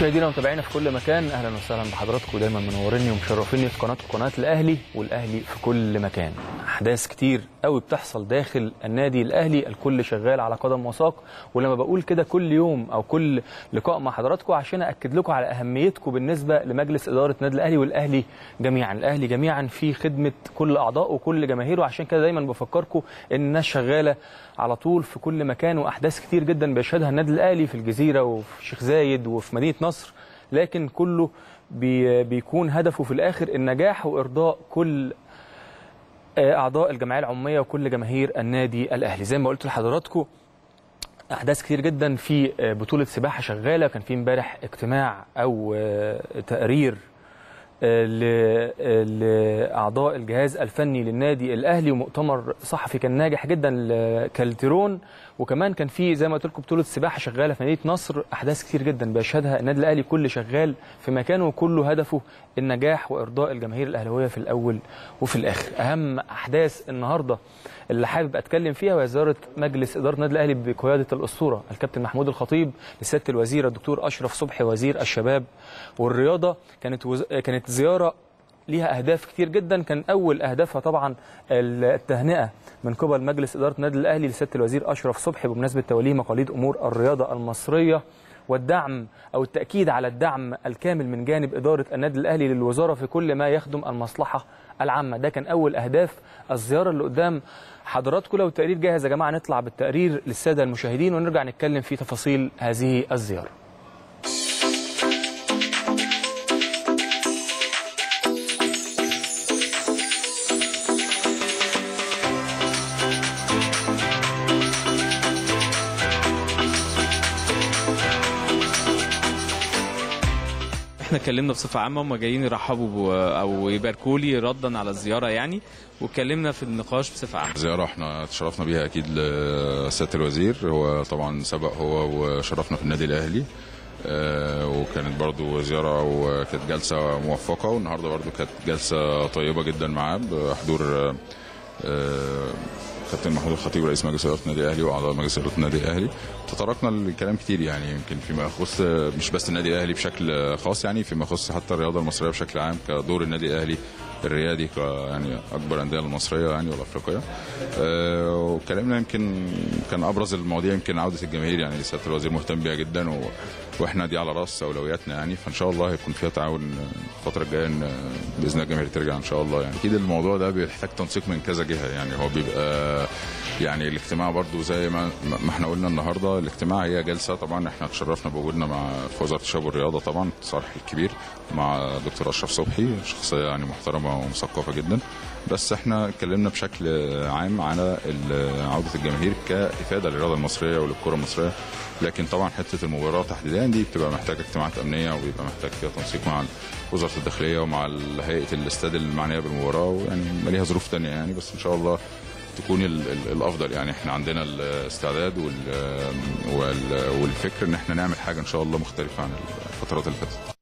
مشاهدينا ومتابعينا في كل مكان اهلا وسهلا بحضراتكم دايما منوريني ومشرفيني في قناتكم قناه الاهلي والاهلي في كل مكان احداث كتير قوي بتحصل داخل النادي الاهلي الكل شغال على قدم وساق ولما بقول كده كل يوم او كل لقاء مع حضراتكم عشان اكد لكم على اهميتكم بالنسبه لمجلس اداره النادي الاهلي والاهلي جميعا الاهلي جميعا في خدمه كل اعضائه وكل جماهيره عشان كده دايما بفكركم ان الناس شغاله على طول في كل مكان واحداث كتير جدا بيشهدها النادي الاهلي في الجزيره وفي شيخ زايد وفي مدينه نصر لكن كله بي بيكون هدفه في الاخر النجاح وارضاء كل اعضاء الجمعيه العموميه وكل جماهير النادي الاهلي زي ما قلت لحضراتكم احداث كتير جدا في بطوله سباحه شغاله كان في امبارح اجتماع او تقرير لاعضاء الجهاز الفني للنادي الاهلي ومؤتمر صحفي كان ناجح جدا لكالتيرون وكمان كان في زي ما قلت لكم بطوله سباحه شغاله في مدينه نصر احداث كتير جدا بيشهدها النادي الاهلي كل شغال في مكانه وكله هدفه النجاح وارضاء الجماهير الاهلاويه في الاول وفي الاخر اهم احداث النهارده اللي حابب اتكلم فيها وهي زياره مجلس اداره النادي الاهلي بقياده الاسطوره الكابتن محمود الخطيب لسياده الوزير الدكتور اشرف صبحي وزير الشباب والرياضه كانت وز... كانت زياره ليها اهداف كتير جدا كان اول اهدافها طبعا التهنئه من قبل مجلس اداره النادي الاهلي لسياده الوزير اشرف صبحي بمناسبه توليه مقاليد امور الرياضه المصريه والدعم او التاكيد على الدعم الكامل من جانب اداره النادي الاهلي للوزاره في كل ما يخدم المصلحه العامه ده كان اول اهداف الزياره اللي قدام حضراتكم لو التقرير جاهز يا جماعه نطلع بالتقرير للساده المشاهدين ونرجع نتكلم في تفاصيل هذه الزياره احنا اتكلمنا بصفه عامه هم جايين يرحبوا او يباركوا لي ردا على الزياره يعني واتكلمنا في النقاش بصفه عامه. زياره احنا تشرفنا بيها اكيد لسياده الوزير هو طبعا سبق هو وشرفنا في النادي الاهلي آه وكانت برضو زياره وكانت جلسه موفقه والنهارده برضو كانت جلسه طيبه جدا معاه بحضور آه كابتن محمود الخطيب رئيس مجلس اداره النادي الاهلي واعضاء مجلس اداره النادي الاهلي تطرقنا لكلام كتير يعني يمكن فيما يخص مش بس النادي الاهلي بشكل خاص يعني فيما يخص حتى الرياضه المصريه بشكل عام كدور النادي الاهلي الريادي يعني اكبر الانديه المصريه يعني والافريقيه أه وكلامنا يمكن كان ابرز المواضيع يمكن عوده الجماهير يعني سياده الوزير مهتم بيها جدا و... واحنا دي على راس اولوياتنا يعني فان شاء الله هيكون فيها تعاون الفتره الجايه ان باذن الله الجماهير ترجع ان شاء الله يعني اكيد الموضوع ده بيحتاج تنسيق من كذا جهه يعني هو بيبقى يعني الاجتماع برضو زي ما ما احنا قلنا النهارده الاجتماع هي جلسه طبعا احنا تشرفنا بوجودنا مع في وزاره الشباب والرياضه طبعا صالح الكبير مع دكتور اشرف صبحي شخصيه يعني محترمه ومثقفه جدا بس احنا اتكلمنا بشكل عام على عوده الجماهير كافاده للرياضه المصريه وللكره المصريه لكن طبعا حته المباراه تحديدا دي بتبقى محتاجه اجتماعات امنيه وبيبقى محتاج فيها تنسيق مع وزاره الداخليه ومع هيئه الاستاد المعنيه بالمباراه ويعني ليها ظروف ثانيه يعني بس ان شاء الله تكون ال ال الافضل يعني احنا عندنا الاستعداد والفكر ان احنا نعمل حاجه ان شاء الله مختلفه عن الفترات اللي فاتت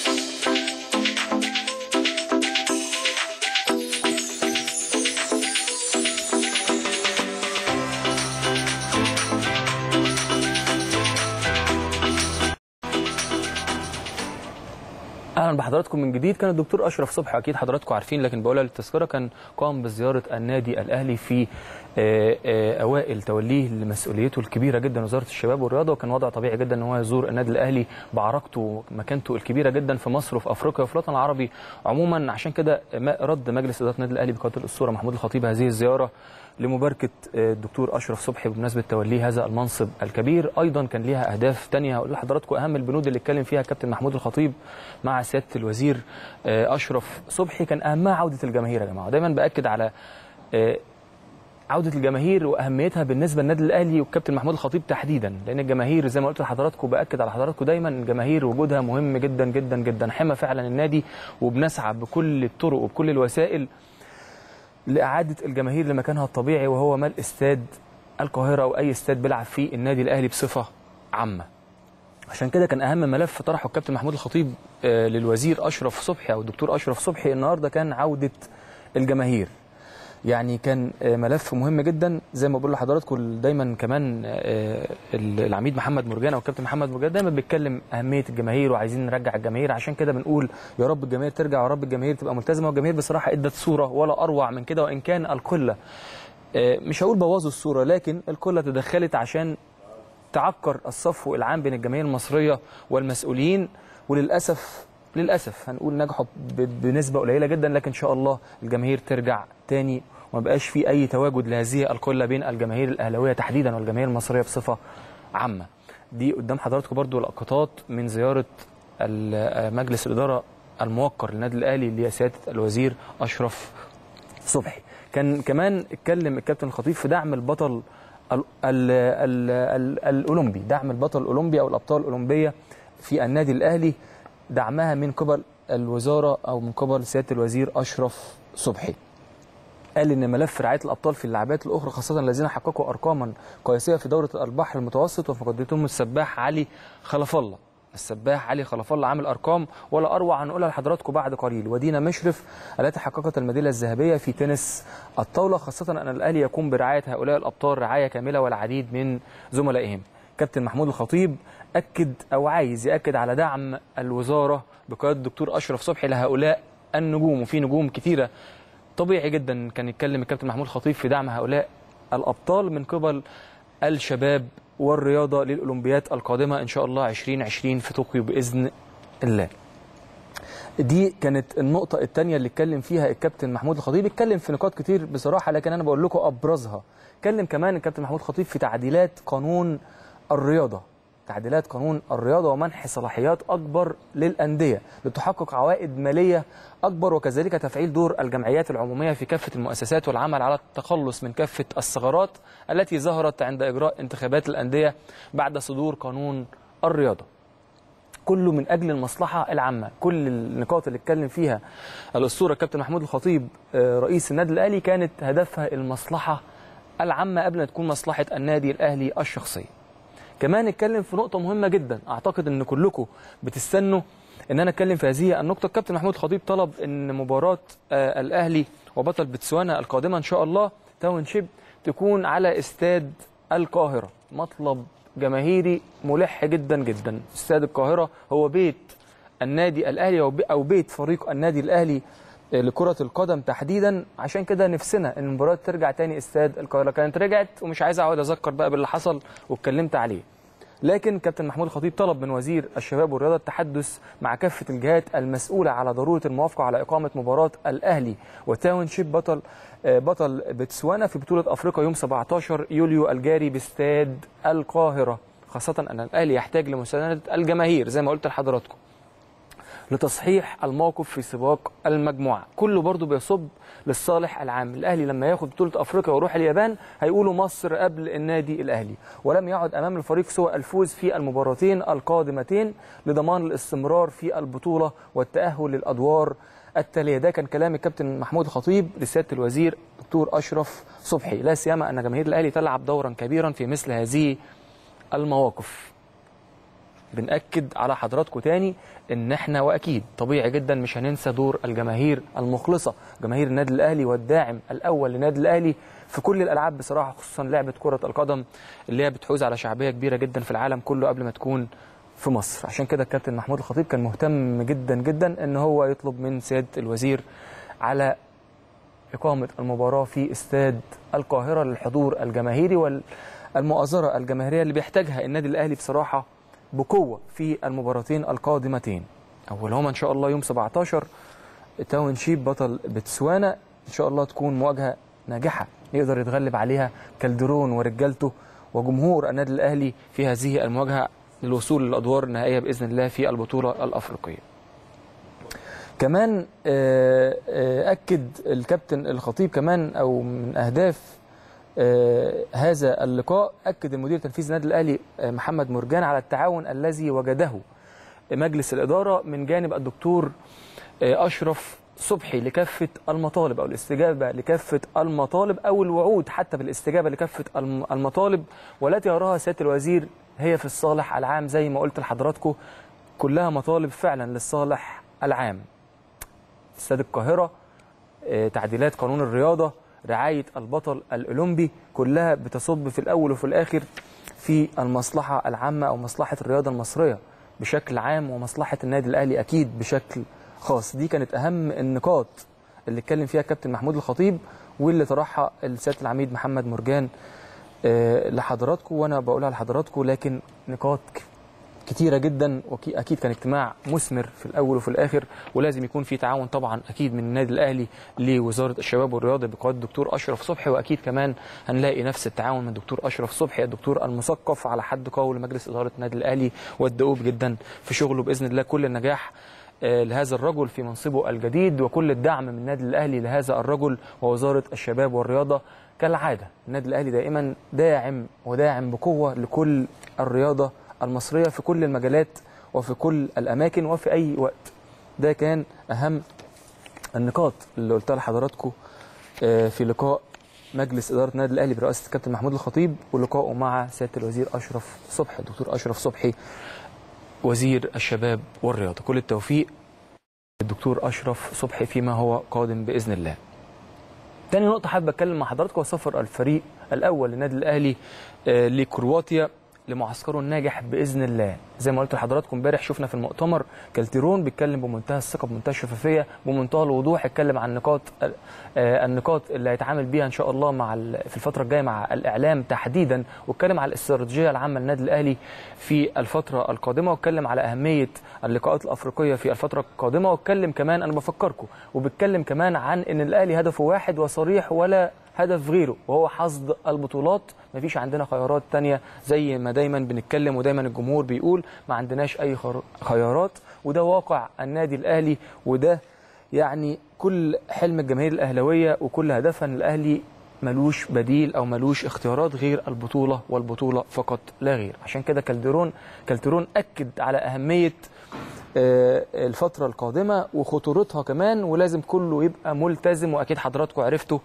اهلا بحضراتكم من جديد كان الدكتور اشرف صبحي اكيد حضراتكم عارفين لكن بقولها للتذكره كان قام بزياره النادي الاهلي في اوائل توليه لمسؤوليته الكبيره جدا وزاره الشباب والرياضه وكان وضع طبيعي جدا ان هو يزور النادي الاهلي بعراقته ومكانته الكبيره جدا في مصر وفي افريقيا وفي الوطن العربي عموما عشان كده رد مجلس اداره النادي الاهلي بقياده الاسطوره محمود الخطيب هذه الزياره لمباركه الدكتور اشرف صبحي بمناسبه توليه هذا المنصب الكبير ايضا كان ليها اهداف ثانيه هقول لحضراتكم اهم البنود اللي اتكلم فيها كابتن محمود الخطيب مع سياده الوزير اشرف صبحي كان اهمها عوده الجماهير يا جماعه دايما باكد على عوده الجماهير واهميتها بالنسبه للنادي الاهلي والكابتن محمود الخطيب تحديدا لان الجماهير زي ما قلت لحضراتكم باكد على حضراتكم دايما الجماهير وجودها مهم جدا جدا جدا حمى فعلا النادي وبنسعى بكل الطرق وبكل الوسائل لاعاده الجماهير لمكانها الطبيعي وهو مال استاد القاهره او اي استاد بيلعب فيه النادي الاهلي بصفه عامه عشان كده كان اهم ملف طرحه الكابتن محمود الخطيب للوزير اشرف صبحي او الدكتور اشرف صبحي النهارده كان عوده الجماهير يعني كان آه، ملف مهم جدا زي ما بقول لحضراتكم دايما كمان آه، ال- العميد محمد مرجان او الكابتن محمد مرجان دايما بيتكلم اهميه الجماهير وعايزين نرجع الجماهير عشان كده بنقول يا رب الجماهير ترجع ويا رب الجماهير تبقى ملتزمه والجماهير بصراحه ادت صوره ولا اروع من كده وان كان القله آه، مش هقول بوظوا الصوره لكن القله تدخلت عشان تعكر الصفو العام بين الجماهير المصريه والمسؤولين وللاسف للاسف هنقول نجحوا ب- بنسبه قليله جدا لكن ان شاء الله الجماهير ترجع تاني وما بقاش في اي تواجد لهذه القله بين الجماهير الاهلاويه تحديدا والجماهير المصريه بصفه عامه دي قدام حضراتكم برضو لقطات من زياره ال- مجلس الاداره الموقر للنادي الاهلي لسياده الوزير اشرف صبحي كان كمان اتكلم الكابتن الخطيب في دعم البطل ال ال ال ال الاولمبي دعم البطل الاولمبي او الابطال الاولمبيه في النادي الاهلي دعمها من قبل الوزاره او من قبل سياده الوزير اشرف صبحي قال ان ملف رعايه الابطال في اللعبات الاخرى خاصه الذين حققوا ارقاما قياسيه في دوره البحر المتوسط وفي مقدمتهم السباح علي خلف الله السباح علي خلف الله عامل ارقام ولا اروع هنقولها لحضراتكم بعد قليل ودينا مشرف التي حققت الميداليه الذهبيه في تنس الطاوله خاصه ان الاهلي يقوم برعايه هؤلاء الابطال رعايه كامله والعديد من زملائهم كابتن محمود الخطيب اكد او عايز ياكد على دعم الوزاره بقياده الدكتور اشرف صبحي لهؤلاء النجوم وفي نجوم كثيره طبيعي جدا كان يتكلم الكابتن محمود الخطيب في دعم هؤلاء الابطال من قبل الشباب والرياضه للاولمبياد القادمه ان شاء الله 2020 في طوكيو باذن الله. دي كانت النقطة الثانية اللي اتكلم فيها الكابتن محمود الخطيب اتكلم في نقاط كتير بصراحة لكن أنا بقول لكم أبرزها اتكلم كمان الكابتن محمود الخطيب في تعديلات قانون الرياضة تعديلات قانون الرياضة ومنح صلاحيات أكبر للأندية لتحقق عوائد مالية أكبر وكذلك تفعيل دور الجمعيات العمومية في كافة المؤسسات والعمل على التخلص من كافة الثغرات التي ظهرت عند إجراء انتخابات الأندية بعد صدور قانون الرياضة كله من اجل المصلحه العامه كل النقاط اللي اتكلم فيها الاسطوره الكابتن محمود الخطيب آه، رئيس النادي الاهلي كانت هدفها المصلحه العامه قبل ما تكون مصلحه النادي الاهلي الشخصيه كمان اتكلم في نقطه مهمه جدا اعتقد ان كلكم بتستنوا ان انا اتكلم في هذه النقطه الكابتن محمود الخطيب طلب ان مباراه آه، الاهلي وبطل بتسوانا القادمه ان شاء الله تاون شيب تكون على استاد القاهره مطلب جماهيري ملح جدا جدا استاد القاهره هو بيت النادي الاهلي أو بي- او بيت فريق النادي الاهلي آه، لكرة القدم تحديدا عشان كده نفسنا ان المباراة ترجع تاني استاد القاهرة كانت رجعت ومش عايز اقعد اذكر بقى باللي حصل واتكلمت عليه لكن كابتن محمود الخطيب طلب من وزير الشباب والرياضه التحدث مع كافه الجهات المسؤوله على ضروره الموافقه على اقامه مباراه الاهلي وتاون شيب بطل آه، بطل بتسوانا في بطوله افريقيا يوم 17 يوليو الجاري باستاد القاهره خاصه ان الاهلي يحتاج لمسانده الجماهير زي ما قلت لحضراتكم لتصحيح الموقف في سباق المجموعه كله برضو بيصب للصالح العام الاهلي لما ياخد بطوله افريقيا ويروح اليابان هيقولوا مصر قبل النادي الاهلي ولم يعد امام الفريق سوى الفوز في المباراتين القادمتين لضمان الاستمرار في البطوله والتاهل للادوار التاليه ده كان كلام الكابتن محمود الخطيب لسياده الوزير دكتور اشرف صبحي لا سيما ان جماهير الاهلي تلعب دورا كبيرا في مثل هذه المواقف بنأكد على حضراتكم تاني ان احنا واكيد طبيعي جدا مش هننسى دور الجماهير المخلصه جماهير النادي الاهلي والداعم الاول للنادي الاهلي في كل الالعاب بصراحه خصوصا لعبه كره القدم اللي هي بتحوز على شعبيه كبيره جدا في العالم كله قبل ما تكون في مصر عشان كده الكابتن محمود الخطيب كان مهتم جدا جدا ان هو يطلب من سياده الوزير على إقامة المباراة في استاد القاهرة للحضور الجماهيري والمؤازرة الجماهيرية اللي بيحتاجها النادي الأهلي بصراحة بقوة في المباراتين القادمتين أولهما إن شاء الله يوم 17 تاون شيب بطل بتسوانا إن شاء الله تكون مواجهة ناجحة يقدر يتغلب عليها كالدرون ورجالته وجمهور النادي الأهلي في هذه المواجهة للوصول للأدوار النهائية بإذن الله في البطولة الأفريقية كمان آه، آه، اكد الكابتن الخطيب كمان او من اهداف آه، هذا اللقاء اكد المدير التنفيذي النادي الاهلي آه، محمد مرجان على التعاون الذي وجده مجلس الاداره من جانب الدكتور آه، اشرف صبحي لكافه المطالب او الاستجابه لكافه المطالب او الوعود حتى بالاستجابه لكافه الم- المطالب والتي يراها سياده الوزير هي في الصالح العام زي ما قلت لحضراتكم كلها مطالب فعلا للصالح العام استاد القاهره آه، تعديلات قانون الرياضه رعايه البطل الاولمبي كلها بتصب في الاول وفي الاخر في المصلحه العامه او مصلحه الرياضه المصريه بشكل عام ومصلحه النادي الاهلي اكيد بشكل خاص دي كانت اهم النقاط اللي اتكلم فيها كابتن محمود الخطيب واللي طرحها السياده العميد محمد مرجان آه، لحضراتكم وانا بقولها لحضراتكم لكن نقاط ك- كتيرة جدا واكيد كان اجتماع مثمر في الاول وفي الاخر ولازم يكون في تعاون طبعا اكيد من النادي الاهلي لوزاره الشباب والرياضه بقياده الدكتور اشرف صبحي واكيد كمان هنلاقي نفس التعاون من الدكتور اشرف صبحي الدكتور المثقف على حد قول مجلس اداره النادي الاهلي والدؤوب جدا في شغله باذن الله كل النجاح آه، لهذا الرجل في منصبه الجديد وكل الدعم من النادي الاهلي لهذا الرجل ووزاره الشباب والرياضه كالعاده النادي الاهلي دائما داعم وداعم بقوه لكل الرياضه المصريه في كل المجالات وفي كل الاماكن وفي اي وقت ده كان اهم النقاط اللي قلتها لحضراتكم آه، في لقاء مجلس اداره النادي الاهلي برئاسه الكابتن محمود الخطيب ولقائه مع سياده الوزير اشرف صبحي الدكتور اشرف صبحي وزير الشباب والرياضه كل التوفيق الدكتور اشرف صبحي فيما هو قادم باذن الله تاني نقطة حابب أتكلم مع حضراتكم هو سفر الفريق الأول للنادي الأهلي آه، لكرواتيا لمعسكره الناجح باذن الله زي ما قلت لحضراتكم امبارح شفنا في المؤتمر كالتيرون بيتكلم بمنتهى الثقه بمنتهى الشفافيه بمنتهى الوضوح اتكلم عن النقاط آه، النقاط اللي هيتعامل بيها ان شاء الله مع ال- في الفتره الجايه مع الاعلام تحديدا واتكلم على الاستراتيجيه العامه للنادي الاهلي في الفتره القادمه واتكلم على اهميه اللقاءات الافريقيه في الفتره القادمه واتكلم كمان انا بفكركم وبتكلم كمان عن ان الاهلي هدفه واحد وصريح ولا هدف غيره وهو حصد البطولات مفيش عندنا خيارات تانية زي ما دايما بنتكلم ودايما الجمهور بيقول ما عندناش اي خر- خيارات وده واقع النادي الاهلي وده يعني كل حلم الجماهير الاهلاويه وكل هدفها ان الاهلي ملوش بديل او ملوش اختيارات غير البطوله والبطوله فقط لا غير عشان كده كالديرون كالتيرون اكد على اهميه آه، الفتره القادمه وخطورتها كمان ولازم كله يبقى ملتزم واكيد حضراتكم عرفتوا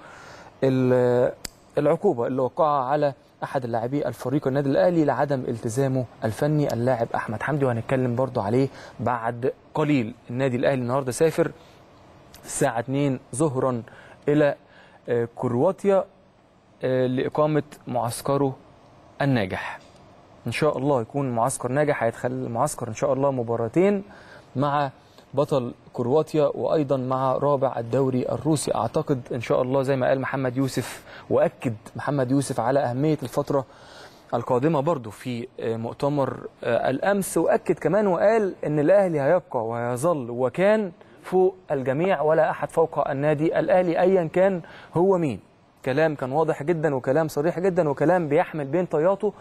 ال- العقوبه اللي وقعها على احد اللاعبي الفريق النادي الاهلي لعدم التزامه الفني اللاعب احمد حمدي وهنتكلم برضو عليه بعد قليل النادي الاهلي النهارده سافر الساعه 2 ظهرا الى آه، كرواتيا آه، لاقامه معسكره الناجح ان شاء الله يكون معسكر ناجح هيدخل المعسكر ان شاء الله مباراتين مع بطل كرواتيا وايضا مع رابع الدوري الروسي اعتقد ان شاء الله زي ما قال محمد يوسف واكد محمد يوسف على اهميه الفتره القادمه برضو في آه، مؤتمر آه، الامس واكد كمان وقال ان الاهلي هيبقى وهيظل وكان فوق الجميع ولا احد فوق النادي الاهلي ايا كان هو مين كلام كان واضح جدا وكلام صريح جدا وكلام بيحمل بين طياته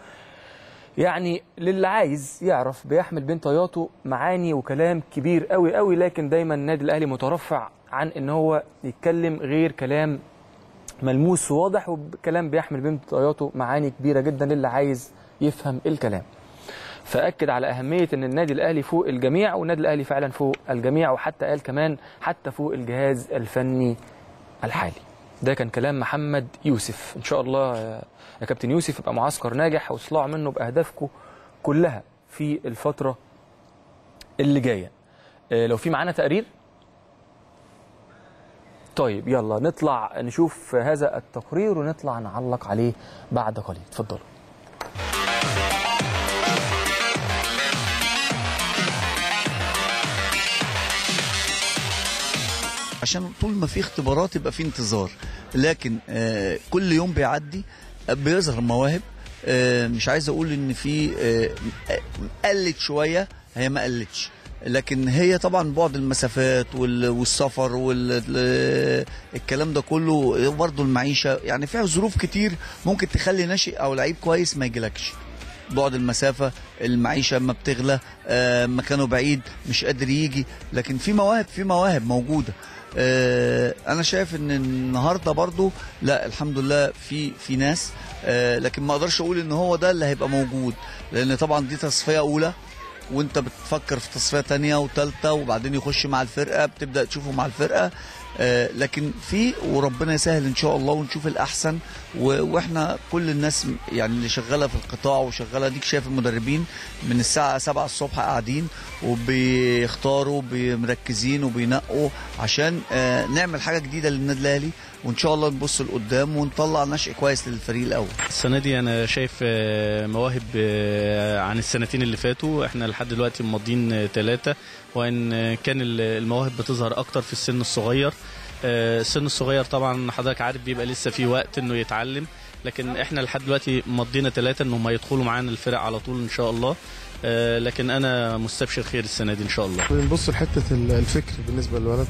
يعني للي عايز يعرف بيحمل بين طياته معاني وكلام كبير قوي قوي لكن دايما النادي الاهلي مترفع عن ان هو يتكلم غير كلام ملموس وواضح وكلام بيحمل بين طياته معاني كبيره جدا للي عايز يفهم الكلام فاكد على اهميه ان النادي الاهلي فوق الجميع والنادي الاهلي فعلا فوق الجميع وحتى قال كمان حتى فوق الجهاز الفني الحالي ده كان كلام محمد يوسف ان شاء الله يا- يا كابتن يوسف يبقى معسكر ناجح وتطلعوا منه باهدافكم كلها في الفتره اللي جايه آه، لو في معانا تقرير طيب يلا نطلع نشوف هذا التقرير ونطلع نعلق عليه بعد قليل اتفضلوا عشان طول ما في اختبارات يبقى في انتظار لكن آه كل يوم بيعدي آه، بيظهر مواهب آه مش عايز اقول ان في آه آه، قلت شويه هي ما قلتش لكن هي طبعا بعد المسافات وال- والسفر والكلام ده كله برضه المعيشه يعني فيها ظروف كتير ممكن تخلي ناشئ او لعيب كويس ما يجيلكش بعد المسافة المعيشة اما بتغلى آه، مكانه بعيد مش قادر يجي لكن في مواهب في مواهب موجودة آه، انا شايف ان النهارده برضو لا الحمد لله في في ناس آه، لكن ما اقدرش اقول ان هو ده اللي هيبقى موجود لان طبعا دي تصفية اولى وانت بتفكر في تصفية تانية وتالتة وبعدين يخش مع الفرقة بتبدأ تشوفه مع الفرقة آه، لكن في وربنا يسهل ان شاء الله ونشوف الاحسن و- واحنا كل الناس يعني اللي شغاله في القطاع وشغاله ديك شايف المدربين من الساعه 7 الصبح قاعدين وبيختاروا مركزين وبينقوا عشان آه، نعمل حاجه جديده للنادي الاهلي وان شاء الله نبص لقدام ونطلع نشء كويس للفريق الاول السنة دي أنا شايف آه، مواهب آه، عن السنتين اللي فاتوا احنا لحد دلوقتي ماضيين ثلاثة وإن آه، كان ال- المواهب بتظهر أكتر في السن الصغير آه، السن الصغير طبعا حضرتك عارف بيبقى لسه في وقت إنه يتعلم لكن احنا لحد دلوقتي مضينا ثلاثة إنهم هيدخلوا معانا الفرق على طول إن شاء الله آه، لكن أنا مستبشر خير السنة دي إن شاء الله بنبص لحته ال- الفكر بالنسبه للولد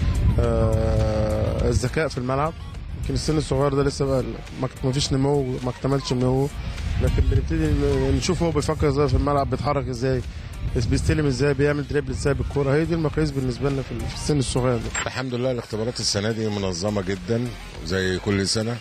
آه الذكاء في الملعب يمكن السن الصغير ده لسه بقى ما ما فيش نمو ما اكتملش نمو لكن بنبتدي ن- نشوف هو بيفكر ازاي في الملعب بيتحرك ازاي بس بيستلم ازاي بيعمل دريبل ازاي بالكوره هي دي المقاييس بالنسبه لنا في ال- في السن الصغير ده الحمد لله الاختبارات السنه دي منظمه جدا زي كل سنه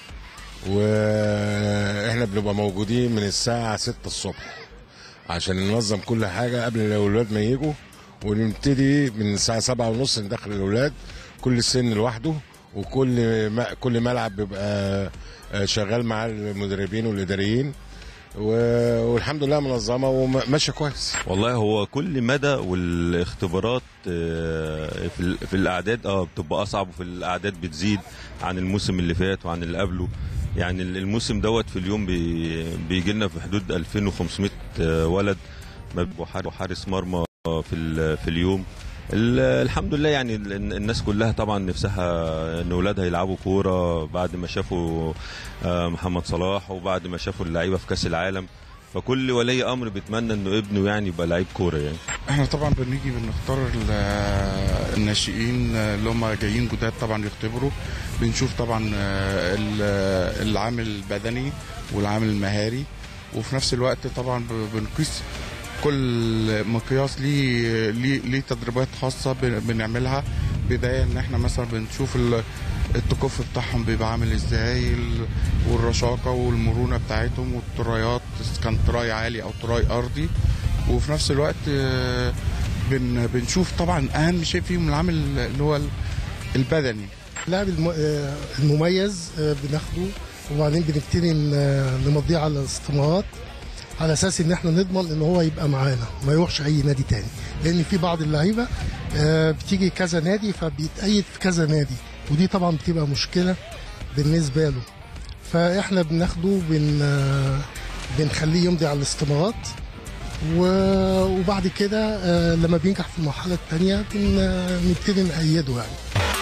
واحنا بنبقى موجودين من الساعه 6 الصبح عشان ننظم كل حاجه قبل الاولاد ما يجوا ونبتدي من الساعه 7 ونص ندخل الاولاد كل سن لوحده وكل ما كل ملعب بيبقى آه، شغال مع المدربين والاداريين و- والحمد لله منظمه وماشيه كويس والله هو كل مدى والاختبارات آه، في ال- في الاعداد اه بتبقى اصعب وفي الاعداد بتزيد عن الموسم اللي فات وعن اللي قبله يعني ال- الموسم دوت في اليوم بي- بيجي لنا في حدود 2500 آه، ولد ما بيبقوا حار- حارس مرمى في ال- في اليوم ال- الحمد لله يعني ال- الناس كلها طبعا نفسها ان اولادها يلعبوا كوره بعد ما شافوا آه، محمد صلاح وبعد ما شافوا اللعيبه في كاس العالم فكل ولي امر بيتمنى انه ابنه يعني يبقى لعيب كوره يعني احنا طبعا بنيجي بنختار ال- الناشئين اللي هم جايين جداد طبعا يختبروا بنشوف طبعا ال- العامل البدني والعامل المهاري وفي نفس الوقت طبعا ب- بنقيس كل مقياس ليه ليه ليه تدريبات خاصه بن- بنعملها بدايه ان احنا مثلا بنشوف ال- التكف بتاعهم بيبقى عامل ازاي ال- والرشاقه والمرونه بتاعتهم والطرايات إذا كان طراي عالي او طراي ارضي وفي نفس الوقت آه، بن بنشوف طبعا اهم شيء فيهم العامل اللي هو ال- البدني اللاعب الم- آه، المميز آه، بناخده وبعدين بنبتدي ن- نمضيه على الاستمارات على اساس ان احنا نضمن ان هو يبقى معانا ما يروحش اي نادي تاني لان في بعض اللعيبه آه، بتيجي كذا نادي فبيتأيد في كذا نادي ودي طبعا بتبقى مشكله بالنسبه له فاحنا بناخده بن آه، بنخليه يمضي على الاستمارات و- وبعد كده آه، لما بينجح في المرحله الثانيه بنبتدي نأيده يعني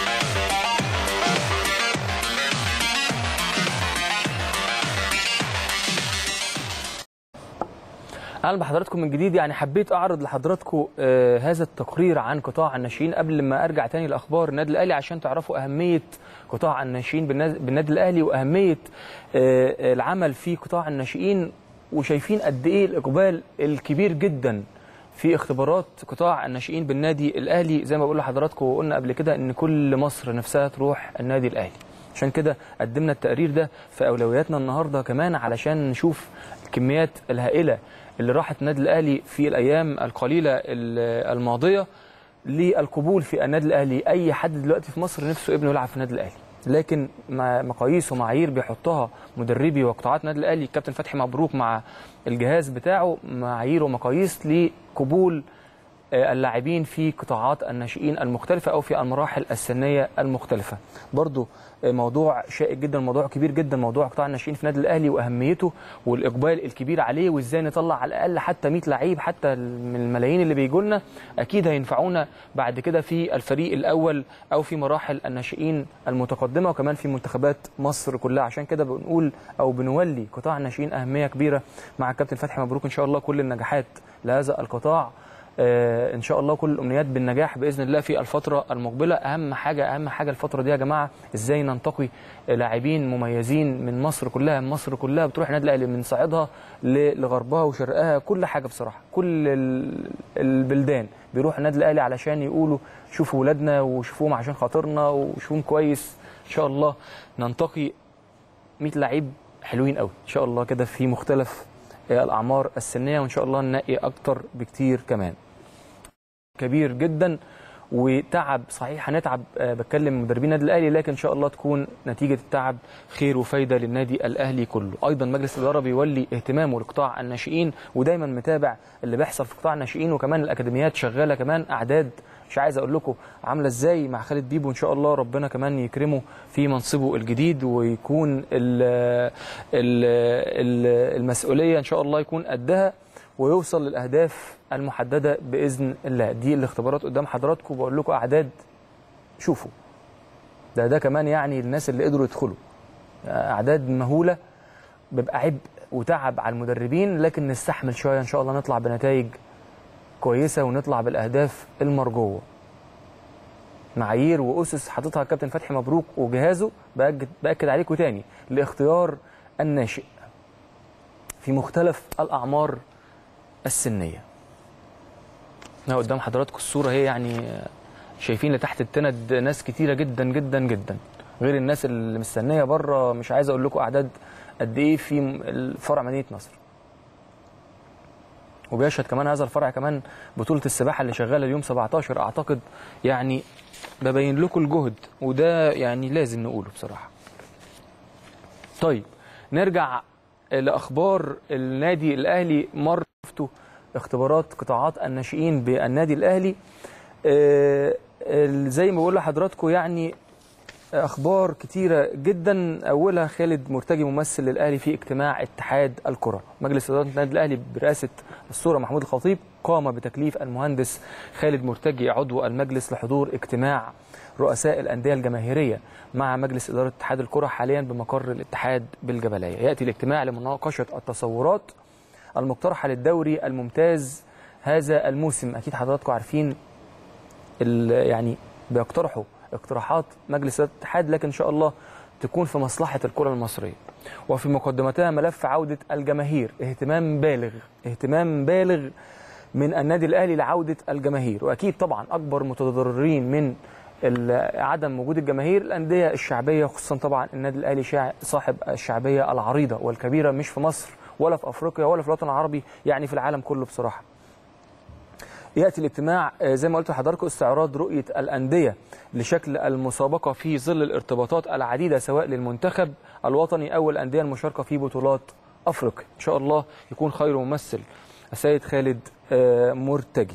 اهلا بحضراتكم من جديد يعني حبيت اعرض لحضراتكم آه هذا التقرير عن قطاع الناشئين قبل ما ارجع تاني لاخبار النادي الاهلي عشان تعرفوا اهميه قطاع الناشئين بالناس- بالنادي الاهلي واهميه آه آه، العمل في قطاع الناشئين وشايفين قد ايه الاقبال الكبير جدا في اختبارات قطاع الناشئين بالنادي الاهلي زي ما بقول لحضراتكم وقلنا قبل كده ان كل مصر نفسها تروح النادي الاهلي عشان كده قدمنا التقرير ده في اولوياتنا النهارده كمان علشان نشوف الكميات الهائله اللي راحت النادي الاهلي في الايام القليله ال- الماضيه للقبول في النادي الاهلي اي حد دلوقتي في مصر نفسه ابنه يلعب في النادي الاهلي لكن ما- مقاييس ومعايير بيحطها مدربي وقطاعات النادي الاهلي الكابتن فتحي مبروك مع الجهاز بتاعه معايير ومقاييس لقبول آه، اللاعبين في قطاعات الناشئين المختلفة أو في المراحل السنية المختلفة برضو آه، موضوع شائك جدا موضوع كبير جدا موضوع قطاع الناشئين في النادي الأهلي وأهميته والإقبال الكبير عليه وإزاي نطلع على الأقل حتى 100 لعيب حتى من الملايين اللي بيجوا لنا أكيد هينفعونا بعد كده في الفريق الأول أو في مراحل الناشئين المتقدمة وكمان في منتخبات مصر كلها عشان كده بنقول أو بنولي قطاع الناشئين أهمية كبيرة مع الكابتن فتحي مبروك إن شاء الله كل النجاحات لهذا القطاع آه، ان شاء الله كل الامنيات بالنجاح باذن الله في الفتره المقبله اهم حاجه اهم حاجه الفتره دي يا جماعه ازاي ننتقي لاعبين مميزين من مصر كلها مصر كلها بتروح النادي الاهلي من صعيدها ل- لغربها وشرقها كل حاجه بصراحه كل ال- البلدان بيروح النادي الاهلي علشان يقولوا شوفوا ولادنا وشوفوهم عشان خاطرنا وشوفوهم كويس ان شاء الله ننتقي 100 لعيب حلوين قوي ان شاء الله كده في مختلف آه، الاعمار السنيه وان شاء الله ننقي اكتر بكتير كمان كبير جدا وتعب صحيح هنتعب آه، بتكلم مدربين النادي الاهلي لكن ان شاء الله تكون نتيجه التعب خير وفايده للنادي الاهلي كله ايضا مجلس الاداره بيولي اهتمامه لقطاع الناشئين ودايما متابع اللي بيحصل في قطاع الناشئين وكمان الاكاديميات شغاله كمان اعداد مش عايز اقول لكم عامله ازاي مع خالد بيبو ان شاء الله ربنا كمان يكرمه في منصبه الجديد ويكون ال ال ال المسؤوليه ان شاء الله يكون قدها ويوصل للاهداف المحدده باذن الله دي الاختبارات قدام حضراتكم بقول لكم اعداد شوفوا ده ده كمان يعني الناس اللي قدروا يدخلوا اعداد مهوله بيبقى عبء وتعب على المدربين لكن نستحمل شويه ان شاء الله نطلع بنتائج كويسه ونطلع بالاهداف المرجوه معايير واسس حاططها الكابتن فتحي مبروك وجهازه باكد باكد عليكم تاني لاختيار الناشئ في مختلف الاعمار السنيه هنا قدام حضراتكم الصوره هي يعني شايفين لتحت التند ناس كتيره جدا جدا جدا غير الناس اللي مستنيه بره مش عايز اقول لكم اعداد قد ايه في فرع مدينه نصر وبيشهد كمان هذا الفرع كمان بطوله السباحه اللي شغاله اليوم 17 اعتقد يعني ببين لكم الجهد وده يعني لازم نقوله بصراحه طيب نرجع لاخبار النادي الاهلي مره شفتوا اختبارات قطاعات الناشئين بالنادي الاهلي آه، ال- زي ما بقول لحضراتكم يعني اخبار كتيره جدا اولها خالد مرتجي ممثل للاهلي في اجتماع اتحاد الكره مجلس اداره النادي الاهلي برئاسه الصوره محمود الخطيب قام بتكليف المهندس خالد مرتجي عضو المجلس لحضور اجتماع رؤساء الانديه الجماهيريه مع مجلس اداره اتحاد الكره حاليا بمقر الاتحاد بالجبليه ياتي الاجتماع لمناقشه التصورات المقترحه للدوري الممتاز هذا الموسم اكيد حضراتكم عارفين ال- يعني بيقترحوا اقتراحات مجلس إدارة الاتحاد لكن ان شاء الله تكون في مصلحه الكره المصريه وفي مقدمتها ملف عوده الجماهير اهتمام بالغ اهتمام بالغ من النادي الاهلي لعوده الجماهير واكيد طبعا اكبر متضررين من ال- عدم وجود الجماهير الانديه الشعبيه خصوصا طبعا النادي الاهلي شاع- صاحب الشعبيه العريضه والكبيره مش في مصر ولا في افريقيا ولا في الوطن العربي يعني في العالم كله بصراحه ياتي الاجتماع آه، زي ما قلت لحضراتكم استعراض رؤيه الانديه لشكل المسابقه في ظل الارتباطات العديده سواء للمنتخب الوطني او الانديه المشاركه في بطولات افريقيا ان شاء الله يكون خير ممثل السيد خالد آه، مرتجي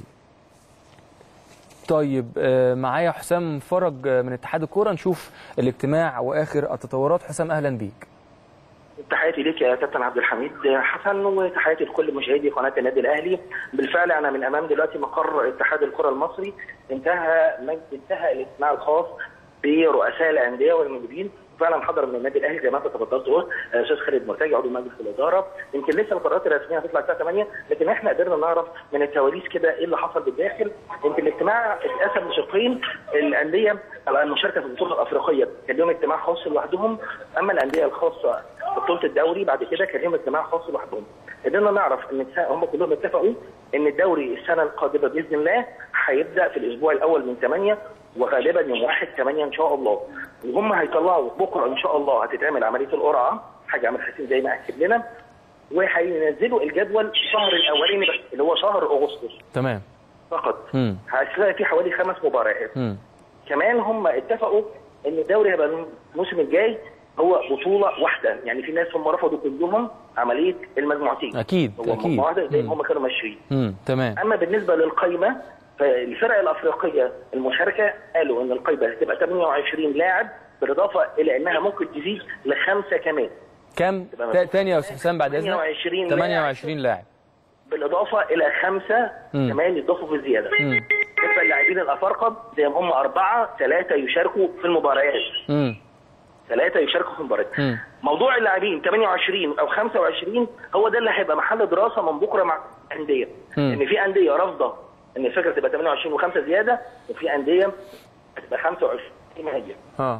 طيب آه، معايا حسام فرج آه، من اتحاد الكوره نشوف الاجتماع واخر التطورات حسام اهلا بيك تحياتي ليك يا كابتن عبد الحميد حسن وتحياتي لكل مشاهدي قناه النادي الاهلي بالفعل انا من امام دلوقتي مقر اتحاد الكره المصري انتهى مجد انتهى الاجتماع الخاص برؤساء الانديه والمديرين فعلا حضر من النادي الاهلي زي ما انت تفضلت قلت الاستاذ خالد مرتجي عضو مجلس الاداره يمكن لسه القرارات الرسميه هتطلع الساعه 8 لكن احنا قدرنا نعرف من الكواليس كده ايه اللي حصل بالداخل يمكن الاجتماع اتقسم لشقين الانديه المشاركه في البطوله الافريقيه كان لهم اجتماع خاص لوحدهم اما الانديه الخاصه بطوله الدوري بعد كده كان لهم اجتماع خاص لوحدهم قدرنا نعرف ان هم كلهم اتفقوا ان الدوري السنه القادمه باذن الله هيبدا في الاسبوع الاول من 8 وغالبا يوم 1 8 ان شاء الله وهم هيطلعوا بكره ان شاء الله هتتعمل عمليه القرعه حاجه عمل حسين زي ما اكد لنا وهينزلوا الجدول الشهر الاولاني بس اللي هو شهر اغسطس تمام فقط امم هتلاقي فيه حوالي خمس مباريات امم كمان هم اتفقوا ان الدوري هيبقى الموسم الجاي هو بطوله واحده يعني في ناس هم رفضوا كلهم عمليه المجموعتين اكيد هو اكيد مجموعه واحده زي مم. ما هم كانوا ماشيين امم تمام اما بالنسبه للقايمه فالفرق الافريقيه المشاركه قالوا ان القايمه هتبقى 28 لاعب بالاضافه الى انها ممكن تزيد لخمسه كمان كم تبقى تا- تاني يا استاذ حسام بعد اذنك 28 لاعب 28 لاعب بالاضافه الى خمسه مم. كمان يضافوا في الزياده امم بالنسبه للاعبين الافارقه زي ما هم اربعه ثلاثه يشاركوا في المباريات امم ثلاثه يشاركوا في المباريات امم موضوع اللاعبين 28 او 25 هو ده اللي هيبقى محل دراسه من بكره مع الانديه مم. ان في انديه رافضه ان الفكره تبقى 28 وخمسه زياده وفي انديه هتبقى 25 زي ما هي اه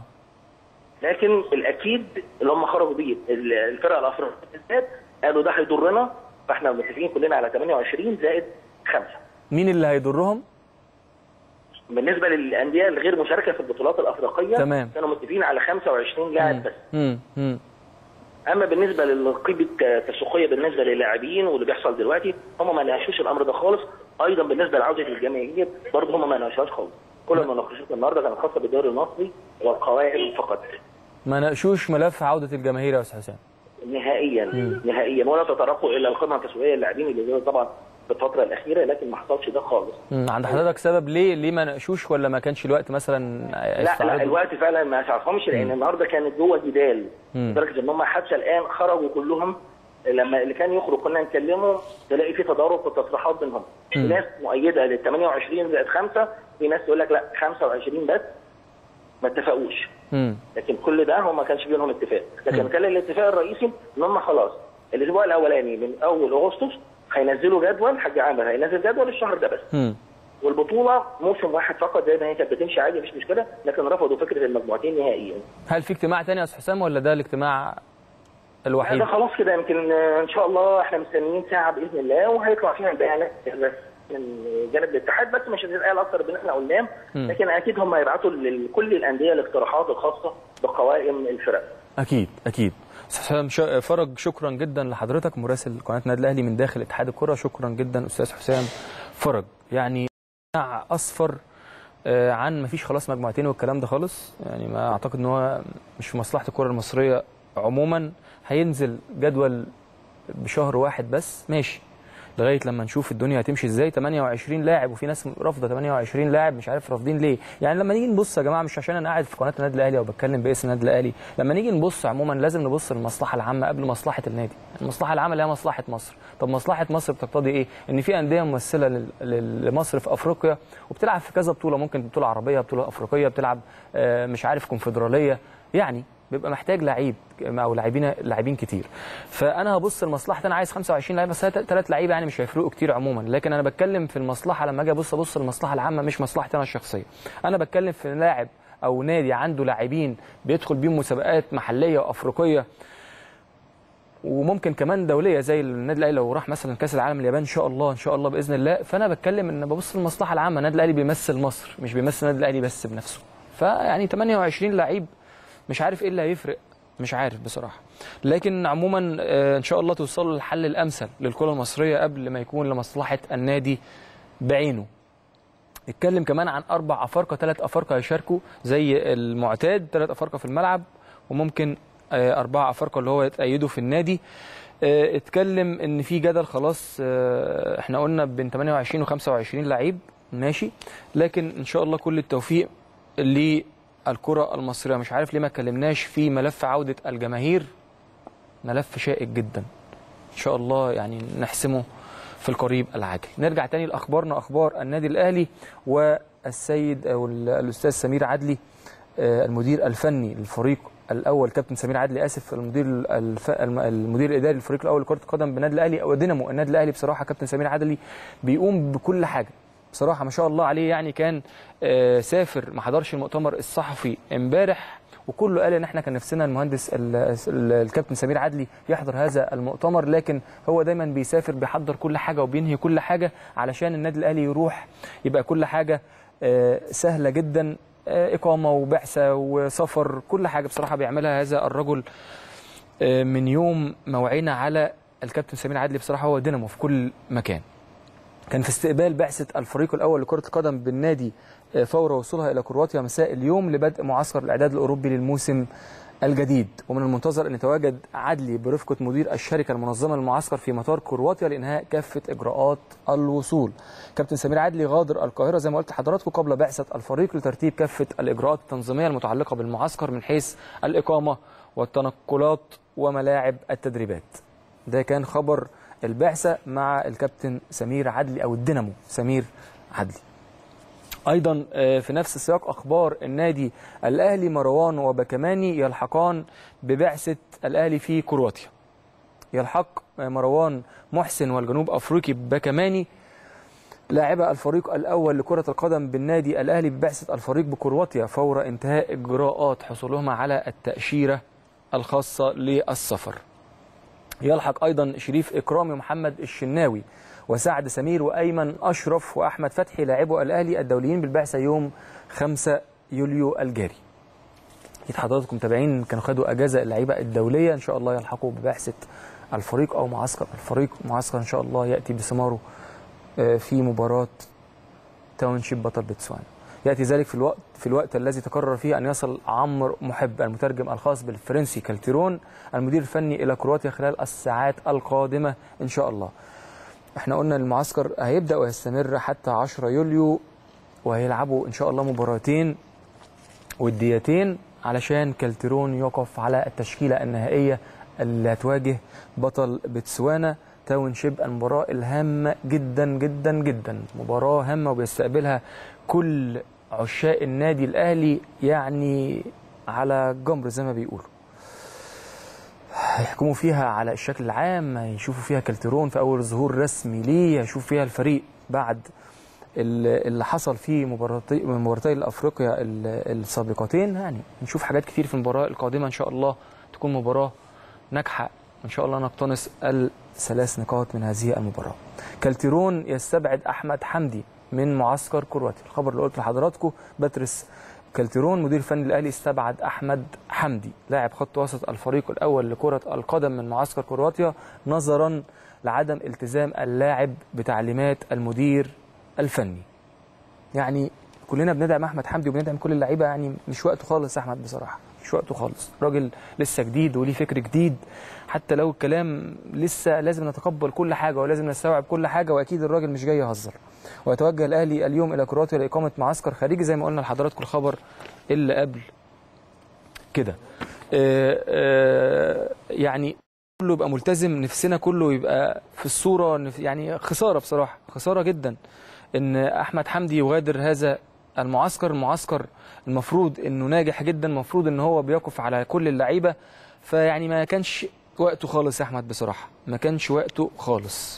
لكن الاكيد اللي هم خرجوا بيه الفرق الافريقيه بالذات قالوا ده هيضرنا فاحنا متفقين كلنا على 28 زائد خمسه مين اللي هيضرهم بالنسبه للانديه الغير مشاركه في البطولات الافريقيه تمام. كانوا متفقين على 25 لاعب بس امم امم اما بالنسبه للقيمه التسويقيه بالنسبه للاعبين واللي بيحصل دلوقتي هم ما ناقشوش الامر ده خالص ايضا بالنسبه لعوده الجماهير برضه هم ما ناقشوهاش خالص كل المناقشات النهارده كانت خاصه بالدوري المصري والقوائم فقط ما ناقشوش ملف عوده الجماهير يا استاذ حسام نهائيا نهائيا ولا تطرقوا الى القيمه التسويقيه للاعبين اللي زادوا طبعا في الفتره الاخيره لكن ما حصلش ده خالص مم. عند حضرتك سبب ليه ليه ما ناقشوش ولا ما كانش الوقت مثلا لا لا يستعرضوا؟ الوقت فعلا ما اسعفهمش لان النهارده كانت جوه جدال مم. لدرجه ان هم حتى الان خرجوا كلهم لما اللي كان يخرج كنا نكلمه تلاقي في تضارب في التصريحات بينهم في مم. ناس مؤيده لل 28 زائد 5 في ناس تقول لك لا 25 بس ما اتفقوش مم. لكن كل ده هو ما كانش بينهم اتفاق لكن كان الاتفاق الرئيسي ان هم خلاص الاسبوع الاولاني من اول اغسطس هينزلوا جدول حاج عامر هينزل جدول الشهر ده بس مم. والبطوله موسم واحد فقط زي ما هي كانت بتمشي عادي مفيش مشكله لكن رفضوا فكره المجموعتين نهائيا هل في اجتماع تاني يا استاذ حسام ولا ده الاجتماع الوحيد هذا خلاص كده يمكن آه، ان شاء الله احنا مستنيين ساعه باذن الله وهيطلع فيها البيانات بس من جانب الاتحاد بس مش هتتقال اكتر من اللي احنا قلناه مم. لكن اكيد هم هيبعتوا لكل الانديه الاقتراحات الخاصه بقوائم الفرق اكيد اكيد استاذ حسام شا- فرج شكرا جدا لحضرتك مراسل قناه النادي الاهلي من داخل اتحاد الكره شكرا جدا استاذ حسام فرج يعني اقناع اصفر آه، عن ما فيش خلاص مجموعتين والكلام ده خالص يعني ما اعتقد ان هو مش في مصلحه الكره المصريه عموما هينزل جدول بشهر واحد بس ماشي لغايه لما نشوف الدنيا هتمشي ازاي 28 لاعب وفي ناس رافضه 28 لاعب مش عارف رافضين ليه يعني لما نيجي نبص يا جماعه مش عشان انا قاعد في قناه النادي الاهلي او بتكلم باسم النادي الاهلي لما نيجي نبص عموما لازم نبص للمصلحه العامه قبل مصلحه النادي المصلحه العامه اللي هي مصلحه مصر طب مصلحه مصر بتقتضي ايه ان في انديه ممثله لل- لل- لمصر في افريقيا وبتلعب في كذا بطوله ممكن بطوله عربيه بطوله افريقيه بتلعب آه، مش عارف كونفدراليه يعني بيبقى محتاج لعيب او لاعبين لاعبين كتير فانا هبص لمصلحتي انا عايز 25 لعيب بس ثلاث لعيبه يعني مش هيفرقوا كتير عموما لكن انا بتكلم في المصلحه لما اجي ابص ابص للمصلحه العامه مش مصلحتي انا الشخصيه انا بتكلم في لاعب او نادي عنده لاعبين بيدخل بيهم مسابقات محليه وافريقيه وممكن كمان دوليه زي النادي الاهلي لو راح مثلا كاس العالم اليابان ان شاء الله ان شاء الله باذن الله فانا بتكلم ان ببص للمصلحه العامه النادي الاهلي بيمثل مصر مش بيمثل النادي الاهلي بس بنفسه فيعني 28 لعيب مش عارف ايه اللي هيفرق مش عارف بصراحه لكن عموما آه، ان شاء الله توصلوا للحل الامثل للكره المصريه قبل ما يكون لمصلحه النادي بعينه اتكلم كمان عن اربع افارقه ثلاث افارقه هيشاركوا زي المعتاد ثلاث افارقه في الملعب وممكن آه، اربعه افارقه اللي هو يتأيدوا في النادي آه، اتكلم ان في جدل خلاص آه، احنا قلنا بين 28 و25 لعيب ماشي لكن ان شاء الله كل التوفيق للكره المصريه مش عارف ليه ما اتكلمناش في ملف عوده الجماهير ملف شائك جدا ان شاء الله يعني نحسمه في القريب العاجل نرجع تاني لاخبارنا اخبار النادي الاهلي والسيد او ال- الاستاذ سمير عدلي آه، المدير الفني للفريق الاول كابتن سمير عدلي اسف المدير الف... الم- المدير الاداري للفريق الاول لكره القدم بالنادي الاهلي او دينامو النادي الاهلي بصراحه كابتن سمير عدلي بيقوم بكل حاجه بصراحه ما شاء الله عليه يعني كان آه، سافر ما حضرش المؤتمر الصحفي امبارح وكله قال ان احنا كان نفسنا المهندس ال- ال- الكابتن سمير عدلي يحضر هذا المؤتمر لكن هو دايما بيسافر بيحضر كل حاجه وبينهي كل حاجه علشان النادي الاهلي يروح يبقى كل حاجه آه، سهله جدا آه، اقامه وبعثه وسفر كل حاجه بصراحه بيعملها هذا الرجل آه، من يوم ما وعينا على الكابتن سمير عدلي بصراحه هو دينامو في كل مكان كان في استقبال بعثة الفريق الأول لكرة القدم بالنادي آه، فور وصولها إلى كرواتيا مساء اليوم لبدء معسكر الإعداد الأوروبي للموسم الجديد ومن المنتظر أن يتواجد عدلي برفقة مدير الشركة المنظمة للمعسكر في مطار كرواتيا لإنهاء كافة إجراءات الوصول كابتن سمير عدلي غادر القاهرة زي ما قلت لحضراتكم قبل بعثة الفريق لترتيب كافة الإجراءات التنظيمية المتعلقة بالمعسكر من حيث الإقامة والتنقلات وملاعب التدريبات ده كان خبر البعثة مع الكابتن سمير عدلي أو الدينامو سمير عدلي ايضا آه، في نفس السياق اخبار النادي الاهلي مروان وبكماني يلحقان ببعثه الاهلي في كرواتيا يلحق آه، مروان محسن والجنوب افريقي بكماني لاعب الفريق الاول لكره القدم بالنادي الاهلي ببعثه الفريق بكرواتيا فور انتهاء اجراءات حصولهما على التاشيره الخاصه للسفر يلحق ايضا شريف اكرامي ومحمد الشناوي وسعد سمير وايمن اشرف واحمد فتحي لاعبو الاهلي الدوليين بالبعثه يوم 5 يوليو الجاري. اكيد حضراتكم متابعين كانوا خدوا اجازه اللعيبه الدوليه ان شاء الله يلحقوا ببعثه الفريق او معسكر الفريق معسكر ان شاء الله ياتي بثماره آه، في مباراه تاونشيب بطل بتسوانا. ياتي ذلك في الوقت في الوقت الذي تقرر فيه ان يصل عمرو محب المترجم الخاص بالفرنسي كالتيرون المدير الفني الى كرواتيا خلال الساعات القادمه ان شاء الله. احنا قلنا المعسكر هيبدا ويستمر حتى 10 يوليو وهيلعبوا ان شاء الله مباراتين وديتين علشان كالتيرون يقف على التشكيله النهائيه اللي هتواجه بطل بتسوانا تاون شيب المباراه الهامه جدا جدا جدا مباراه هامه وبيستقبلها كل عشاق النادي الاهلي يعني على جمر زي ما بيقولوا هيحكموا فيها على الشكل العام هيشوفوا فيها كالتيرون في اول ظهور رسمي ليه هيشوفوا فيها الفريق بعد ال- اللي حصل في مباراتي مباراتي الافريقيا ال- السابقتين يعني نشوف حاجات كتير في المباراه القادمه ان شاء الله تكون مباراه ناجحه ان شاء الله نقتنص الثلاث نقاط من هذه المباراه. كالتيرون يستبعد احمد حمدي من معسكر كرواتيا، الخبر اللي قلت لحضراتكم باتريس كالتيرون مدير فني الاهلي استبعد احمد حمدي لاعب خط وسط الفريق الاول لكره القدم من معسكر كرواتيا نظرا لعدم التزام اللاعب بتعليمات المدير الفني. يعني كلنا بندعم احمد حمدي وبندعم كل اللعيبه يعني مش وقته خالص يا احمد بصراحه مش وقته خالص راجل لسه جديد وليه فكر جديد حتى لو الكلام لسه لازم نتقبل كل حاجه ولازم نستوعب كل حاجه واكيد الراجل مش جاي يهزر ويتوجه الاهلي اليوم الى كرواتيا لاقامه معسكر خارجي زي ما قلنا لحضراتكم الخبر اللي قبل كده آه، آه، يعني كله يبقى ملتزم نفسنا كله يبقى في الصوره نف- يعني خساره بصراحه خساره جدا ان احمد حمدي يغادر هذا المعسكر المعسكر المفروض انه ناجح جدا المفروض ان هو بيقف على كل اللعيبه فيعني ما كانش وقته خالص يا احمد بصراحه ما كانش وقته خالص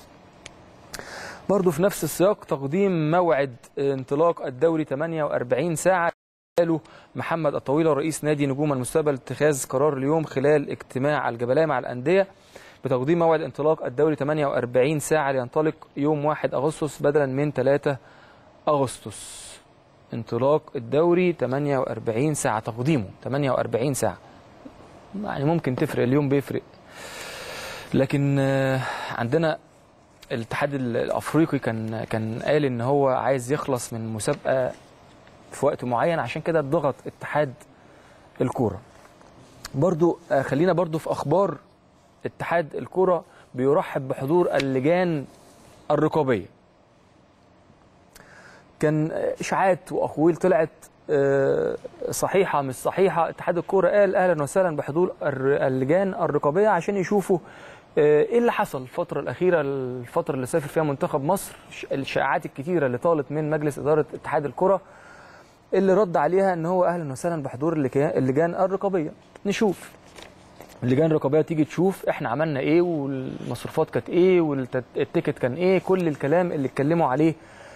برضه في نفس السياق تقديم موعد انطلاق الدوري 48 ساعه قاله محمد الطويله رئيس نادي نجوم المستقبل اتخاذ قرار اليوم خلال اجتماع الجبلايه مع الانديه بتقديم موعد انطلاق الدوري 48 ساعه لينطلق يوم 1 اغسطس بدلا من 3 اغسطس انطلاق الدوري 48 ساعه تقديمه 48 ساعه يعني ممكن تفرق اليوم بيفرق لكن آه، عندنا الاتحاد الافريقي كان كان قال ان هو عايز يخلص من مسابقه في وقت معين عشان كده ضغط اتحاد الكوره برضو آه، خلينا برضو في اخبار اتحاد الكوره بيرحب بحضور اللجان الرقابيه كان اشاعات واقوال طلعت آه، صحيحه مش صحيحه اتحاد الكوره قال اهلا وسهلا بحضور الر- اللجان الرقابيه عشان يشوفوا آه، ايه اللي حصل الفتره الاخيره الفتره اللي سافر فيها منتخب مصر ش- الشائعات الكتيره اللي طالت من مجلس اداره اتحاد الكره اللي رد عليها ان هو اهلا وسهلا بحضور اللجان اللجان الرقابيه نشوف اللجان الرقابيه تيجي تشوف احنا عملنا ايه والمصروفات كانت ايه والتيكت كان ايه كل الكلام اللي اتكلموا عليه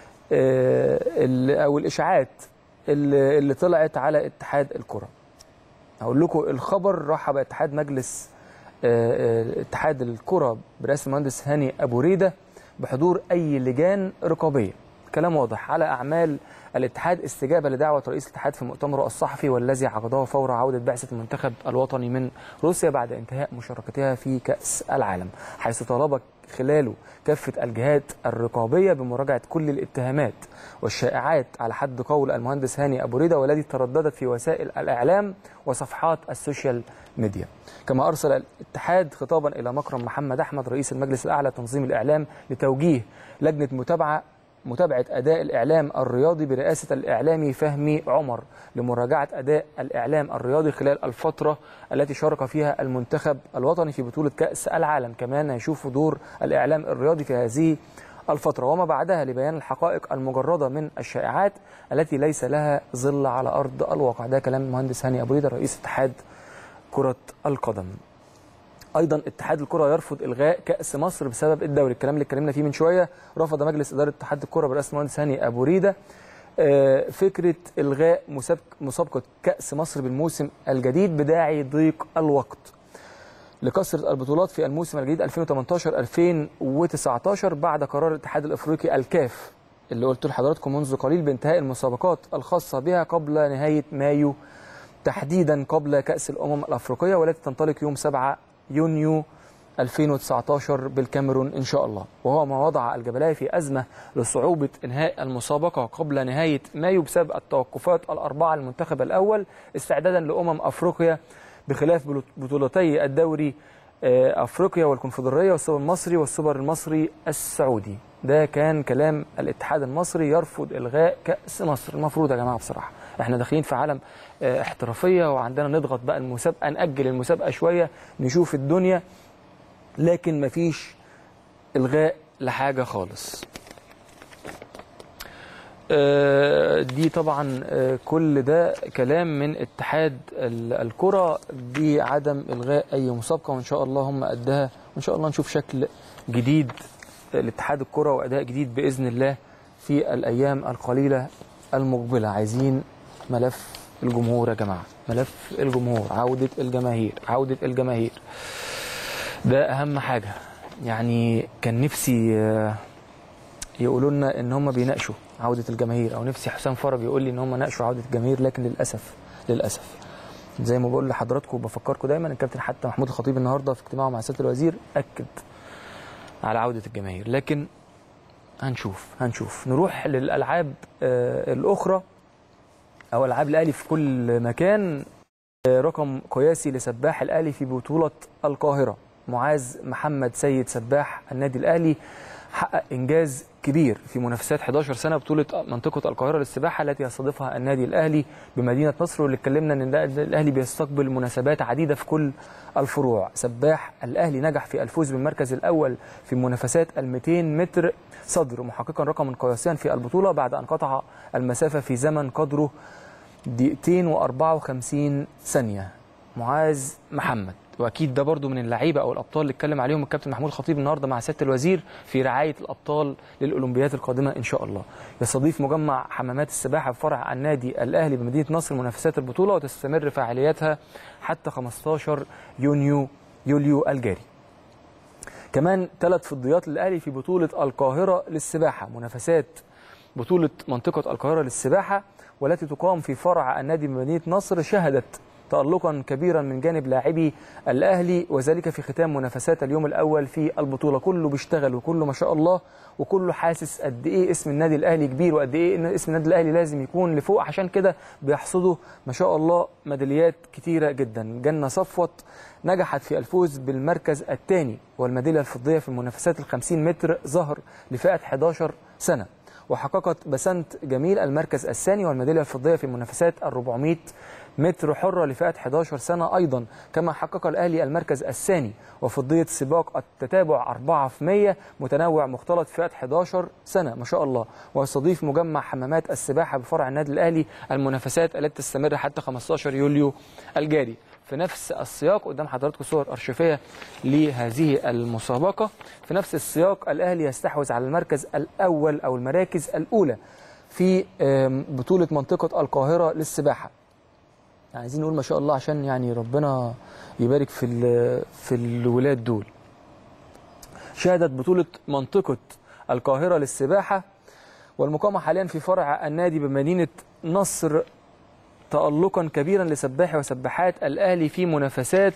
آه، ال- او الاشاعات اللي اللي طلعت على اتحاد الكره هقول لكم الخبر رحب اتحاد مجلس آه، آه، اتحاد الكره برئاسه المهندس هاني ابو ريده بحضور اي لجان رقابيه كلام واضح على اعمال الاتحاد استجابه لدعوه رئيس الاتحاد في مؤتمره الصحفي والذي عقده فور عوده بعثه المنتخب الوطني من روسيا بعد انتهاء مشاركتها في كاس العالم حيث طالب خلاله كافه الجهات الرقابيه بمراجعه كل الاتهامات والشائعات على حد قول المهندس هاني ابو ريده والتي ترددت في وسائل الاعلام وصفحات السوشيال ميديا كما ارسل الاتحاد خطابا الى مكرم محمد احمد رئيس المجلس الاعلى لتنظيم الاعلام لتوجيه لجنه متابعه متابعة أداء الإعلام الرياضي برئاسة الإعلامي فهمي عمر لمراجعة أداء الإعلام الرياضي خلال الفترة التي شارك فيها المنتخب الوطني في بطولة كأس العالم كمان هيشوفوا دور الإعلام الرياضي في هذه الفترة وما بعدها لبيان الحقائق المجردة من الشائعات التي ليس لها ظل على أرض الواقع ده كلام المهندس هاني أبو ريدة رئيس اتحاد كرة القدم ايضا اتحاد الكره يرفض الغاء كاس مصر بسبب الدوري الكلام اللي اتكلمنا فيه من شويه رفض مجلس اداره اتحاد الكره برئاسه المهندس هاني ابو ريده آه، فكره الغاء مسابق- مسابقه كاس مصر بالموسم الجديد بداعي ضيق الوقت لكثره البطولات في الموسم الجديد 2018 2019 بعد قرار الاتحاد الافريقي الكاف اللي قلت لحضراتكم منذ قليل بانتهاء المسابقات الخاصه بها قبل نهايه مايو تحديدا قبل كاس الامم الافريقيه والتي تنطلق يوم 7 يونيو 2019 بالكاميرون إن شاء الله وهو ما وضع الجبلاوي في أزمة لصعوبة إنهاء المسابقة قبل نهاية مايو بسبب التوقفات الأربعة للمنتخب الأول استعدادا لأمم أفريقيا بخلاف بطولتي الدوري آه، أفريقيا والكونفدرالية والسوبر المصري والسوبر المصري السعودي ده كان كلام الاتحاد المصري يرفض إلغاء كأس مصر المفروض يا جماعة بصراحة احنا داخلين في عالم آه، احترافية وعندنا نضغط بقى المسابقة نأجل المسابقة شوية نشوف الدنيا لكن مفيش إلغاء لحاجة خالص آه، دي طبعا آه، كل ده كلام من اتحاد ال- الكرة بعدم إلغاء أي مسابقة وإن شاء الله هم قدها وإن شاء الله نشوف شكل جديد لاتحاد الكرة وأداء جديد بإذن الله في الأيام القليلة المقبلة عايزين ملف الجمهور يا جماعة ملف الجمهور عودة الجماهير عودة الجماهير ده أهم حاجة يعني كان نفسي آه، يقولوا لنا ان هم بيناقشوا عوده الجماهير او نفسي حسام فرج يقول لي ان هم ناقشوا عوده الجماهير لكن للاسف للاسف زي ما بقول لحضراتكم وبفكركم دايما الكابتن حتى محمود الخطيب النهارده في اجتماعه مع سياده الوزير اكد على عوده الجماهير لكن هنشوف هنشوف نروح للالعاب آه، الاخرى او العاب الاهلي في كل مكان آه، رقم قياسي لسباح الاهلي في بطوله القاهره معاذ محمد سيد سباح النادي الاهلي حقق انجاز كبير في منافسات 11 سنه بطوله منطقه القاهره للسباحه التي يستضيفها النادي الاهلي بمدينه نصر واللي اتكلمنا ان ده- ده الاهلي بيستقبل مناسبات عديده في كل الفروع سباح الاهلي نجح في الفوز بالمركز الاول في منافسات ال 200 متر صدر محققا رقما قياسيا في البطوله بعد ان قطع المسافه في زمن قدره دقيقتين و54 ثانيه معاذ محمد واكيد ده برضو من اللعيبه او الابطال اللي اتكلم عليهم الكابتن محمود الخطيب النهارده مع سياده الوزير في رعايه الابطال للاولمبيات القادمه ان شاء الله يستضيف مجمع حمامات السباحه بفرع النادي الاهلي بمدينه نصر منافسات البطوله وتستمر فعالياتها حتى 15 يونيو يوليو الجاري كمان ثلاث فضيات للاهلي في بطوله القاهره للسباحه منافسات بطوله منطقه القاهره للسباحه والتي تقام في فرع النادي بمدينه نصر شهدت تألقا كبيرا من جانب لاعبي الأهلي وذلك في ختام منافسات اليوم الأول في البطولة كله بيشتغل وكله ما شاء الله وكله حاسس قد إيه اسم النادي الأهلي كبير وقد إيه إن اسم النادي الأهلي لازم يكون لفوق عشان كده بيحصدوا ما شاء الله ميداليات كتيرة جدا جنة صفوت نجحت في الفوز بالمركز الثاني والميدالية الفضية في منافسات ال 50 متر ظهر لفئة 11 سنة وحققت بسنت جميل المركز الثاني والميداليه الفضيه في منافسات ال 400 متر حره لفئه 11 سنه ايضا كما حقق الاهلي المركز الثاني وفضيه سباق التتابع 4 في 100 متنوع مختلط فئه 11 سنه ما شاء الله ويستضيف مجمع حمامات السباحه بفرع النادي الاهلي المنافسات التي تستمر حتى 15 يوليو الجاري في نفس السياق قدام حضراتكم صور أرشيفية لهذه المسابقة في نفس السياق الأهلي يستحوذ على المركز الأول أو المراكز الأولى في آم، بطولة منطقة القاهرة للسباحة يعني عايزين نقول ما شاء الله عشان يعني ربنا يبارك في ال- في الولاد دول شهدت بطولة منطقة القاهرة للسباحة والمقامة حاليا في فرع النادي بمدينة نصر تألقا كبيرا لسباحي وسباحات الأهلي في منافسات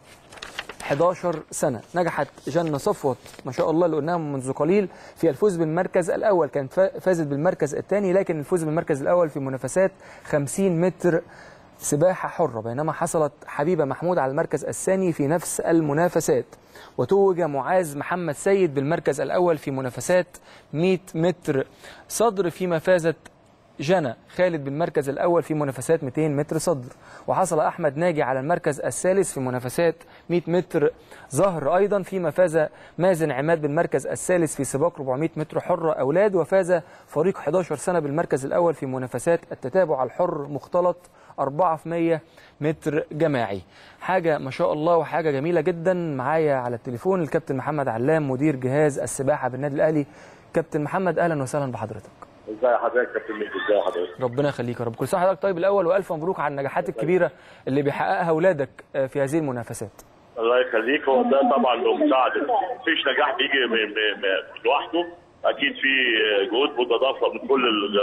11 سنة نجحت جنة صفوت ما شاء الله اللي قلناها منذ قليل في الفوز بالمركز الأول كانت فا- فازت بالمركز الثاني لكن الفوز بالمركز الأول في منافسات 50 متر سباحة حرة بينما حصلت حبيبة محمود على المركز الثاني في نفس المنافسات وتوج معاذ محمد سيد بالمركز الأول في منافسات 100 متر صدر فيما فازت جنى خالد بالمركز الأول في منافسات 200 متر صدر وحصل أحمد ناجي على المركز الثالث في منافسات 100 متر ظهر أيضا فيما فاز مازن عماد بالمركز الثالث في سباق 400 متر حرة أولاد وفاز فريق 11 سنة بالمركز الأول في منافسات التتابع الحر مختلط 4 في 100 متر جماعي حاجة ما شاء الله وحاجة جميلة جدا معايا على التليفون الكابتن محمد علام مدير جهاز السباحة بالنادي الأهلي كابتن محمد أهلا وسهلا بحضرتك ازي حضرتك يا كابتن ميدو ازي حضرتك ربنا يخليك يا رب كل سنه وحضرتك طيب الاول والف مبروك على النجاحات الكبيره اللي بيحققها اولادك آه، في هذه المنافسات الله يخليك هو ده طبعا بمساعده مفيش نجاح بيجي م- م- م- لوحده اكيد في جهود متضافره من كل ال-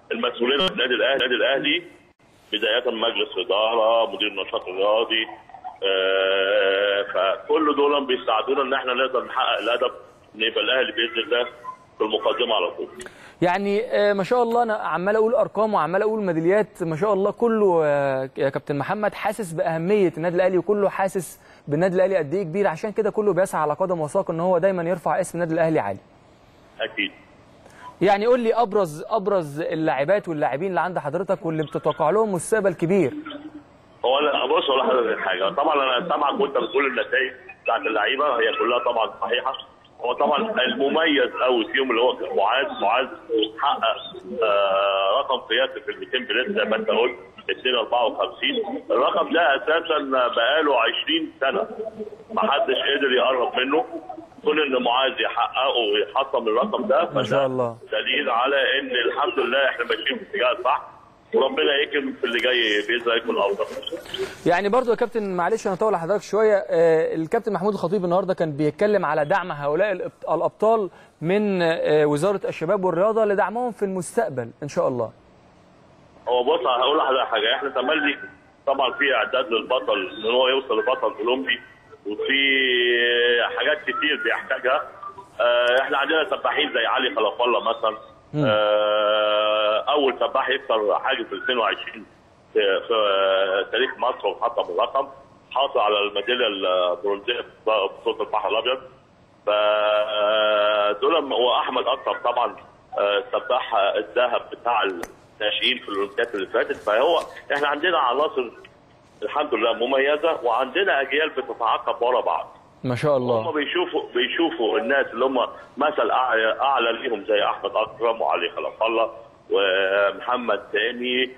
المسؤولين في النادي الاهلي النادي الاهلي بدايه مجلس اداره مدير النشاط الرياضي آه، فكل دول بيساعدونا ان احنا نقدر نحقق الهدف ان يبقى الاهلي باذن الله في المقدمه على طول يعني آه، ما شاء الله انا عمال اقول ارقام وعمال اقول ميداليات ما شاء الله كله آه، يا كابتن محمد حاسس باهميه النادي الاهلي وكله حاسس بالنادي الاهلي قد ايه كبير عشان كده كله بيسعى على قدم وساق ان هو دايما يرفع اسم النادي الاهلي عالي اكيد يعني قول لي ابرز ابرز اللاعبات واللاعبين اللي عند حضرتك واللي بتتوقع لهم مستقبل كبير هو انا بص اقول لحضرتك حاجه طبعا انا سامعك وانت بتقول النتائج بتاعت اللعيبه هي كلها طبعا صحيحه هو طبعا المميز قوي فيهم اللي هو معاذ معاذ حقق آه رقم قياسي في ال 200 بلاد زي ما انت قلت 254 الرقم ده اساسا بقاله 20 سنه ما حدش قدر يقرب منه كون ان معاذ يحققه ويحطم الرقم ده ما شاء الله دليل على ان الحمد لله احنا ماشيين في الاتجاه الصح وربنا يكرم في اللي جاي باذن الله يكون افضل يعني برضو يا كابتن معلش انا اطول حضرتك شويه آه، الكابتن محمود الخطيب النهارده كان بيتكلم على دعم هؤلاء الأب- الابطال من آه، وزاره الشباب والرياضه لدعمهم في المستقبل ان شاء الله هو بص هقول لحضرتك حاجه احنا تملي طبعا في اعداد للبطل ان هو يوصل لبطل اولمبي وفي حاجات كتير بيحتاجها آه، احنا عندنا سباحين زي علي خلف الله مثلا آه، اول سباح يكسر حاجز 22 في, في تاريخ مصر وحطم الرقم حاصل على الميداليه البرونزيه في بطوله البحر الابيض فدول واحمد اكرم طبعا آه، سباح الذهب بتاع الناشئين في الاولمبياد اللي فاتت فهو احنا عندنا عناصر الحمد لله مميزه وعندنا اجيال بتتعاقب ورا بعض ما شاء هم الله بيشوفوا بيشوفوا الناس اللي هم مثل اعلى اعلى ليهم زي احمد اكرم وعلي خلف الله ومحمد سامي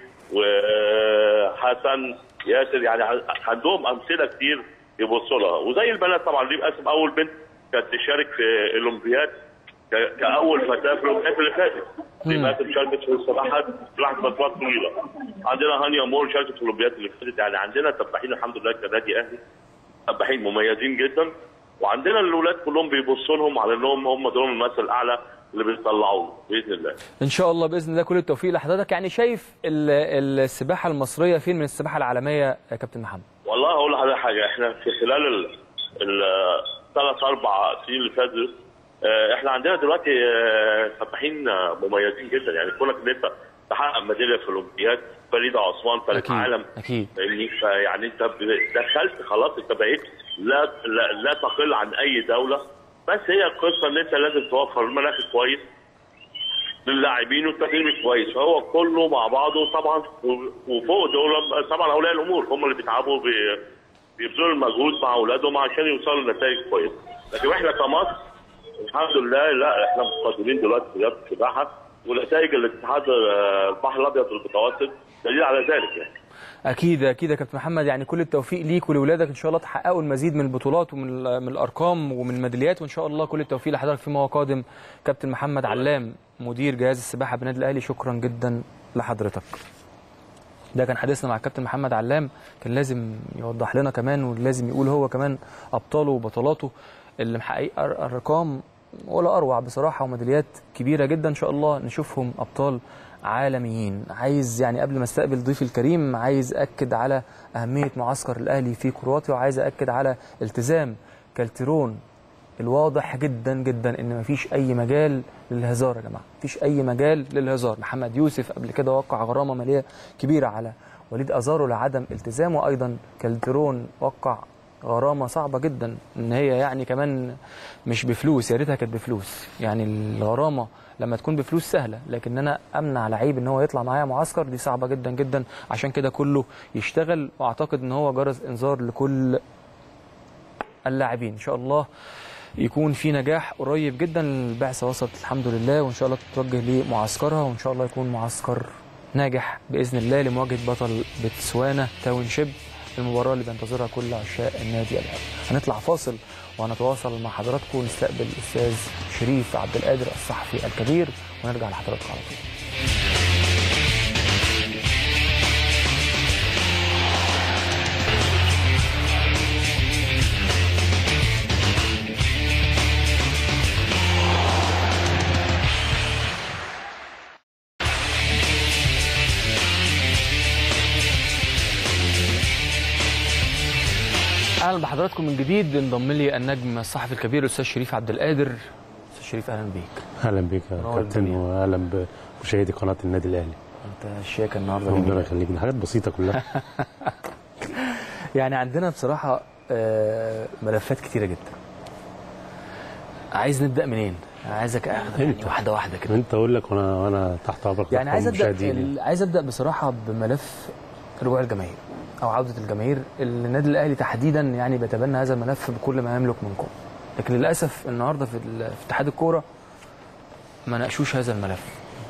وحسن ياسر يعني عندهم امثله كتير يبصوا لها وزي البنات طبعا دي اسم اول بنت كانت تشارك في الاولمبياد ك- كاول فتاه في الاولمبياد اللي فاتت دي باسم شاركت في السباحه سباحه فترات طويله عندنا هانيا مور شاركت في الاولمبياد اللي فاتت يعني عندنا سباحين الحمد لله كنادي اهلي سباحين مميزين جدا وعندنا الاولاد كلهم بيبصوا لهم على انهم هم دول المثل الاعلى اللي بيطلعوه باذن الله ان شاء الله باذن الله كل التوفيق لحضرتك يعني شايف ال- السباحه المصريه فين من السباحه العالميه يا كابتن محمد والله اقول لحضرتك حاجه احنا في خلال ال- الثلاث اربع سنين اللي فاتوا آه، احنا عندنا دلوقتي آه، سباحين آه، مميزين جدا يعني كونك ان انت تحقق ميداليه في الاولمبياد فريده عثمان ثالث اكيد عالم اكيد فاهمني فيعني انت ب- دخلت خلاص انت بقيت لا لا, لا تقل عن اي دوله بس هي القصه ان انت لازم توفر المناخ كويس للاعبين والتدريب كويس فهو كله مع بعضه طبعا و- وفوق دول طبعا اولياء الامور هم اللي بيتعبوا بي- بيبذلوا المجهود مع اولادهم عشان يوصلوا لنتائج كويسه لكن احنا كمصر الحمد لله لا احنا مقدرين دلوقتي في رياضه السباحه ونتائج الاتحاد آه، البحر الابيض المتوسط دليل على ذلك يعني اكيد اكيد يا كابتن محمد يعني كل التوفيق ليك ولولادك ان شاء الله تحققوا المزيد من البطولات ومن ال- من الارقام ومن الميداليات وان شاء الله كل التوفيق لحضرتك فيما هو قادم كابتن محمد علام مدير جهاز السباحه بالنادي الاهلي شكرا جدا لحضرتك ده كان حديثنا مع الكابتن محمد علام كان لازم يوضح لنا كمان ولازم يقول هو كمان ابطاله وبطولاته اللي محققين أر- ارقام ولا اروع بصراحه وميداليات كبيره جدا ان شاء الله نشوفهم ابطال عالميين عايز يعني قبل ما استقبل ضيفي الكريم عايز اكد على اهميه معسكر الاهلي في كرواتيا وعايز اكد على التزام كالترون الواضح جدا جدا ان مفيش اي مجال للهزار يا جماعه مفيش اي مجال للهزار محمد يوسف قبل كده وقع غرامه ماليه كبيره على وليد ازارو لعدم التزامه ايضا كالترون وقع غرامه صعبه جدا ان هي يعني كمان مش بفلوس يا ريتها كانت بفلوس يعني الغرامه لما تكون بفلوس سهله لكن انا امنع لعيب ان هو يطلع معايا معسكر دي صعبه جدا جدا عشان كده كله يشتغل واعتقد ان هو جرس انذار لكل اللاعبين ان شاء الله يكون في نجاح قريب جدا البعثه وصلت الحمد لله وان شاء الله تتوجه لمعسكرها وان شاء الله يكون معسكر ناجح باذن الله لمواجهه بطل بتسوانا تاونشيب المباراه اللي بينتظرها كل عشاق النادي الاهلي هنطلع فاصل وهنتواصل مع حضراتكم ونستقبل الاستاذ شريف عبد القادر الصحفي الكبير ونرجع لحضراتكم على طول اهلا بحضراتكم من جديد انضم لي النجم الصحفي الكبير الاستاذ شريف عبد القادر استاذ شريف اهلا بيك اهلا بيك يا منور كابتن الدنيا. واهلا بمشاهدي قناه النادي الاهلي انت الشياكه النهارده ربنا جميلة. يخليك دي حاجات بسيطه كلها يعني عندنا بصراحه آه، ملفات كتيره جدا عايز نبدا منين عايزك اخد يعني انت. واحده واحده كده انت اقول لك وانا وانا تحت امرك يعني عايز ابدا المشاهدين. ال- عايز ابدا بصراحه بملف رجوع الجماهير او عوده الجماهير النادي الاهلي تحديدا يعني بيتبنى هذا الملف بكل ما يملك من قوه لكن للاسف النهارده في ال- في اتحاد الكوره ما ناقشوش هذا الملف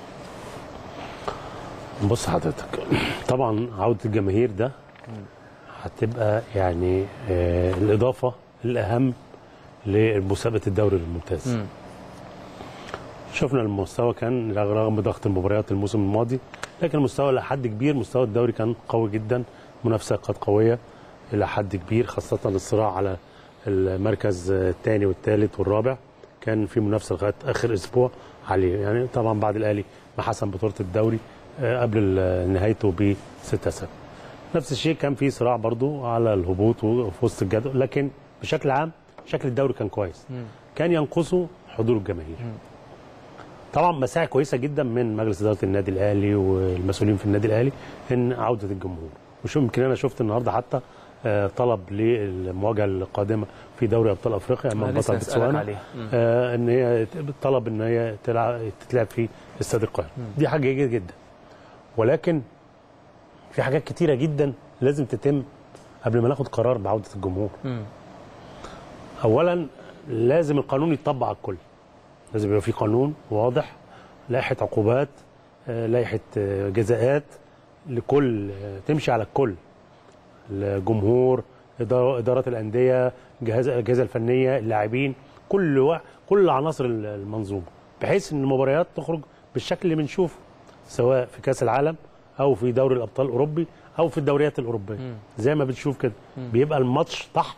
بص حضرتك طبعا عوده الجماهير ده هتبقى يعني آه الاضافه الاهم لمسابقه الدوري الممتاز مم. شفنا المستوى كان رغم ضغط المباريات الموسم الماضي لكن المستوى الى حد كبير مستوى الدوري كان قوي جدا منافسه كانت قويه الى حد كبير خاصه الصراع على المركز الثاني والثالث والرابع كان في منافسه لغايه اخر اسبوع عليه يعني طبعا بعد الاهلي ما حسم بطوله الدوري آه، قبل ال- نهايته ب 6 7 نفس الشيء كان في صراع برضو على الهبوط وفي وسط الجدول لكن بشكل عام شكل الدوري كان كويس كان ينقصه حضور الجماهير طبعا مساعي كويسه جدا من مجلس اداره النادي الاهلي والمسؤولين في النادي الاهلي ان عوده الجمهور وشو يمكن انا شفت النهارده حتى آه، طلب للمواجهه القادمه في دوري ابطال افريقيا امام أنا لسه بطل هسألك بتسوانا عليها. مم. آه، ان هي طلب ان هي تلعب تتلعب في استاد القاهره دي حاجه جيده جدا ولكن في حاجات كتيره جدا لازم تتم قبل ما ناخد قرار بعوده الجمهور مم. اولا لازم القانون يتطبق على الكل لازم يبقى في قانون واضح لائحه عقوبات آه، لائحه آه، جزاءات لكل آه، تمشي على الكل الجمهور إدارة- ادارات الانديه جهاز الاجهزه الفنيه اللاعبين كل وا... كل عناصر المنظومه بحيث ان المباريات تخرج بالشكل اللي بنشوفه سواء في كاس العالم او في دوري الابطال الاوروبي او في الدوريات الاوروبيه زي ما بنشوف كده بيبقى الماتش طحن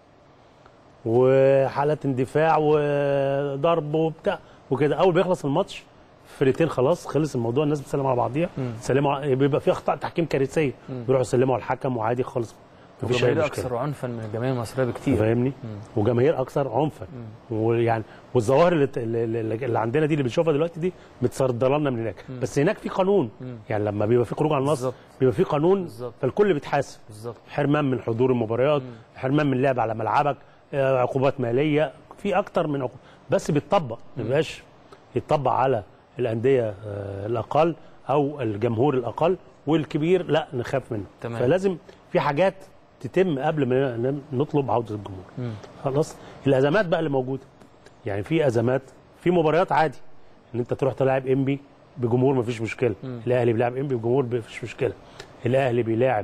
وحالات اندفاع وضرب وبتاع وكده اول ما يخلص الماتش فرقتين خلاص خلص الموضوع الناس بتسلم على بعضيها سلموا على- بيبقى في اخطاء تحكيم كارثيه بيروحوا يسلموا على الحكم وعادي خالص مفيش اي وجماهير مشكله اكثر عنفا من الجماهير المصريه بكتير فاهمني وجماهير اكثر عنفا ويعني والظواهر اللي, اللي, اللي عندنا دي اللي بنشوفها دلوقتي دي متصدره لنا من هناك بس هناك في قانون يعني لما بيبقى في خروج عن النص بالظبط. بيبقى في قانون بالظبط. فالكل بيتحاسب بالظبط حرمان من حضور المباريات حرمان من اللعب على ملعبك آه، عقوبات ماليه في اكتر من عقوبات بس بيتطبق ما بيبقاش يتطبق على الانديه آه، الاقل او الجمهور الاقل والكبير لا نخاف منه تمام. فلازم في حاجات تتم قبل ما ن- نطلب عوده الجمهور خلاص الازمات بقى اللي موجوده يعني في ازمات في مباريات عادي ان انت تروح تلاعب انبي بجمهور مفيش مشكله الاهلي بيلعب انبي بجمهور مفيش مشكله الاهلي بيلاعب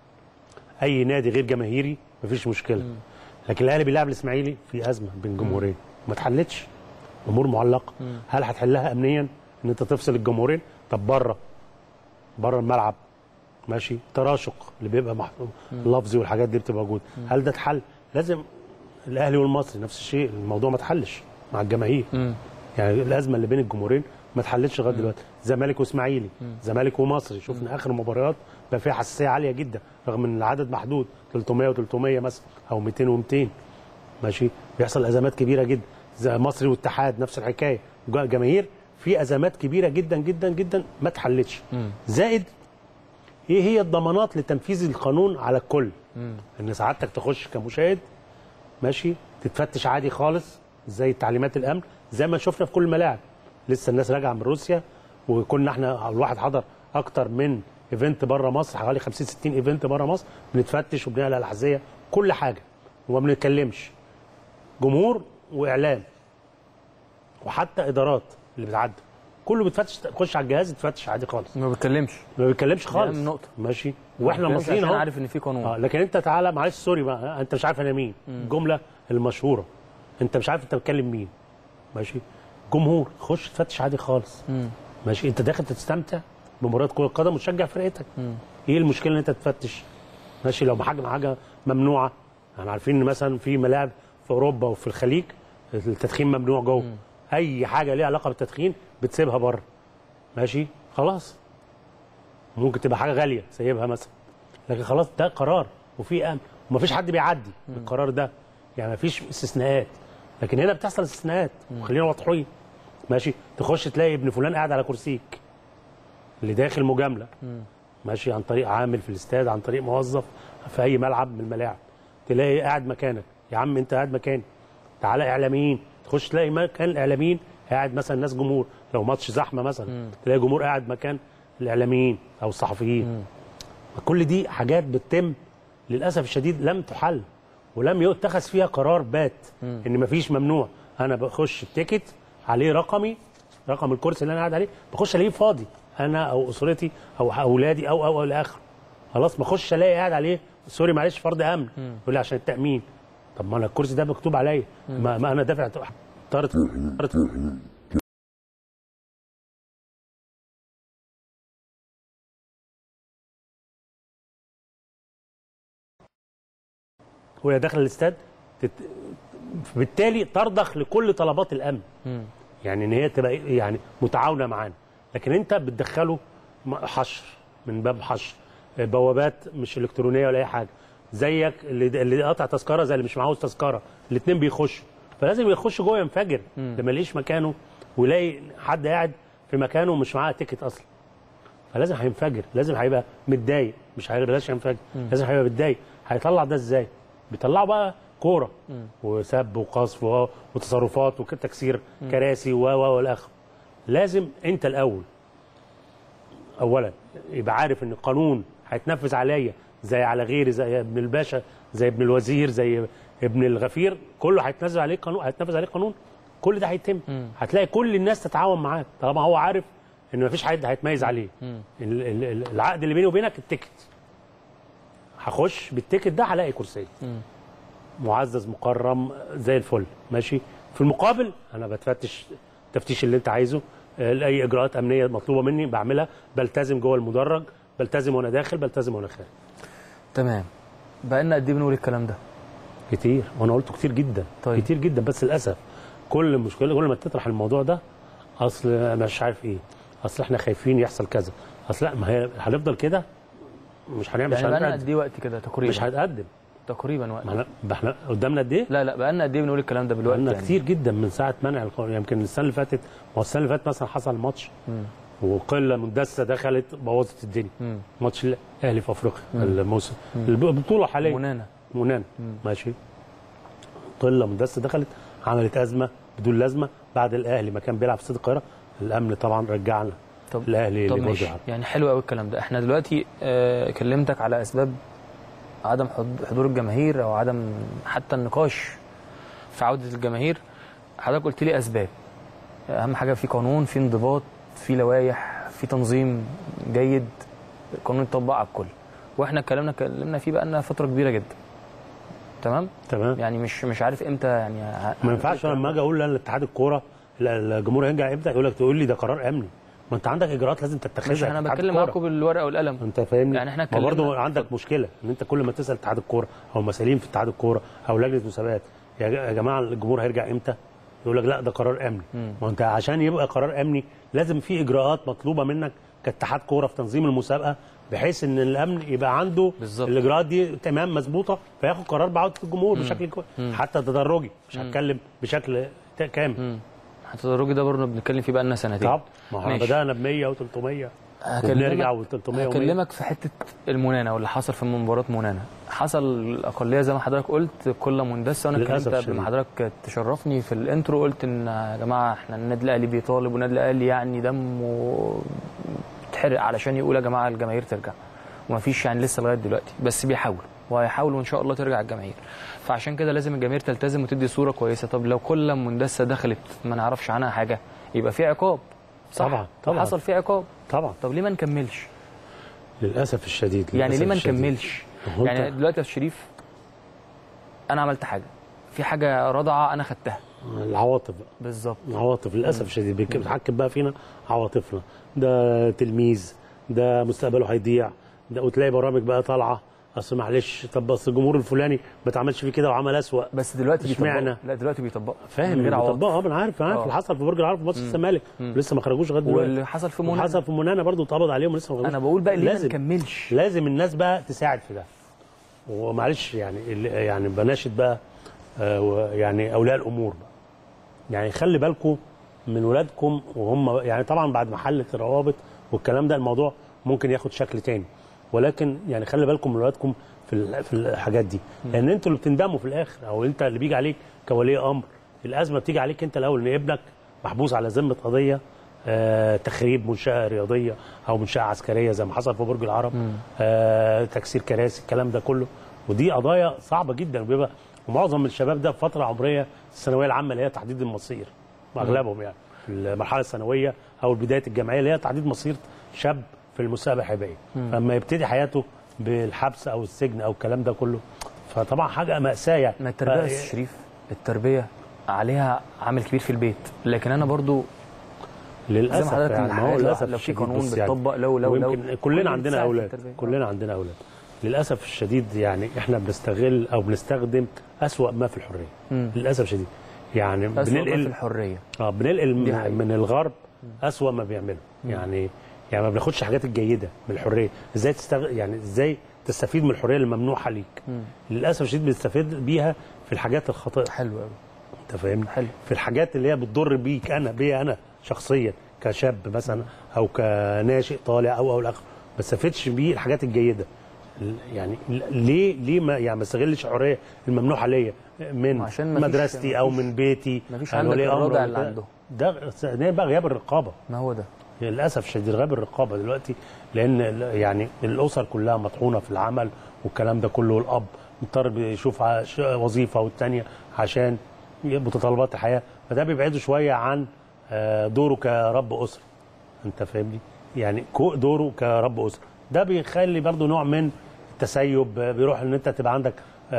اي نادي غير جماهيري مفيش مشكله لكن الاهلي بيلعب الاسماعيلي في ازمه بين جمهورين ما اتحلتش امور معلقه هل هتحلها امنيا ان انت تفصل الجمهورين طب بره بره الملعب ماشي تراشق اللي بيبقى محطوط لفظي والحاجات دي بتبقى موجوده هل ده اتحل لازم الاهلي والمصري نفس الشيء الموضوع ما اتحلش مع الجماهير يعني الازمه اللي بين الجمهورين ما اتحلتش لغايه دلوقتي زمالك واسماعيلي زمالك ومصري شفنا اخر مباريات بقى فيها حساسيه عاليه جدا رغم ان العدد محدود 300 و300 مثلا او 200 و200 ماشي بيحصل ازمات كبيره جدا زي مصري والاتحاد نفس الحكايه جا- جماهير في ازمات كبيره جدا جدا جدا ما اتحلتش زائد ايه هي الضمانات لتنفيذ القانون على الكل ان سعادتك تخش كمشاهد ماشي تتفتش عادي خالص زي تعليمات الامن زي ما شفنا في كل الملاعب لسه الناس راجعه من روسيا وكنا احنا الواحد حضر اكتر من ايفنت بره مصر حوالي 50 60 ايفنت بره مصر بنتفتش وبنقلع الاحذيه كل حاجه وما بنتكلمش جمهور واعلام وحتى ادارات اللي بتعدي كله بيتفتش تخش على الجهاز يتفتش عادي خالص ما بتكلمش ما بيتكلمش خالص أهم نقطة. ماشي واحنا بتكلمش المصريين عشان اهو عارف ان في قانون اه لكن انت تعالى معلش سوري بقى انت مش عارف انا مين الجمله المشهوره انت مش عارف انت بتكلم مين ماشي جمهور خش تفتش عادي خالص ماشي انت داخل تستمتع بمباراه كره قدم وتشجع فرقتك ايه المشكله ان انت تفتش ماشي لو حاجه حاجه ممنوعه احنا عارفين ان مثلا في ملاعب في اوروبا وفي الخليج التدخين ممنوع جوه اي حاجه ليها علاقه بالتدخين بتسيبها بره ماشي خلاص ممكن تبقى حاجه غاليه سايبها مثلا لكن خلاص ده قرار وفي امن ومفيش حد بيعدي القرار ده يعني مفيش استثناءات لكن هنا بتحصل استثناءات خلينا واضحين ماشي تخش تلاقي ابن فلان قاعد على كرسيك اللي داخل مجامله ماشي عن طريق عامل في الاستاد عن طريق موظف في اي ملعب من الملاعب تلاقي قاعد مكانك يا عم انت قاعد مكاني تعالى اعلاميين تخش تلاقي مكان الاعلاميين قاعد مثلا ناس جمهور لو ماتش زحمه مثلا تلاقي جمهور قاعد مكان الاعلاميين او الصحفيين كل دي حاجات بتتم للاسف الشديد لم تحل ولم يتخذ فيها قرار بات ان مفيش ممنوع انا بخش التيكت عليه رقمي رقم الكرسي اللي انا قاعد عليه بخش الاقيه فاضي انا او اسرتي او اولادي او او او الى اخره خلاص بخش الاقي قاعد عليه سوري معلش فرض امن يقول لي عشان التامين طب ما انا الكرسي ده مكتوب عليا ما, ما انا دافع طارت طارت وهي داخله الاستاد تت... بالتالي ترضخ لكل طلبات الامن يعني ان هي تبقى يعني متعاونه معانا لكن انت بتدخله م- حشر من باب حشر بوابات مش الكترونيه ولا اي حاجه زيك اللي اللي قاطع تذكره زي اللي مش معهوش تذكره الاثنين بيخشوا فلازم يخش جوه ينفجر لما يلاقيش مكانه ويلاقي حد قاعد في مكانه ومش معاه تيكت اصلا فلازم هينفجر لازم هيبقى متضايق مش هيرضاش ينفجر لازم هيبقى متضايق هيطلع ده ازاي بيطلعوا بقى كوره وسب وقذف و- وتصرفات وتكسير كراسي و و والاخر لازم انت الاول اولا يبقى عارف ان القانون هيتنفذ عليا زي على غيري زي ابن الباشا زي ابن الوزير زي ابن الغفير كله هيتنفذ عليه قانون هيتنفذ عليه قانون كل ده هيتم هتلاقي كل الناس تتعاون معاك طالما هو عارف ان مفيش حد هيتميز عليه ال- ال- ال- العقد اللي بيني وبينك التيكت هخش بالتيكت ده هلاقي كرسي معزز مكرم زي الفل ماشي في المقابل انا بتفتش التفتيش اللي انت عايزه آه، اي اجراءات امنيه مطلوبه مني بعملها بلتزم جوه المدرج بلتزم وانا داخل بلتزم وانا خارج تمام بقالنا قد ايه بنقول الكلام ده كتير وانا قلته كتير جدا طيب. كتير جدا بس للاسف كل مشكله كل ما تطرح الموضوع ده اصل انا مش عارف ايه اصل احنا خايفين يحصل كذا اصل لا ما هي هنفضل كده مش هنعمل مش يعني بقالنا هنقدم قد ايه وقت كده تقريبا مش هنقدم تقريبا وقت ما احنا- ما احنا قدامنا قد ايه؟ لا لا بقالنا قد ايه بنقول الكلام ده بالوقت بقالنا يعني كتير جدا من ساعه منع القانون يمكن السنه اللي فاتت ما هو السنه اللي فاتت مثلا حصل ماتش وقله مندسه دخلت بوظت الدنيا مم. ماتش الاهلي في افريقيا الموسم البطوله حاليا منانا منان ماشي قله مندسه دخلت عملت ازمه بدون لازمه بعد الاهلي ما كان بيلعب في استاد القاهره الامن طبعا رجعنا طب الاهلي طب اللي ماشي موجود يعني حلو قوي الكلام ده احنا دلوقتي آه كلمتك على اسباب عدم حض- حضور الجماهير او عدم حتى النقاش في عوده الجماهير حضرتك قلت لي اسباب اهم حاجه في قانون في انضباط في لوائح في تنظيم جيد القانون يطبق على الكل واحنا اتكلمنا اتكلمنا فيه بقالنا فتره كبيره جدا تمام تمام يعني مش مش عارف امتى يعني ه- ما ينفعش لما اجي اقول لاتحاد الكوره لا، الجمهور هيرجع امتى يقول لك تقول لي ده قرار امني ما انت عندك اجراءات لازم تتخذها مش انا كاتحاد بتكلم الكورة. معاكم بالورقه والقلم انت فاهمني يعني احنا ما برضه اتكلمنا- عندك مشكله ان انت كل ما تسال اتحاد الكوره او مسؤولين في اتحاد الكوره او لجنه مسابقات يا ج- يا جماعه الجمهور هيرجع امتى يقول لك لا ده قرار امني ما انت عشان يبقى قرار امني لازم في اجراءات مطلوبه منك كاتحاد كوره في تنظيم المسابقه بحيث ان الامن يبقى عنده بالظبط. الاجراءات دي تمام مظبوطه فياخد قرار بعوده الجمهور بشكل كويس حتى تدرجي مش هتكلم بشكل ت- كامل التدرجي ده برضه بنتكلم فيه بقالنا سنتين طب ما احنا ماشي. بدانا ب 100 و300 هكلمك- وبنرجع و300 هكلمك في حته المنانه واللي حصل في مباراه منانه حصل الاقليه زي ما حضرتك قلت كل مندسه وانا للأسف اتكلمت قبل ما الشديد. حضرتك تشرفني في الانترو قلت ان يا جماعه احنا النادي الاهلي بيطالب والنادي الاهلي يعني دمه تحرق علشان يقول يا جماعه الجماهير ترجع ومفيش يعني لسه لغايه دلوقتي بس بيحاولوا وهيحاولوا ان شاء الله ترجع الجماهير فعشان كده لازم الجماهير تلتزم وتدي صوره كويسه طب لو كل مندسه دخلت ما نعرفش عنها حاجه يبقى في عقاب صح طبعا، طبعا. حصل في عقاب طبعا طب ليه ما نكملش للاسف الشديد يعني للأسف ليه ما الشديد. نكملش هو يعني أنت- دلوقتي يا شريف انا عملت حاجه في حاجه رضعه انا خدتها العواطف بقى بالظبط عواطف للاسف الشديد بيك- بتحكم بقى فينا عواطفنا ده تلميذ ده مستقبله هيضيع ده وتلاقي برامج بقى طالعه اصل معلش طب بس الجمهور الفلاني ما اتعملش فيه كده وعمل اسوء بس دلوقتي بيطبقوا اشمعنى؟ لا دلوقتي بيطبقوا فاهم من غير عواطف بيطبقوا اه ما انا عارف انا عارف آه. اللي حصل في برج العرب في ماتش الزمالك لسه ما خرجوش لغايه دلوقتي واللي حصل في منى حصل في منانا برضه اتقبض عليهم لسه ما خرجوش انا بقول بقى ليه ما لازم نكملش لازم الناس بقى تساعد في ده ومعلش يعني ال- يعني بناشد بقى آه، و- يعني اولياء الامور بقى يعني خلي بالكم من ولادكم وهم يعني طبعا بعد ما حلت الروابط والكلام ده الموضوع ممكن ياخد شكل تاني ولكن يعني خلي بالكم من ولادكم في ال- في الحاجات دي لان انتوا اللي بتندموا في الاخر او انت اللي بيجي عليك كولي امر الازمه بتيجي عليك انت الاول ان ابنك محبوس على ذمه قضيه آه تخريب منشاه رياضيه او منشاه عسكريه زي ما حصل في برج العرب آه تكسير كراسي الكلام ده كله ودي قضايا صعبه جدا وبيبقى ومعظم الشباب ده في فتره عمريه الثانويه العامه اللي هي تحديد المصير اغلبهم يعني في المرحله الثانويه او بدايه الجامعيه اللي هي تحديد مصير شاب في المستقبل هيبقى ايه مم. فلما يبتدي حياته بالحبس او السجن او الكلام ده كله فطبعا حاجه ماساه يعني ما التربيه يا ف- أستاذ شريف التربيه عليها عامل كبير في البيت لكن انا برضو للاسف زي ما حضرتك يعني ما هو الحاجات للاسف لو في الشديد قانون بص يعني بيطبق لو لو لو ويمكن كل كلنا دي عندنا بتساعد في اولاد التربية. كلنا عندنا اولاد للاسف الشديد يعني احنا بنستغل او بنستخدم اسوأ ما في الحريه مم. للاسف الشديد يعني أسوأ ما في بننقل الحريه اه بننقل دي من, حقيقة. من الغرب اسوأ ما بيعمله مم. يعني يعني ما بناخدش الحاجات الجيده من الحريه ازاي تستغ... يعني ازاي تستفيد من الحريه الممنوحه ليك مم. للاسف الشديد بنستفيد بيها في الحاجات الخاطئه حلو قوي انت فاهمني حلو في الحاجات اللي هي بتضر بيك انا بيا انا شخصيا كشاب مثلا او كناشئ طالع او او الاخر ما استفدش بيه الحاجات الجيده ال- يعني ل- ليه ليه ما يعني ما استغلش الحريه الممنوحه ليا من عشان ما فيش- مدرستي ما او فيش- من بيتي ما فيش أو عندك ولي أمر الرادع أو اللي كده. عنده. ده ده بقى غياب الرقابه ما هو ده للاسف الشديد غياب الرقابه دلوقتي لان ال- يعني الاسر كلها مطحونه في العمل والكلام ده كله والاب مضطر بيشوف ع- ش- وظيفه والتانيه عشان متطلبات الحياه فده بيبعده شويه عن آه، دوره كرب اسره انت فاهمني يعني كو- دوره كرب اسره ده بيخلي برضو نوع من التسيب آه، بيروح ان انت تبقى عندك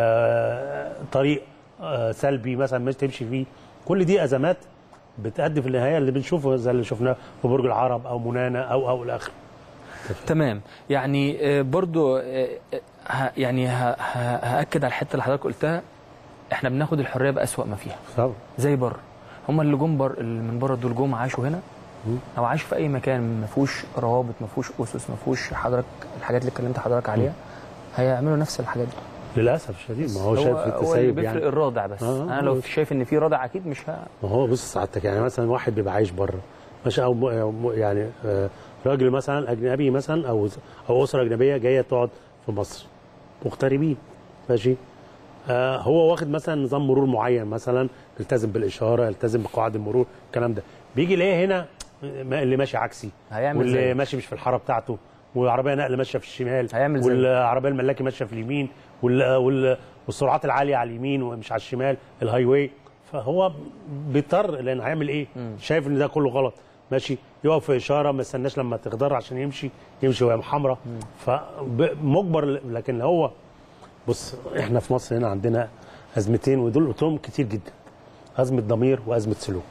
آه، طريق آه، سلبي مثلا مش تمشي فيه كل دي ازمات بتأدي في النهايه اللي بنشوفه زي اللي شفناه في برج العرب او منانا او او الاخر تمام يعني آه، برضو آه، آه، ه- يعني ه- ه- هاكد على الحته اللي حضرتك قلتها احنا بناخد الحريه باسوا ما فيها طبعا زي بره هم اللي جم بر اللي من بره دول جم عاشوا هنا او عاشوا في اي مكان ما فيهوش روابط ما فيهوش اسس ما فيهوش حضرتك الحاجات اللي اتكلمت حضرتك عليها هيعملوا نفس الحاجات دي للاسف الشديد ما هو شايف هو اللي التسيب بيفرق يعني الرادع بس آه، انا لو هو- شايف ان في رادع اكيد مش ه... ما هو بص سعادتك يعني مثلا واحد بيبقى عايش بره ماشي او م- أو م- يعني آه، راجل مثلا اجنبي مثلا او او اسره اجنبيه جايه تقعد في مصر مغتربين ماشي آه هو واخد مثلا نظام مرور معين مثلا يلتزم بالاشاره يلتزم بقواعد المرور الكلام ده بيجي يلاقي هنا ما- اللي ماشي عكسي هيعمل واللي زيه. ماشي مش في الحاره بتاعته والعربيه نقل ماشيه في الشمال هيعمل زيه. والعربيه الملاكي ماشيه في اليمين وال... وال... والسرعات العاليه على اليمين ومش على الشمال الهاي واي فهو بيضطر لان هيعمل ايه؟ شايف ان ده كله غلط ماشي يقف في اشاره ما يستناش لما تخضر عشان يمشي يمشي وهي حمراء فمجبر لكن هو بص احنا في مصر هنا عندنا ازمتين ودول قلتهم كتير جدا ازمه ضمير وازمه سلوك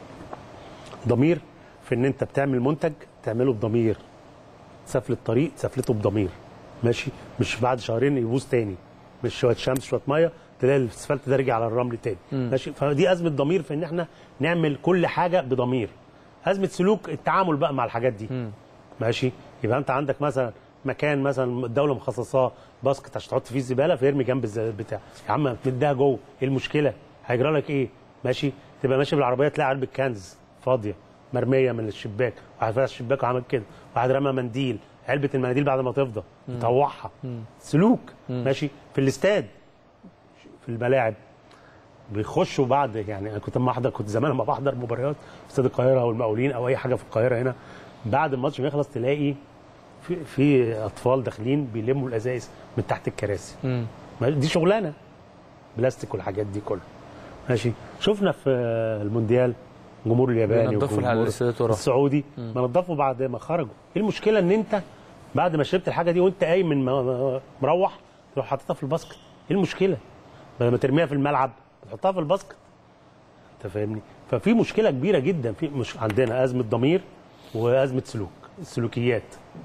ضمير في ان انت بتعمل منتج تعمله بضمير سفل الطريق سفلته بضمير ماشي مش بعد شهرين يبوظ تاني مش شويه شمس شويه ميه تلاقي الاسفلت ده رجع على الرمل تاني مم. ماشي فدي ازمه ضمير في ان احنا نعمل كل حاجه بضمير ازمه سلوك التعامل بقى مع الحاجات دي مم. ماشي يبقى انت عندك مثلا مكان مثلا الدوله مخصصاه باسكت عشان تحط فيه الزباله فيرمي جنب الزباله بتاع يا عم تمدها جوه ايه المشكله هيجرى لك ايه ماشي تبقى ماشي بالعربيه تلاقي علبه كنز فاضيه مرميه من الشباك واحد فتح الشباك وعمل كده واحد رمى منديل علبه المناديل بعد ما تفضى مم. يطوعها مم. سلوك مم. ماشي في الاستاد في الملاعب بيخشوا بعد يعني انا كنت لما احضر كنت زمان لما بحضر مباريات في استاد القاهره او المقاولين او اي حاجه في القاهره هنا بعد الماتش ما يخلص تلاقي في في اطفال داخلين بيلموا الازايز من تحت الكراسي مم. ما- دي شغلانه بلاستيك والحاجات دي كلها ماشي شفنا في المونديال جمهور الياباني بينضفوا والجمهور الاستادات ورا. السعودي مم. ما نضفوا بعد ما خرجوا ايه المشكله ان انت بعد ما شربت الحاجه دي وانت قايم من م- مروح تروح حاططها في الباسكت ايه المشكله بدل ما ترميها في الملعب تحطها في الباسكت انت فاهمني ففي مشكله كبيره جدا في مش عندنا ازمه ضمير وازمه سلوك السلوكيات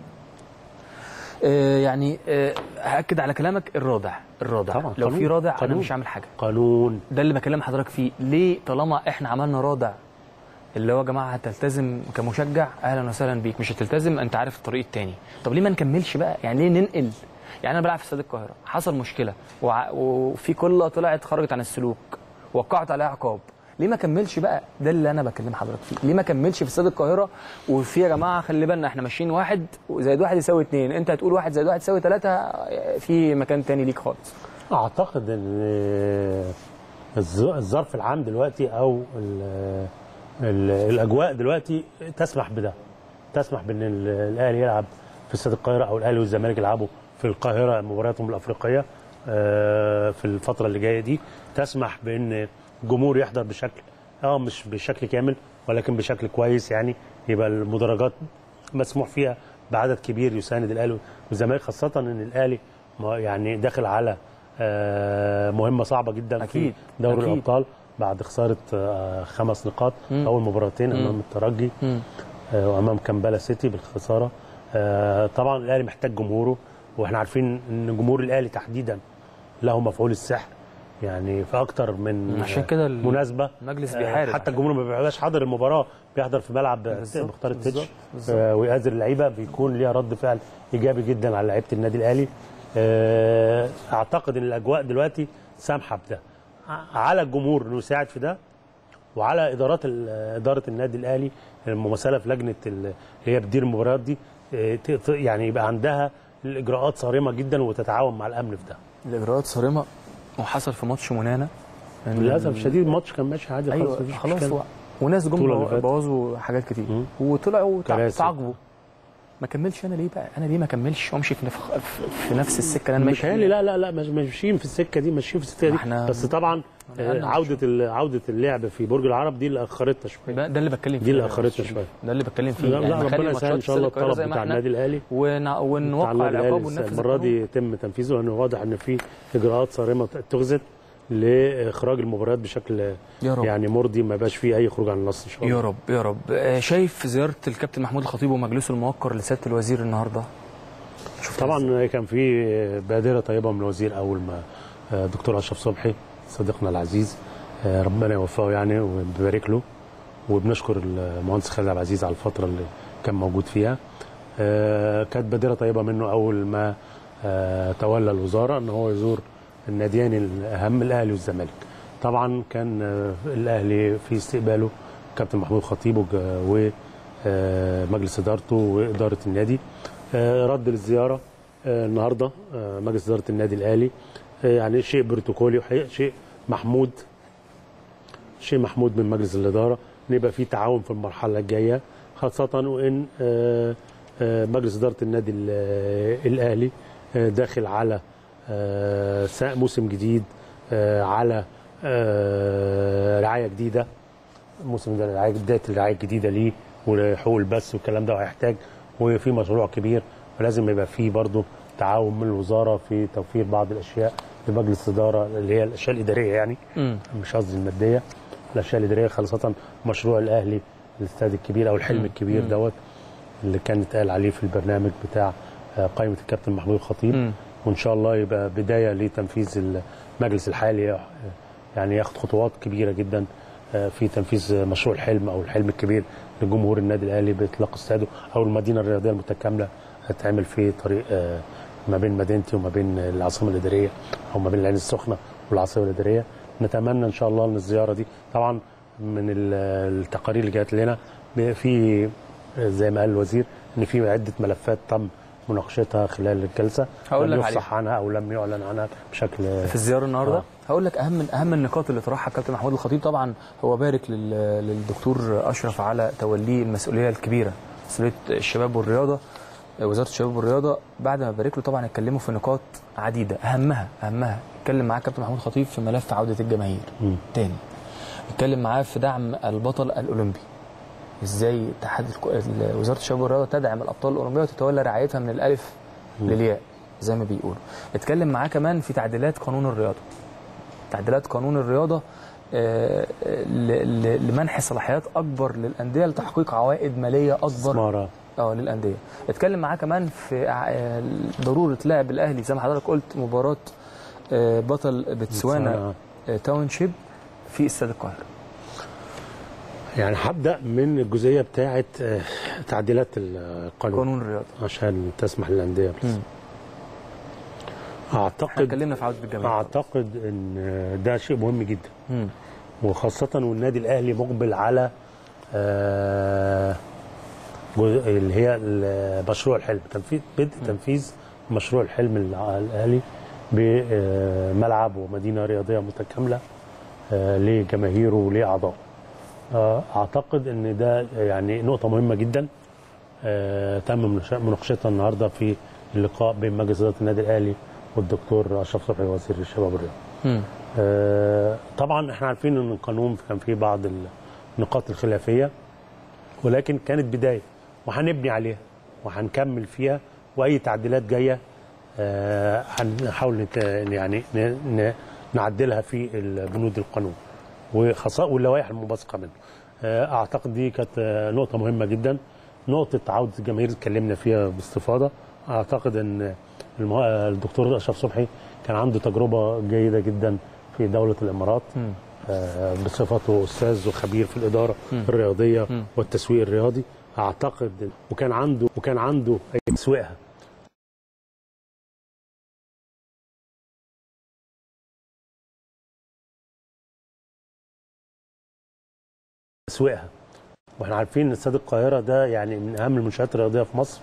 آه، يعني آه، هاكد على كلامك الرادع الرادع طبعا، لو قانون، في رادع انا قانون. مش هعمل حاجه قانون ده اللي بكلم حضرتك فيه ليه طالما احنا عملنا رادع اللي هو يا جماعه هتلتزم كمشجع اهلا وسهلا بيك مش هتلتزم انت عارف الطريق التاني طب ليه ما نكملش بقى يعني ليه ننقل يعني انا بلعب في استاد القاهره حصل مشكله وع- وفي كله طلعت خرجت عن السلوك وقعت عليها عقاب ليه ما كملش بقى ده اللي انا بكلم حضرتك فيه ليه ما كملش في استاد القاهره وفي يا جماعه خلي بالنا احنا ماشيين واحد زائد واحد يساوي اتنين انت هتقول واحد زائد واحد يساوي ثلاثه في مكان تاني ليك خالص اعتقد ان الظ- الظرف العام دلوقتي او ال- ال- الاجواء دلوقتي تسمح بده تسمح بان ال- الاهلي يلعب في استاد القاهره او الاهلي والزمالك يلعبوا في القاهره مبارياتهم الافريقيه آه، في الفتره اللي جايه دي تسمح بان الجمهور يحضر بشكل اه مش بشكل كامل ولكن بشكل كويس يعني يبقى المدرجات مسموح فيها بعدد كبير يساند الاهلي والزمالك خاصه ان الاهلي ما- يعني داخل على آه، مهمه صعبه جدا أكيد، في دوري أكيد. الابطال بعد خساره آه، خمس نقاط مم. اول مباراتين مم. امام الترجي مم. آه، وامام كامبالا سيتي بالخساره آه، طبعا الاهلي محتاج جمهوره واحنا عارفين ان جمهور الاهلي تحديدا له مفعول السحر يعني في اكتر من عشان كده ال- مناسبه المجلس آه، بيحارب حتى الجمهور ما بيبقاش حاضر المباراه بيحضر في ملعب بالظبط، مختار التتش بالظبط، بالظبط. آه، ويأذر اللعيبه بيكون ليها رد فعل ايجابي جدا على لعيبه النادي الاهلي آه، اعتقد ان الاجواء دلوقتي سامحه بده ع- على الجمهور انه يساعد في ده وعلى ادارات ال- اداره النادي الاهلي الممثله في لجنه ال- اللي هي بتدير المباريات دي آه، ت- ت- يعني يبقى عندها الاجراءات صارمه جدا وتتعاون مع الامن في ده الاجراءات صارمه وحصل في ماتش منانا إن- للاسف الشديد الماتش كان ماشي عادي خالص ايوه مفيش خلاص مشكلة. هو وناس جم البطولة اللي بو- فاتت. بوظوا حاجات كتير وطلعوا تع- كراسي. تعاقبوا ما كملش انا ليه بقى انا ليه ما كملش وامشي في, نف... في نفس السكه اللي انا ماشي متهيألي لا لا لا مش ماشيين في السكه دي ماشيين في السكه دي احنا- بس طبعا نقلنا آه، عوده ال- عوده اللعب في برج العرب دي اللي اخرتنا شويه ده, ده اللي بتكلم فيه دي اللي يا اخرتنا أستاذ شويه ده اللي بتكلم فيه لا لا نخلي ربنا ماتشات يسهل ان شاء الله استاد القاهرة الطلب زي ما بتاع احنا النادي الاهلي ون... بتاع ونوقع النادي العقاب الاهلي وننفذ المره دي يتم تنفيذه لانه واضح ان في اجراءات صارمه اتخذت لاخراج المباريات بشكل يا رب. يعني مرضي ما يبقاش فيه اي خروج عن النص ان شاء الله يا رب يا رب آه، شايف زياره الكابتن محمود الخطيب ومجلسه الموقر لسياده الوزير النهارده طبعا كان في بادره طيبه من الوزير اول ما آه، دكتور اشرف صبحي صديقنا العزيز آه، ربنا يوفقه يعني وبيبارك له وبنشكر المهندس خالد عبد العزيز على الفتره اللي كان موجود فيها آه، كانت بادره طيبه منه اول ما آه، تولى الوزاره ان هو يزور الناديين الاهم الاهلي والزمالك طبعا كان آه، الاهلي في استقباله كابتن محمود خطيب وج- ومجلس ادارته واداره النادي آه، رد للزياره آه، النهارده آه، مجلس اداره النادي الاهلي آه، يعني شيء بروتوكولي وحقيقة شيء محمود شيء محمود من مجلس الاداره ان يبقى في تعاون في المرحله الجايه خاصه وان آه، آه، مجلس اداره النادي ال- آه، الاهلي آه، داخل على آه، سا- موسم جديد آه، على آه، رعايه جديده موسم ده رعايه بدايه الرعايه الجديده ليه وحقوق البث والكلام ده وهيحتاج وفي مشروع كبير فلازم يبقى فيه برضه تعاون من الوزاره في توفير بعض الاشياء لمجلس الاداره اللي هي الاشياء الاداريه يعني مم. مش قصدي الماديه الاشياء الاداريه خاصه مشروع الاهلي الاستاد الكبير او الحلم مم. الكبير مم. دوت اللي كان اتقال عليه في البرنامج بتاع آه، قائمه الكابتن محمود الخطيب مم. وان شاء الله يبقى بدايه لتنفيذ المجلس الحالي آه، يعني ياخد خطوات كبيره جدا آه، في تنفيذ مشروع الحلم او الحلم الكبير لجمهور النادي الاهلي باطلاق استاده او المدينه الرياضيه المتكامله هتعمل في طريق آه، ما بين مدينتي وما بين العاصمه الاداريه او ما بين العين السخنه والعاصمه الاداريه نتمنى ان شاء الله ان الزياره دي طبعا من ال- التقارير اللي جات لنا في زي ما قال الوزير ان في عده ملفات تم مناقشتها خلال الجلسه هقول لم لك يفصح عنها او لم يعلن عنها بشكل في الزياره النهارده آه. هقول لك اهم اهم النقاط اللي طرحها الكابتن محمود الخطيب طبعا هو بارك لل- للدكتور اشرف على توليه المسؤوليه الكبيره مسؤوليه الشباب والرياضه وزاره الشباب والرياضه بعد ما بارك له طبعا اتكلموا في نقاط عديده اهمها اهمها اتكلم معاه الكابتن محمود الخطيب في ملف عوده الجماهير مم. تاني اتكلم معاه في دعم البطل الاولمبي ازاي اتحاد الك- ال- وزاره الشباب والرياضه تدعم الابطال الاولمبيه وتتولى رعايتها من الالف للياء زي ما بيقولوا اتكلم معاه كمان في تعديلات قانون الرياضه تعديلات قانون الرياضه آه، ل- ل- لمنح صلاحيات اكبر للانديه لتحقيق عوائد ماليه اكبر استثمار اه للانديه اتكلم معاه كمان في ع- آه، ضروره لعب الاهلي زي ما حضرتك قلت مباراه آه، بطل بتسوانا آه، تاونشيب في استاد القاهره يعني هبدا من الجزئيه بتاعه آه، تعديلات القانون قانون الرياضه عشان تسمح للانديه بس. مم. احنا اعتقد اتكلمنا في عوده الجماهير اعتقد ان ده شيء مهم جدا مم. وخاصه والنادي الاهلي مقبل على آه، جزء- اللي هي ال- مشروع الحلم تنفيذ بدء تنفيذ مشروع الحلم الع- الاهلي بملعب ومدينه رياضيه متكامله آه، لجماهيره ولاعضائه آه، اعتقد ان ده يعني نقطه مهمه جدا آه، تم مناقش- مناقشتها النهارده في اللقاء بين مجلس اداره النادي الاهلي والدكتور اشرف صبحي وزير الشباب والرياضه مم. آه، طبعا احنا عارفين ان القانون كان فيه بعض النقاط الخلافيه ولكن كانت بدايه وهنبني عليها وهنكمل فيها واي تعديلات جايه آه، هنحاول نت- يعني ن- ن- نعدلها في بنود القانون وخاصه واللوائح المنبثقه منه آه، اعتقد دي كانت آه، نقطه مهمه جدا نقطه عوده الجماهير اتكلمنا فيها باستفاضه اعتقد ان المه- الدكتور اشرف صبحي كان عنده تجربه جيده جدا في دوله الامارات مم. آه، بصفته استاذ وخبير في الاداره مم. الرياضيه مم. والتسويق الرياضي اعتقد وكان عنده وكان عنده أي تسويقها تسويقها واحنا عارفين ان استاد القاهره ده يعني من اهم المنشات الرياضيه في مصر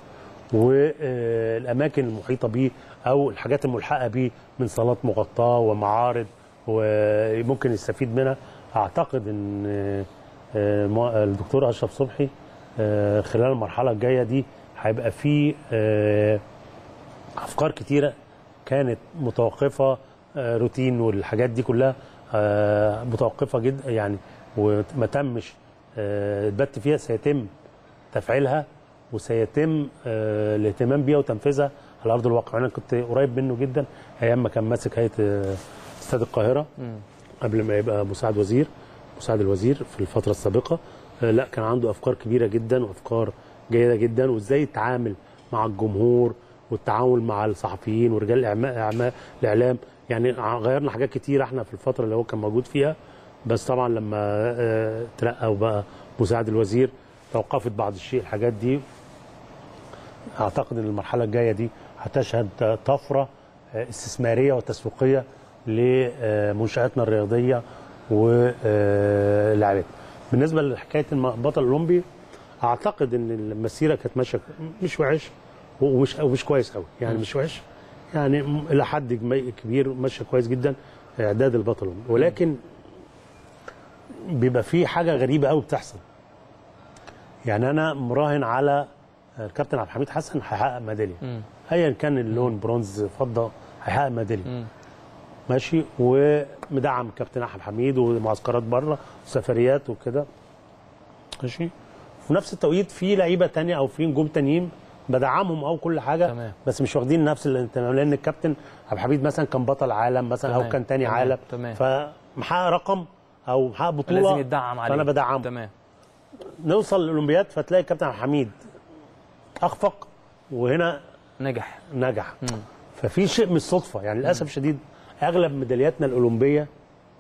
والاماكن المحيطه به او الحاجات الملحقه به من صالات مغطاه ومعارض وممكن يستفيد منها اعتقد ان آه، ما- الدكتور اشرف صبحي آه، خلال المرحله الجايه دي هيبقى فيه آه، افكار كتيره كانت متوقفه آه، روتين والحاجات دي كلها آه، متوقفه جدا يعني وما تمش آه، البت فيها سيتم تفعيلها وسيتم آه، الاهتمام بيها وتنفيذها على ارض الواقع انا كنت قريب منه جدا ايام ما كان ماسك هيئه آه، استاد القاهره مم. قبل ما يبقى مساعد وزير مساعد الوزير في الفتره السابقه آه، لا كان عنده افكار كبيره جدا وافكار جيده جدا وازاي يتعامل مع الجمهور والتعامل مع الصحفيين ورجال الإعما- إعما- الاعلام يعني ع- غيرنا حاجات كتير احنا في الفتره اللي هو كان موجود فيها بس طبعا لما آه، ترقى وبقى مساعد الوزير توقفت بعض الشيء الحاجات دي اعتقد ان المرحله الجايه دي هتشهد طفره آه، استثماريه وتسويقيه لمنشاتنا الرياضيه واللاعبين بالنسبه لحكايه البطل الاولمبي اعتقد ان المسيره كانت ماشيه مش وحش ومش ومش كويس قوي يعني مش وحش يعني م- الى حد جم- كبير ماشيه كويس جدا اعداد البطل الأولمبي. ولكن بيبقى في حاجه غريبه قوي بتحصل يعني انا مراهن على الكابتن عبد الحميد حسن هيحقق ميداليه مم. ايا كان اللون برونز فضه هيحقق ميداليه مم. ماشي ومدعم كابتن احمد حميد ومعسكرات بره وسفريات وكده ماشي في نفس التوقيت في لعيبه تانية او في نجوم تانيين بدعمهم او كل حاجه تمام. بس مش واخدين نفس الاهتمام لان الكابتن عبد الحميد مثلا كان بطل عالم مثلا او تمام. كان تاني تمام. عالم تمام. فمحقق رقم او محقق بطوله لازم يدعم عليه فانا بدعمه تمام نوصل للاولمبياد فتلاقي الكابتن عبد الحميد اخفق وهنا نجح نجح مم. ففي شيء من الصدفه يعني للاسف الشديد اغلب ميدالياتنا الاولمبيه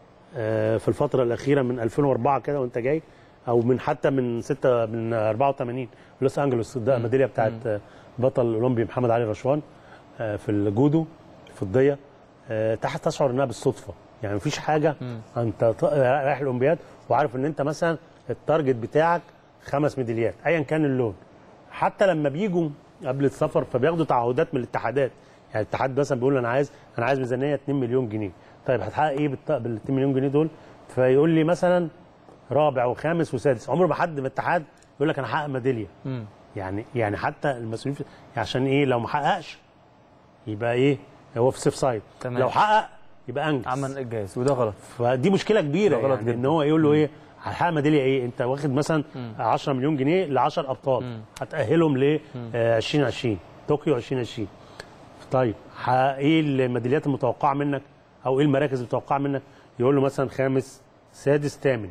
آه، في الفتره الاخيره من 2004 كده وانت جاي او من حتى من 6 من 84 لوس انجلوس ده الميداليه بتاعت آه، بطل الاولمبي محمد علي رشوان آه، في الجودو الفضيه آه، تحت تشعر انها بالصدفه يعني مفيش حاجه انت ط- رايح الاولمبياد وعارف ان انت مثلا التارجت بتاعك خمس ميداليات ايا كان اللون حتى لما بيجوا قبل السفر فبياخدوا تعهدات من الاتحادات يعني الاتحاد مثلا بيقول انا عايز انا عايز ميزانيه 2 مليون جنيه طيب هتحقق ايه بالت- بال 2 مليون جنيه دول فيقول لي مثلا رابع وخامس وسادس عمر ما حد من الاتحاد يقول لك انا هحقق ميداليه مم. يعني يعني حتى المسؤولين في- عشان ايه لو ما حققش يبقى ايه هو في سيف سايد تمام. لو حقق يبقى انجز عمل انجاز وده غلط فدي مشكله كبيره ده غلط يعني جدا. ان هو يقول له ايه هتحقق ميداليه ايه انت واخد مثلا 10 مليون جنيه ل 10 ابطال هتاهلهم ل آه، 2020 طوكيو 2020 طيب ح- ايه الميداليات المتوقعه منك او ايه المراكز المتوقعه منك يقول له مثلا خامس سادس ثامن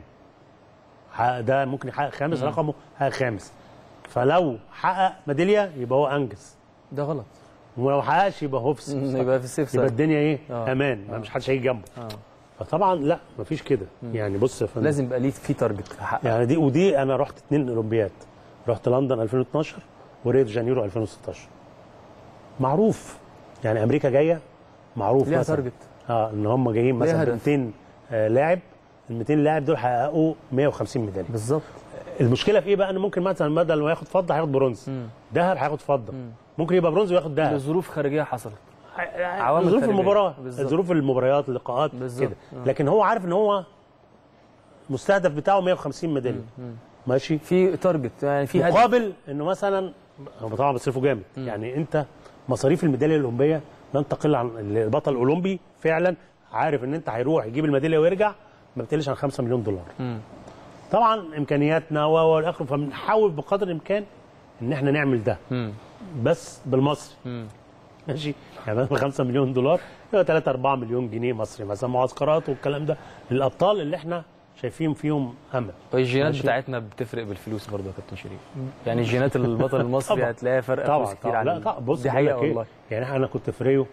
ح- ده ممكن يحقق خامس رقمه حقق خامس فلو حقق ميداليه يبقى هو انجز ده غلط ولو حققش يبقى هو في السيف مم، سايد. يبقى في السيف يبقى سايد. الدنيا ايه آه. امان ما مش حدش هيجي جنبه آه. فطبعا لا مفيش كده يعني بص يا فندم لازم يبقى ليه في تارجت تحقق يعني دي ودي انا رحت اتنين اولمبياد رحت لندن 2012 وريو دي جانيرو 2016 معروف يعني امريكا جايه معروف ليها مثلا تارجت. اه ان هم جايين ليها مثلا ب هدف. 200 آه لاعب ال 200 لاعب دول حققوا 150 ميداليه بالظبط المشكله في ايه بقى ان ممكن مثلا بدل ما ياخد فضه هياخد برونز ذهب هياخد فضه ممكن يبقى برونز وياخد ذهب ظروف خارجيه حصلت عوامل ظروف خارجية. المباراه بالظبط. ظروف المباريات اللقاءات بالظبط. كده آه. لكن هو عارف ان هو مستهدف بتاعه 150 ميداليه ماشي في تارجت يعني في هدف مقابل انه مثلا هم طبعا بيصرفوا جامد يعني انت مصاريف الميداليه الاولمبيه لن تقل عن البطل الاولمبي فعلا عارف ان انت هيروح يجيب الميداليه ويرجع ما بتقلش عن 5 مليون دولار مم. طبعا طبعا امكانياتنا و و والى اخره فبنحاول بقدر الامكان ان احنا نعمل ده مم. بس بالمصري مم. ماشي يعني مثلا 5 مليون دولار يبقى 3 4 مليون جنيه مصري مثلا معسكرات والكلام ده للابطال اللي احنا شايفين فيهم امل والجينات ماشي. بتاعتنا بتفرق بالفلوس برضه يا كابتن شريف يعني جينات البطل المصري طبعا. هتلاقيها فرق طبعا فلوس كتير طبعا عن لا طبعا بص دي بقول لك حقيقه إيه، والله يعني انا كنت في ريو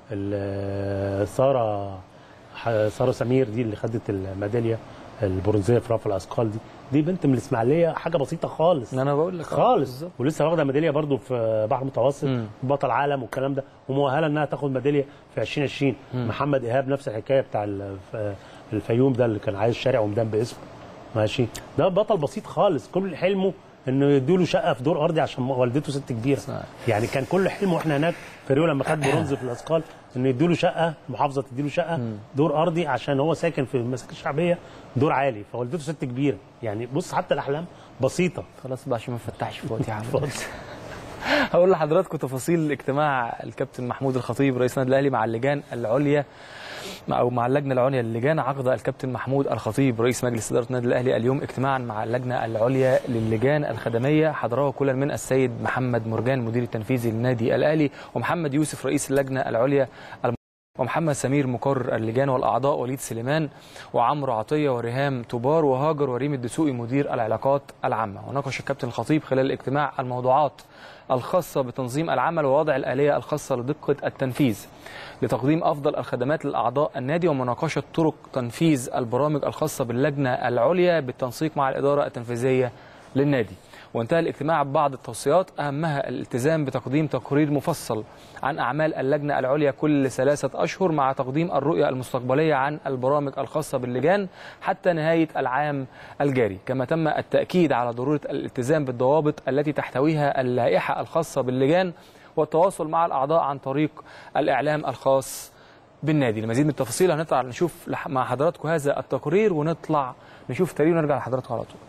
ال- ساره ح- ساره سمير دي اللي خدت الميداليه البرونزيه في رفع الاثقال دي دي بنت من الاسماعيليه حاجه بسيطه خالص انا بقول لك آه، خالص بالظبط. ولسه واخده ميداليه برضو في بحر متوسط مم. بطل عالم والكلام ده ومؤهله انها تاخد ميداليه في 2020 مم. محمد ايهاب نفس الحكايه بتاع الف- الفيوم ده اللي كان عايز شارع ومدان باسمه ماشي ده بطل بسيط خالص كل حلمه انه يدوا له شقه في دور ارضي عشان والدته ست كبيره يعني كان كل حلمه واحنا هناك في ريو لما خد برونز في الاثقال انه يدوا له شقه المحافظه تدي له شقه دور ارضي عشان هو ساكن في المساكن الشعبيه دور عالي فوالدته ست كبيره يعني بص حتى الاحلام بسيطه خلاص بقى عشان ما نفتحش في وقت يا عم اتفضل. هقول لحضراتكم تفاصيل اجتماع الكابتن محمود الخطيب رئيس النادي الاهلي مع اللجان العليا مع- او مع اللجنه العليا للجان عقد الكابتن محمود الخطيب رئيس مجلس اداره النادي الاهلي اليوم اجتماعا مع اللجنه العليا للجان الخدميه حضره كل من السيد محمد مرجان مدير التنفيذي للنادي الاهلي ومحمد يوسف رئيس اللجنه العليا الم- ومحمد سمير مقرر اللجان والاعضاء وليد سليمان وعمرو عطيه وريهام طوبار وهاجر وريم الدسوقي مدير العلاقات العامه وناقش الكابتن الخطيب خلال الاجتماع الموضوعات الخاصه بتنظيم العمل ووضع الاليه الخاصه لدقه التنفيذ لتقديم افضل الخدمات لاعضاء النادي ومناقشه طرق تنفيذ البرامج الخاصه باللجنه العليا بالتنسيق مع الاداره التنفيذيه للنادي وانتهى الاجتماع ببعض التوصيات اهمها الالتزام بتقديم تقرير مفصل عن اعمال اللجنه العليا كل ثلاثه اشهر مع تقديم الرؤيه المستقبليه عن البرامج الخاصه باللجان حتى نهايه العام الجاري كما تم التاكيد على ضروره الالتزام بالضوابط التي تحتويها اللائحه الخاصه باللجان والتواصل مع الاعضاء عن طريق الاعلام الخاص بالنادي لمزيد من التفاصيل هنطلع نشوف لح- مع حضراتكم هذا التقرير ونطلع نشوف تقرير ونرجع لحضراتكم على طول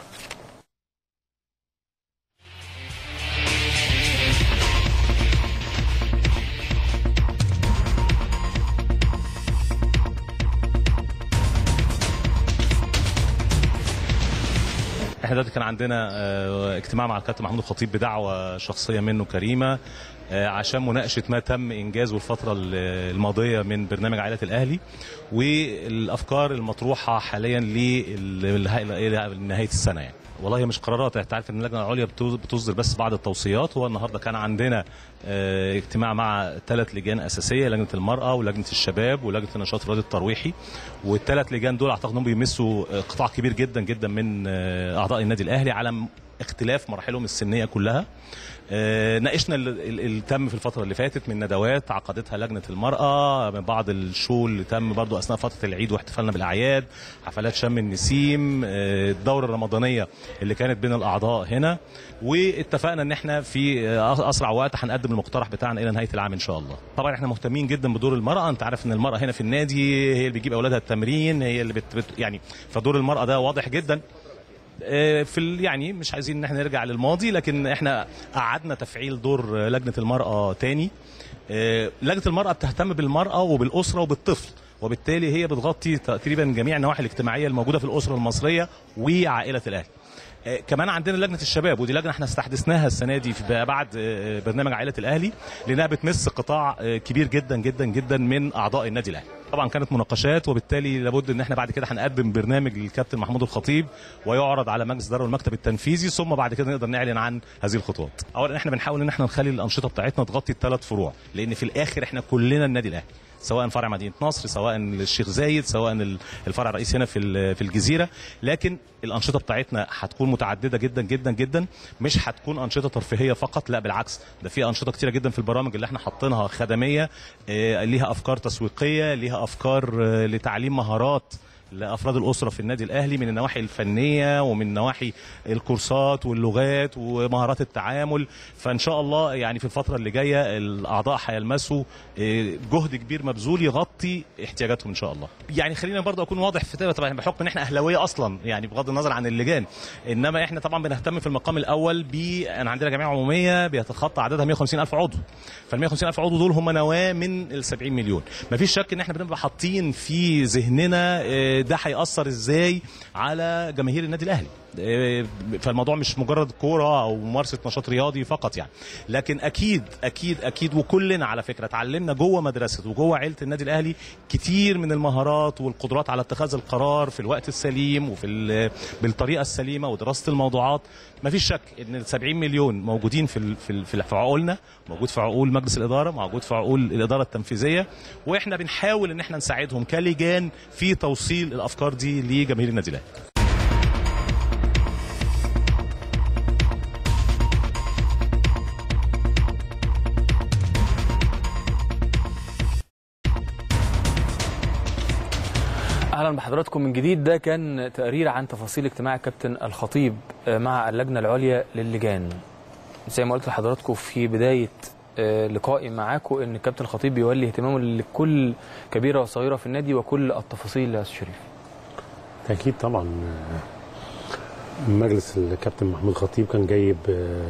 احنا دلوقتي كان عندنا آه، اجتماع مع الكابتن محمود الخطيب بدعوه شخصيه منه كريمه آه، عشان مناقشه ما تم انجازه الفتره ال- الماضيه من برنامج عائله الاهلي والافكار المطروحه حاليا لنهايه السنه يعني والله هي مش قرارات انت عارف ان اللجنه العليا بتوز- بتصدر بس بعض التوصيات هو النهارده كان عندنا آه، اجتماع مع ثلاث لجان اساسيه لجنه المراه ولجنه الشباب ولجنه النشاط الرياضي الترويحي والثلاث لجان دول اعتقد انهم بيمسوا آه، قطاع كبير جدا جدا من آه، اعضاء النادي الاهلي على م- اختلاف مراحلهم السنيه كلها آه، ناقشنا اللي تم في الفتره اللي فاتت من ندوات عقدتها لجنه المراه من بعض الشو اللي تم برضو اثناء فتره العيد واحتفالنا بالاعياد حفلات شم النسيم آه، الدوره الرمضانيه اللي كانت بين الاعضاء هنا واتفقنا ان احنا في آه، اسرع وقت هنقدم المقترح بتاعنا الى نهايه العام ان شاء الله طبعا احنا مهتمين جدا بدور المراه انت عارف ان المراه هنا في النادي هي اللي بتجيب اولادها التمرين هي اللي بت... بت... يعني فدور المراه ده واضح جدا آه، في ال- يعني مش عايزين ان احنا نرجع للماضي لكن احنا قعدنا تفعيل دور آه، لجنه المراه تاني آه، لجنه المراه بتهتم بالمراه وبالاسره وبالطفل وبالتالي هي بتغطي تقريبا جميع النواحي الاجتماعيه الموجوده في الاسره المصريه وعائله الاهلي آه، كمان عندنا لجنه الشباب ودي لجنه احنا استحدثناها السنه دي في- بعد آه، برنامج عائله الاهلي لانها بتمس قطاع آه، كبير جدا جدا جدا من اعضاء النادي الاهلي طبعا كانت مناقشات وبالتالي لابد ان احنا بعد كده هنقدم برنامج للكابتن محمود الخطيب ويعرض على مجلس الاداره والمكتب التنفيذي ثم بعد كده نقدر نعلن عن هذه الخطوات اولا احنا بنحاول ان احنا نخلي الانشطه بتاعتنا تغطي الثلاث فروع لان في الاخر احنا كلنا النادي الاهلي سواء فرع مدينه نصر سواء الشيخ زايد سواء ال- الفرع الرئيسي هنا في ال- في الجزيره لكن الانشطه بتاعتنا هتكون متعدده جدا جدا جدا مش هتكون انشطه ترفيهيه فقط لا بالعكس ده في انشطه كتيره جدا في البرامج اللي احنا حاطينها خدميه آه، ليها افكار تسويقيه ليها افكار آه، لتعليم مهارات لافراد الاسره في النادي الاهلي من النواحي الفنيه ومن نواحي الكورسات واللغات ومهارات التعامل فان شاء الله يعني في الفتره اللي جايه الاعضاء هيلمسوا آه، جهد كبير مبذول يغطي احتياجاتهم ان شاء الله يعني خلينا برضه اكون واضح في ده طبعا بحكم ان احنا اهلاويه اصلا يعني بغض النظر عن اللجان انما احنا طبعا بنهتم في المقام الاول ب انا عندنا جمعيه عموميه بيتخطى عددها 150 الف عضو فال 150 الف عضو دول هم نواه من ال 70 مليون مفيش شك ان احنا بنبقى حاطين في ذهننا آه، ده هيأثر ازاي على جماهير النادي الاهلي آه، فالموضوع مش مجرد كوره او ممارسه نشاط رياضي فقط يعني لكن اكيد اكيد اكيد وكلنا على فكره اتعلمنا جوه مدرسه وجوه عيله النادي الاهلي كتير من المهارات والقدرات على اتخاذ القرار في الوقت السليم وفي ال- بالطريقه السليمه ودراسه الموضوعات مفيش شك ان ال 70 مليون موجودين في ال- في ال- في في عقولنا موجود في عقول مجلس الاداره موجود في عقول الاداره التنفيذيه واحنا بنحاول ان احنا نساعدهم كلجان في توصيل الافكار دي لجماهير النادي الاهلي اهلا بحضراتكم من جديد ده كان تقرير عن تفاصيل اجتماع الكابتن الخطيب مع اللجنه العليا للجان زي ما قلت لحضراتكم في بدايه آه، لقائي معاكم ان الكابتن الخطيب بيولي اهتمامه لكل كبيره وصغيره في النادي وكل التفاصيل يا أستاذ شريف تأكيد طبعا آه، مجلس الكابتن محمود خطيب كان جايب آه،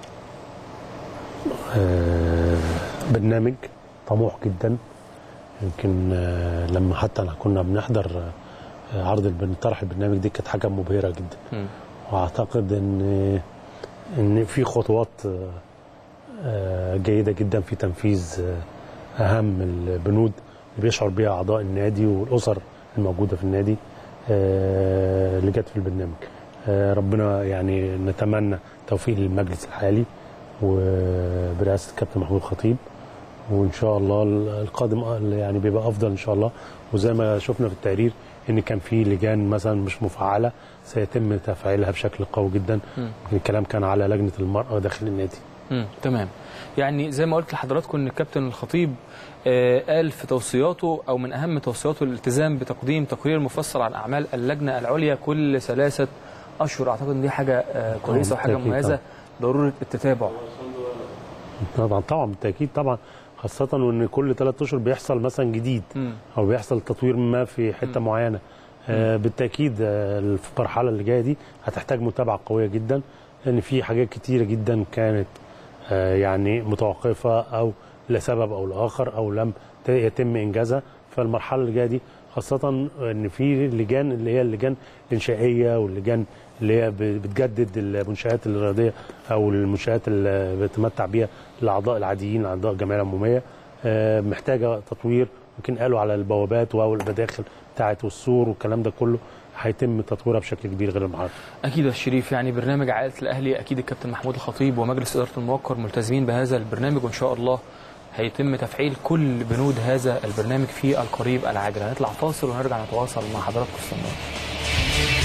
آه، برنامج طموح جدا يمكن آه، لما حتى أنا كنا بنحضر آه، عرض البرن- طرح البرنامج دي كانت حاجه مبهره جدا واعتقد ان ان في خطوات آه، آه، جيده جدا في تنفيذ آه، اهم البنود اللي بيشعر بها اعضاء النادي والاسر الموجوده في النادي آه، اللي جت في البرنامج آه، ربنا يعني نتمنى توفيق للمجلس الحالي وبرئاسه الكابتن محمود خطيب وان شاء الله القادم يعني بيبقى افضل ان شاء الله وزي ما شفنا في التقرير ان كان في لجان مثلا مش مفعله سيتم تفعيلها بشكل قوي جدا مم. الكلام كان على لجنه المراه داخل النادي مم. تمام يعني زي ما قلت لحضراتكم ان الكابتن الخطيب آه، قال في توصياته او من اهم توصياته الالتزام بتقديم تقرير مفصل عن اعمال اللجنه العليا كل ثلاثه اشهر اعتقد ان دي حاجه آه، كويسه وحاجه بالتأكيد مميزه ضروره التتابع طبعا طبعا بالتاكيد طبعا خاصة وان كل ثلاث اشهر بيحصل مثلا جديد مم. او بيحصل تطوير ما في حتة معينة آه بالتاكيد آه في المرحلة اللي جاية دي هتحتاج متابعة قوية جدا لان في حاجات كتيرة جدا كانت آه يعني متوقفة او لسبب او لاخر او لم ت- يتم انجازها فالمرحلة اللي جاية دي خاصة ان في لجان اللي هي اللجان الانشائية واللجان اللي هي ب- بتجدد المنشآت الرياضية او المنشآت اللي بيتمتع بيها الاعضاء العاديين اعضاء الجمعية العمومية آه، محتاجة تطوير يمكن قالوا على البوابات او المداخل بتاعت والسور والكلام ده كله هيتم تطويرها بشكل كبير غير المحاضرة اكيد يا شريف يعني برنامج عائله الاهلي اكيد الكابتن محمود الخطيب ومجلس اداره الموقر ملتزمين بهذا البرنامج وان شاء الله هيتم تفعيل كل بنود هذا البرنامج في القريب العاجل هنطلع فاصل ونرجع نتواصل مع حضراتكم استنوا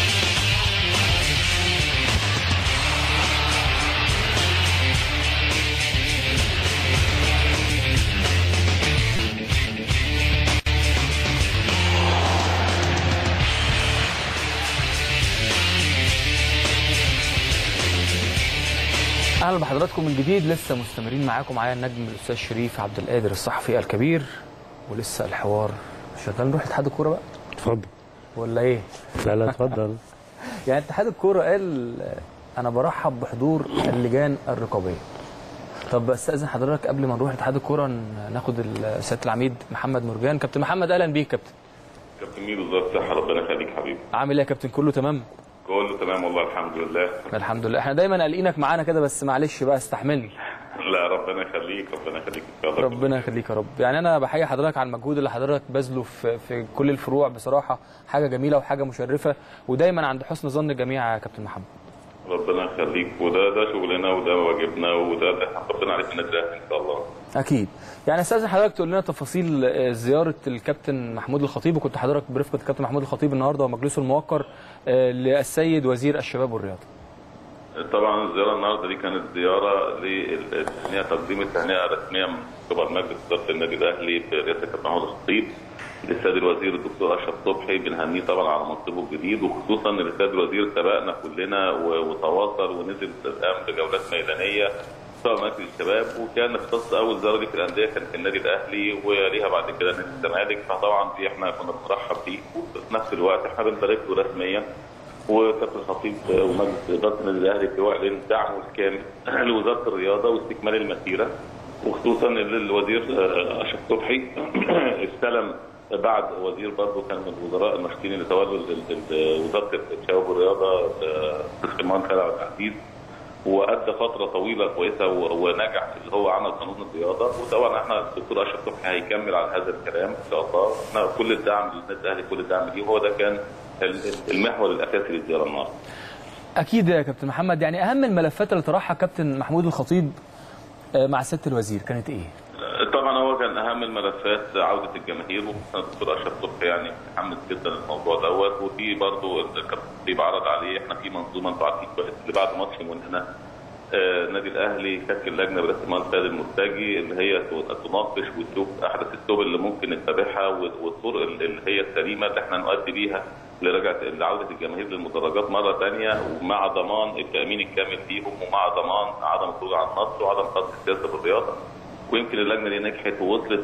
اهلا بحضراتكم من جديد لسه مستمرين معاكم معايا النجم الاستاذ شريف عبد القادر الصحفي الكبير ولسه الحوار شغال نروح اتحاد الكوره بقى اتفضل ولا ايه لا لا اتفضل يعني اتحاد الكوره قال آه، انا برحب بحضور اللجان الرقابيه طب استاذن حضرتك قبل ما نروح اتحاد الكوره ن- ناخد ال- سياده العميد محمد مرجان كابتن محمد اهلا بيك كابتن كابتن ميدو ازاي الصحة ربنا يخليك حبيبي عامل ايه يا كابتن كله تمام كله تمام والله الحمد لله الحمد لله احنا دايما قالقينك معانا كده بس معلش بقى استحملني لا ربنا يخليك ربنا يخليك ان شاء الله ربنا يخليك يا رب يعني انا بحيي حضرتك على المجهود اللي حضرتك باذله في في كل الفروع بصراحه حاجه جميله وحاجه مشرفه ودايما عند حسن ظن الجميع يا كابتن محمد ربنا يخليك وده ده شغلنا وده واجبنا وده اللي احنا ربنا عليك النادي الاهلي ان شاء الله اكيد يعني استاذن حضرتك تقول لنا تفاصيل آه، زياره الكابتن محمود الخطيب وكنت حضرتك برفقه الكابتن محمود الخطيب النهارده ومجلسه الموقر آه، للسيد وزير الشباب والرياضه طبعا الزياره النهارده دي كانت زياره للتهنئه تقديم التهنئه رسميا من قبل مجلس اداره النادي الاهلي برئاسه الكابتن محمود الخطيب للسيد الوزير الدكتور اشرف صبحي بنهنيه طبعا على منصبه الجديد وخصوصا ان السيد الوزير سبقنا كلنا و- وتواصل ونزل قام بجولات ميدانيه سواء مركز الشباب وكان اختص اول زياره لي في الانديه كانت في النادي الاهلي ويليها بعد كده نادي الزمالك فطبعا دي احنا كنا بنرحب بيه وفي نفس الوقت احنا بنبارك له رسميا وكابتن الخطيب ومجلس اداره النادي الاهلي في وعد دعمه الكامل لوزاره الرياضه واستكمال المسيره وخصوصا ان الوزير آه، اشرف صبحي استلم بعد وزير برضه كان من الوزراء الناشطين اللي تولوا ال- ال- وزاره الشباب والرياضه آه، سليمان خالد عبد العزيز وادى فتره طويله كويسه و- ونجح في اللي هو عمل قانون الرياضه وطبعا احنا الدكتور اشرف صبحي هيكمل على هذا الكلام ان شاء الله احنا كل الدعم للنادي الاهلي كل الدعم ليه وهو ده كان ال- المحور الاساسي للزياره النهارده اكيد يا كابتن محمد يعني اهم الملفات اللي طرحها كابتن محمود الخطيب آه، مع سياده الوزير كانت ايه؟ طبعا هو كان اهم الملفات عوده الجماهير وخصوصا الدكتور اشرف صبحي يعني متحمس جدا للموضوع دوت وفي برضه الكابتن خطيب عرض عليه احنا في منظومه انتوا عارفين كويس اللي بعد ماتش من هنا آه، النادي الاهلي شكل لجنه برئاسه المهندس خالد المرتجي اللي هي تناقش وتشوف احدث السبل اللي ممكن نتبعها والطرق اللي هي السليمه اللي احنا نؤدي بيها لرجعه لعوده الجماهير للمدرجات مره ثانيه ومع ضمان التامين الكامل فيهم ومع ضمان عدم الخروج عن النصر وعدم خط السياسه بالرياضه ويمكن اللجنه دي نجحت ووصلت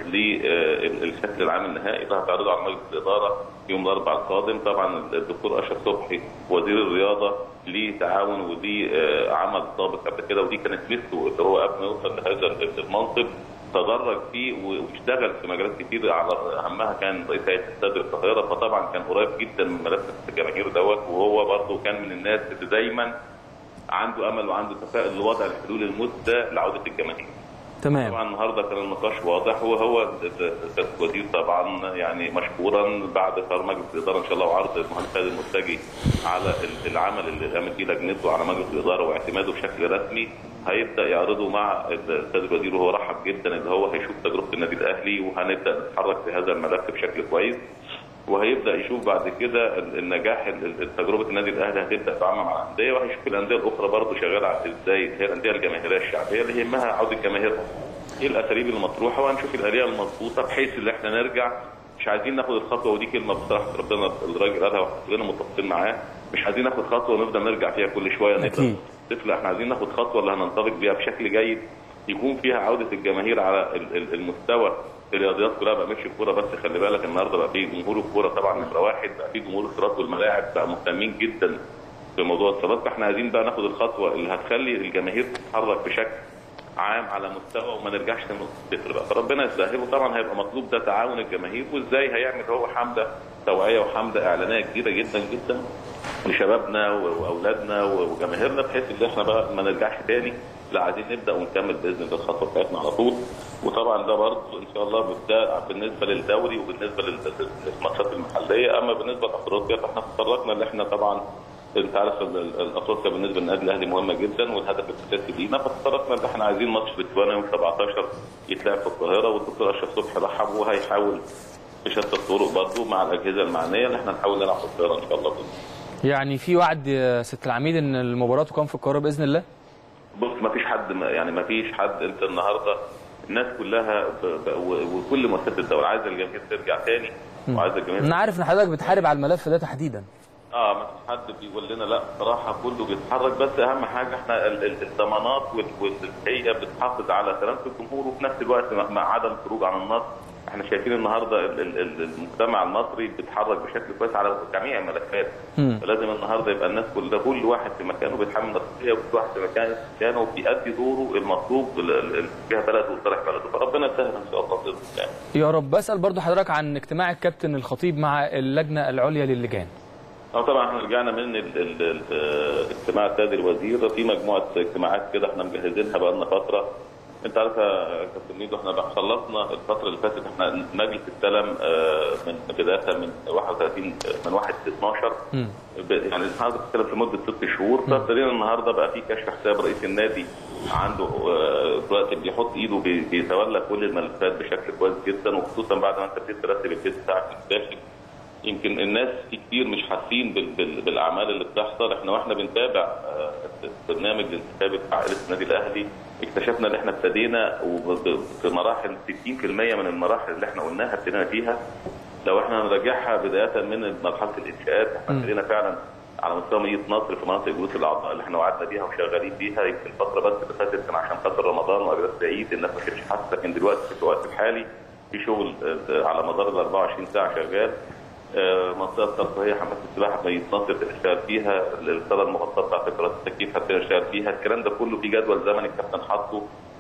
للشكل العام النهائي اللي هتعرضه على مجلس الاداره يوم الاربعاء القادم طبعا الدكتور اشرف صبحي وزير الرياضه ليه تعاون وليه آه، عمل سابق قبل كده ودي كانت مسته اللي هو قبل ما يوصل لهذا المنصب تدرج فيه واشتغل في مجالات كتير على اهمها كان رئيس هيئه استاد القاهره فطبعا كان قريب جدا من ملف الجماهير دوت وهو برضه كان من الناس اللي دايما عنده امل وعنده تفاؤل لوضع الحلول المثلى لعوده الجماهير. تمام طبعا النهارده كان النقاش واضح وهو الوزير طبعا يعني مشكورا بعد قرار مجلس الاداره ان شاء الله وعرض المهندس خالد المرتجي على العمل اللي قامت فيه لجنته على مجلس الاداره واعتماده بشكل رسمي هيبدا يعرضه مع الاستاذ الوزير وهو رحب جدا ان هو هيشوف تجربه النادي الاهلي وهنبدا نتحرك في هذا الملف بشكل كويس وهيبدا يشوف بعد كده النجاح تجربه النادي الاهلي هتبدا تعمم على الانديه وهيشوف الانديه الاخرى برضه شغاله على ازاي هي الانديه الجماهيريه الشعبيه اللي يهمها عوده جماهيرها ايه الاساليب المطروحه وهنشوف الاليه المضبوطه بحيث ان احنا نرجع مش عايزين ناخد الخطوه ودي كلمه بصراحه ربنا الراجل قالها وكلنا متفقين معاه مش عايزين ناخد خطوه ونفضل نرجع فيها كل شويه نفضل طفل احنا عايزين ناخد خطوه اللي هننطلق بيها بشكل جيد يكون فيها عوده الجماهير على المستوى الرياضيات كلها بقى مش الكوره بس خلي بالك النهارده بقى في جمهور الكوره طبعا نمره واحد بقى في جمهور الصالات والملاعب بقى مهتمين جدا في موضوع الصالات فاحنا عايزين بقى ناخد الخطوه اللي هتخلي الجماهير تتحرك بشكل عام على مستوى وما نرجعش صفر بقى فربنا يسهله طبعا هيبقى مطلوب ده تعاون الجماهير وازاي هيعمل هو حمله توعيه وحمله اعلانيه كبيره جدا جدا لشبابنا واولادنا وجماهيرنا بحيث ان احنا بقى ما نرجعش تاني لا عايزين نبدا ونكمل باذن الله الخطوه بتاعتنا على طول وطبعا ده برضه ان شاء الله ده بالنسبه للدوري وبالنسبه للماتشات المحليه اما بالنسبه لافريقيا فاحنا تطرقنا اللي احنا طبعا انت عارف افريقيا بالنسبه للنادي الاهلي مهمه جدا والهدف الاساسي لينا فتطرقنا ان احنا عايزين ماتش بتسوانا يوم 17 يتلعب في القاهره والدكتور اشرف صبحي رحب وهيحاول بشتى الطرق برضه مع الاجهزه المعنيه ان احنا نحاول نلعب في القاهره ان شاء الله بإذن. يعني في وعد يا ست العميد ان المباراه تقام في القاهره باذن الله؟ بص ما فيش حد يعني ما فيش حد انت النهارده الناس كلها ب... ب... وكل مؤسسات الدوله عايزه الجماهير ترجع تاني وعايزه الجماهير انا عارف ان حضرتك بتحارب على الملف ده تحديدا اه ما فيش حد بيقول لنا لا بصراحه كله بيتحرك بس اهم حاجه احنا الضمانات والهيئه بتحافظ على سلامه الجمهور وفي نفس الوقت مع عدم الخروج عن النص احنا شايفين النهارده المجتمع المصري بيتحرك بشكل كويس على جميع الملفات فلازم النهارده يبقى الناس كلها كل واحد في مكانه بيتحمل مسؤوليه وكل واحد في مكانه مكانه وبيأدي دوره المطلوب فيها بلده وصالح بلده فربنا يسهل ان شاء الله باذن الله يا رب بسال برضو حضرتك عن اجتماع الكابتن الخطيب مع اللجنه العليا للجان اه طبعا احنا رجعنا من اجتماع السيد الوزير في مجموعه اجتماعات كده احنا مجهزينها بقى لنا فتره انت عارف يا كابتن ميدو احنا بقى خلصنا الفتره اللي فاتت احنا مجلس استلم آه، من بدايه من 31 من 1 12 ب- يعني النهارده بتتكلم في مده ست شهور فابتدينا النهارده بقى في كشف حساب رئيس النادي عنده آه، دلوقتي بيحط ايده بي- بيتولى كل الملفات بشكل كويس جدا وخصوصا بعد ما انت ابتديت ترتب البيت بتاعك من الداخل يمكن الناس كتير مش حاسين بال- بال- بالاعمال اللي بتحصل احنا واحنا بنتابع آه، برنامج الانتخابي بتاع عائله النادي الاهلي اكتشفنا ان احنا ابتدينا وب- في مراحل 60% من المراحل اللي احنا قلناها ابتدينا فيها لو احنا نراجعها بدايه من مرحله الانشاءات احنا مم. ابتدينا فعلا على مستوى مدينه نصر في مناطق جلوس الاعضاء اللي احنا وعدنا بيها وشغالين بيها يمكن الفتره بس اللي فاتت كان عشان خاطر رمضان واجازه العيد الناس ما كانتش حاسه لكن دلوقتي في الوقت الحالي في شغل آه، على مدار ال 24 ساعه شغال آه، منطقه ترفيهيه حمام السباحه مدينه نصر تشتغل فيها الصاله المغطاه بتاعت فكره التكييف هتشتغل فيها الكلام ده كله في جدول زمني الكابتن حاطه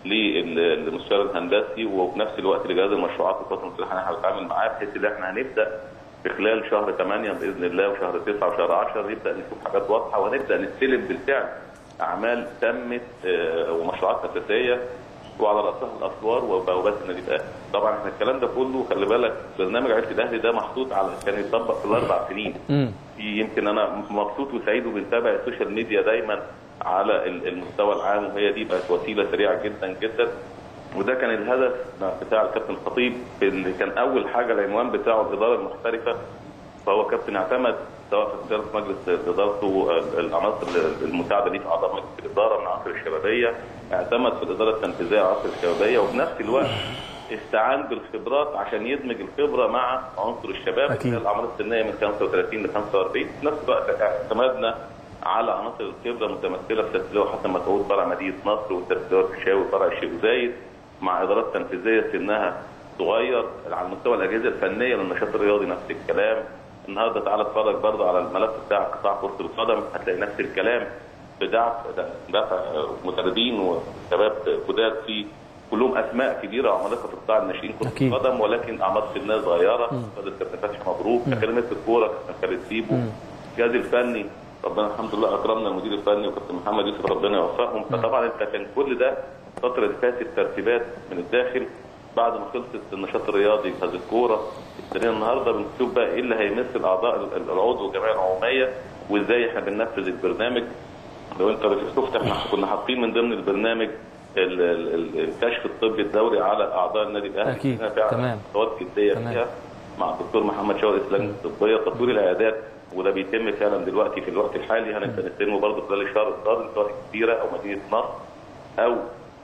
للمستشار الهندسي وفي نفس الوقت لجهاز المشروعات والقوات المسلحه احنا هنتعامل معاه بحيث ان احنا هنبدا في خلال شهر 8 باذن الله وشهر 9 وشهر 10 نبدا نشوف حاجات واضحه ونبدا نستلم بالفعل اعمال تمت آه، ومشروعات اساسيه وعلى راسها الاسوار وبوابات النادي الاهلي. طبعا احنا الكلام ده كله خلي بالك برنامج عيله الاهلي ده محطوط على كان يطبق في الاربع سنين. في يمكن انا مبسوط وسعيد وبنتابع السوشيال ميديا دايما على ال- المستوى العام وهي دي بقت وسيله سريعه جدا جدا وده كان الهدف بتاع الكابتن الخطيب اللي كان اول حاجه العنوان بتاعه الاداره المحترفه فهو كابتن اعتمد سواء في اختيار مجلس ادارته آه، العناصر المساعده ليه في اعضاء مجلس الاداره من العناصر الشبابيه اعتمد في الاداره التنفيذيه على العناصر الشبابيه وفي نفس الوقت استعان بالخبرات عشان يدمج الخبره مع عنصر الشباب أكيد. اللي هي الاعمار السنيه من 35 ل 45 في نفس الوقت اعتمدنا على عناصر الخبره متمثله في تسليه حسن مسعود فرع مدينه نصر والتسليه الفيشاوي فرع الشيخ زايد مع ادارات تنفيذيه سنها صغير على مستوى الاجهزه الفنيه للنشاط الرياضي نفس الكلام النهارده تعالى اتفرج برضه على الملف بتاع قطاع كره القدم هتلاقي نفس الكلام بدعم دفع مدربين وشباب جداد في كلهم اسماء كبيره وعمالقه في قطاع الناشئين كره أكيد. القدم ولكن اعمار سنها صغيره قياده كابتن فتحي مبروك كلمه الكوره كابتن خالد سيبو الجهاز الفني ربنا الحمد لله اكرمنا المدير الفني وكابتن محمد يوسف ربنا يوفقهم فطبعا انت كان كل ده الفتره اللي فاتت ترتيبات من الداخل بعد ما خلصت النشاط الرياضي جهاز الكوره ابتدينا النهارده بنشوف بقى ايه اللي هيمثل اعضاء ال- ال- العضو الجمعيه العموميه وازاي احنا بننفذ البرنامج لو انت شفت احنا كنا حاطين من ضمن البرنامج ال- ال- ال- الكشف الطبي الدوري على اعضاء النادي الاهلي أكيد. إحنا فعلا تمام. خطوات جديه تمام. فيها مع الدكتور محمد شوقي اسلام الطبيه تطوير العيادات وده بيتم فعلا دلوقتي في الوقت الحالي هنبدا نستلمه برضه خلال الشهر القادم سواء الجزيره او مدينه نصر او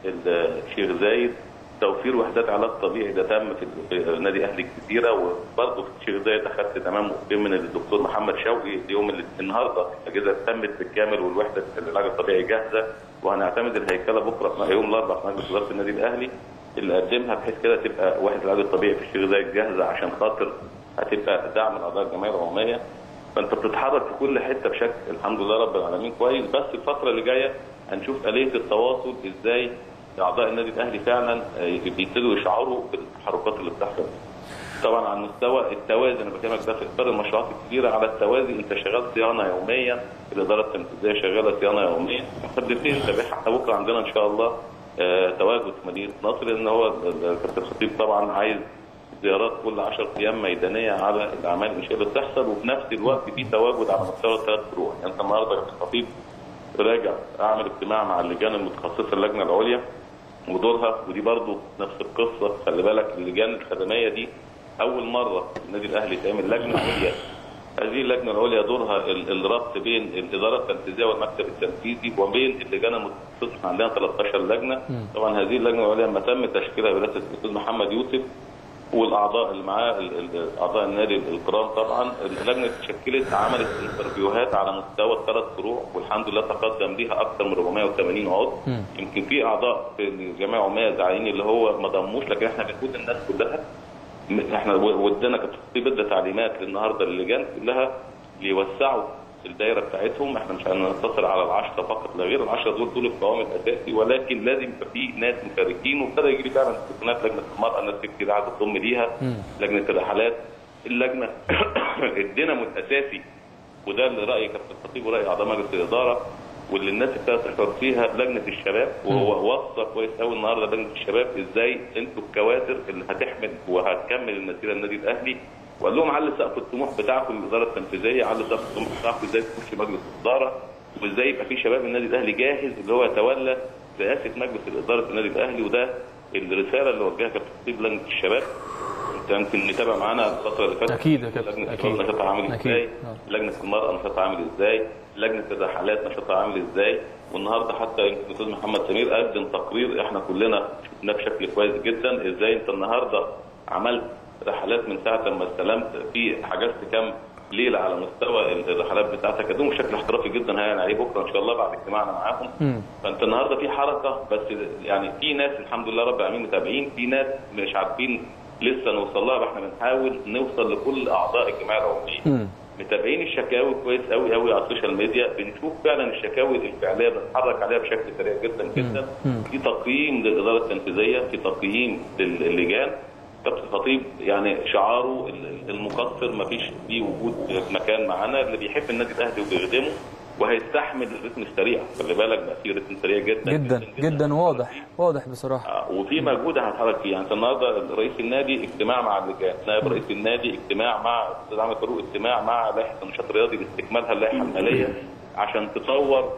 الشيخ زايد توفير وحدات علاج طبيعي ده تم في في نادي اهلي الجزيره وبرضه في الشيخ زايد اخذت تمام مقدم من الدكتور محمد شوقي اليوم اللي النهارده الاجهزه تمت بالكامل والوحده العلاج الطبيعي جاهزه وهنعتمد الهيكله بكره في يوم الاربعاء في مجلس اداره النادي الاهلي اللي قدمها بحيث كده تبقى وحده العلاج الطبيعي في الشيخ زايد جاهزه عشان خاطر هتبقى دعم الاعضاء الجمعيه العموميه فانت بتتحرك في كل حته بشكل الحمد لله رب العالمين كويس بس الفتره اللي جايه هنشوف اليه التواصل ازاي اعضاء النادي الاهلي فعلا آه، بيبتدوا يشعروا بالتحركات اللي بتحصل طبعا على مستوى التوازي انا بكلمك ده في اطار المشروعات الكبيره على التوازي انت شغال صيانه يوميا الاداره التنفيذيه شغاله صيانه يوميا احنا بنبتدي نتابعها احنا بكره عندنا ان شاء الله آه، تواجد في مدينه نصر لان هو الكابتن الخطيب طبعا عايز زيارات كل 10 ايام ميدانيه على الاعمال الانشائيه اللي بتحصل وفي نفس الوقت في تواجد على مستوى الثلاث فروع يعني انت النهارده يا كابتن الخطيب راجع اعمل اجتماع مع اللجان المتخصصه اللجنه العليا ودورها ودي برضو نفس القصه خلي بالك اللجان الخدميه دي اول مره النادي الاهلي تعمل لجنه عليا هذه اللجنه العليا دورها ال- الربط بين الاداره التنفيذيه والمكتب التنفيذي وبين اللجان المتخصصه إحنا عندنا 13 لجنه طبعا هذه اللجنه العليا لما تم تشكيلها برئاسه الاستاذ محمد يوسف والاعضاء اللي معاه ال- ال- اعضاء النادي الكرام طبعا اللجنه اتشكلت عملت انترفيوهات على مستوى الثلاث فروع والحمد لله تقدم بيها اكثر من 480 عضو يمكن في اعضاء في الجمعيه العموميه زعلانين اللي هو ما ضموش لكن احنا بنقول للناس كلها م- احنا و- ودنا كانت في بدة تعليمات للنهارده للجان كلها يوسعوا الدايره بتاعتهم احنا مش هنقتصر على العشره فقط لا غير العشره دول دول القوام الاساسي ولكن لازم يبقى في ناس مشاركين وابتدى يجي لي فعلا استثناءات لجنه المراه الناس كتير قاعده تضم ليها لجنه الرحلات اللجنه الدينامو الاساسي وده اللي راي كابتن الخطيب وراي اعضاء مجلس الاداره واللي الناس ابتدت تحضر فيها لجنه الشباب وهو وصى كويس قوي النهارده لجنه الشباب ازاي انتوا الكوادر اللي هتحمل وهتكمل المسيره النادي الاهلي وقال لهم علي سقف الطموح بتاعكم الاداره التنفيذيه علي سقف الطموح بتاعكم ازاي تخش مجلس الاداره وازاي يبقى في شباب النادي الاهلي جاهز اللي هو يتولى رئاسه مجلس الاداره النادي الاهلي وده الرساله اللي وجهها كابتن خطيب لجنه الشباب انت يمكن نتابع معانا الفتره اللي فاتت أكيد يا كابتن، لجنه أكيد. الشباب نشاطها عامل أكيد. ازاي آه. لجنه المراه نشاطها عامل ازاي لجنه الرحلات نشاطها عامل ازاي والنهارده حتى يمكن الاستاذ محمد سمير قدم تقرير احنا كلنا شفناه بشكل كويس جدا ازاي انت النهارده عملت رحلات من ساعه ما استلمت في حجزت كام ليله على مستوى الرحلات بتاعتك قدموا بشكل احترافي جدا هيعلن عليه بكره ان شاء الله بعد اجتماعنا معاهم فانت النهارده في حركه بس يعني في ناس الحمد لله رب العالمين متابعين في ناس مش عارفين لسه نوصل لها فاحنا بنحاول نوصل لكل اعضاء الجمعيه العموميه متابعين الشكاوي كويس قوي قوي على السوشيال ميديا بنشوف فعلا الشكاوي الفعليه بنتحرك عليها بشكل سريع جدا جدا في تقييم للاداره التنفيذيه في تقييم للجان كابتن خطيب يعني شعاره المقصر ما فيش فيه وجود مكان معانا اللي بيحب النادي الاهلي وبيخدمه وهيستحمل الريتم السريع خلي بالك بقى في ريتم سريع جدا جدا جدا واضح واضح بصراحه وفي مجهود هنتحرك فيه يعني أنت النهارده رئيس النادي اجتماع مع اللجان نائب رئيس النادي اجتماع مع الاستاذ عامر فاروق اجتماع مع لائحه النشاط الرياضي لاستكمالها اللائحه الماليه عشان تطور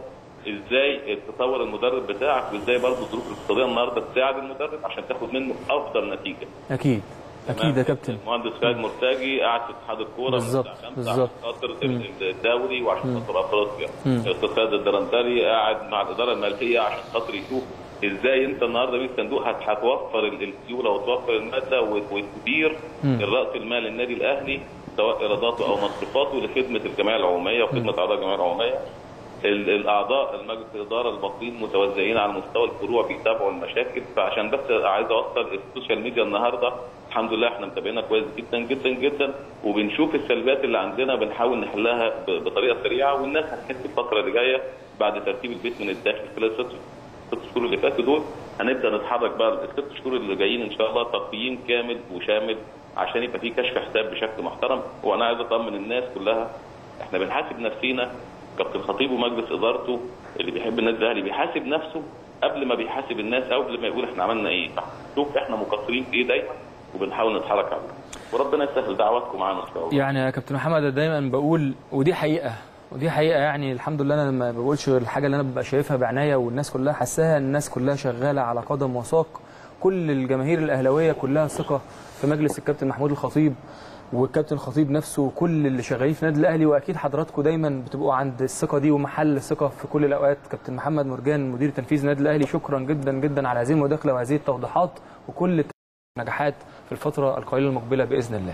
ازاي تطور المدرب بتاعك وازاي برضه الظروف الاقتصاديه النهارده تساعد المدرب عشان تاخد منه افضل نتيجه اكيد اكيد يا كابتن المهندس خالد مرتجي قاعد في اتحاد الكوره بالظبط، من الساعة بالظبط. عشان خاطر الدوري وعشان خاطر افريقيا مم. الاستاذ خالد الدرندلي قاعد مع الاداره الماليه عشان خاطر يشوف ازاي انت النهارده بيه الصندوق هت- هتوفر ال- السيوله وتوفر الماده وت- وتدير مم. الراس المال النادي الاهلي سواء ايراداته او مصروفاته لخدمه الجمعيه العموميه وخدمه اعضاء الجمعيه العموميه ال- الاعضاء المجلس الاداره الباقيين متوزعين على مستوى الفروع بيتابعوا المشاكل فعشان بس عايز اوصل السوشيال ميديا النهارده الحمد لله احنا متابعينها كويس جدا جدا جدا وبنشوف السلبيات اللي عندنا بنحاول نحلها ب- بطريقه سريعه والناس هتحس الفتره اللي جايه بعد ترتيب البيت من الداخل خلال ست ست شهور اللي فاتوا دول هنبدا نتحرك بقى الست شهور اللي جايين ان شاء الله تقييم كامل وشامل عشان يبقى في كشف حساب بشكل محترم وانا عايز اطمن الناس كلها احنا بنحاسب نفسينا كابتن خطيب ومجلس ادارته اللي بيحب النادي الاهلي بيحاسب نفسه قبل ما بيحاسب الناس او قبل ما يقول احنا عملنا ايه شوف احنا مقصرين في ايه دايما وبنحاول نتحرك عليه وربنا يسهل دعواتكم معانا ان شاء الله يعني يا كابتن محمد أنا دايما بقول ودي حقيقه ودي حقيقه يعني الحمد لله انا ما بقولش الحاجه اللي انا ببقى شايفها بعناية والناس كلها حاساها الناس كلها شغاله على قدم وساق كل الجماهير الاهلاويه كلها ثقه في مجلس الكابتن محمود الخطيب والكابتن الخطيب نفسه وكل اللي شغالين في النادي الاهلي واكيد حضراتكم دايما بتبقوا عند الثقه دي ومحل ثقه في كل الاوقات كابتن محمد مرجان مدير تنفيذي النادي الاهلي شكرا جدا جدا على هذه المداخله وهذه التوضيحات وكل النجاحات في الفتره القليله المقبله باذن الله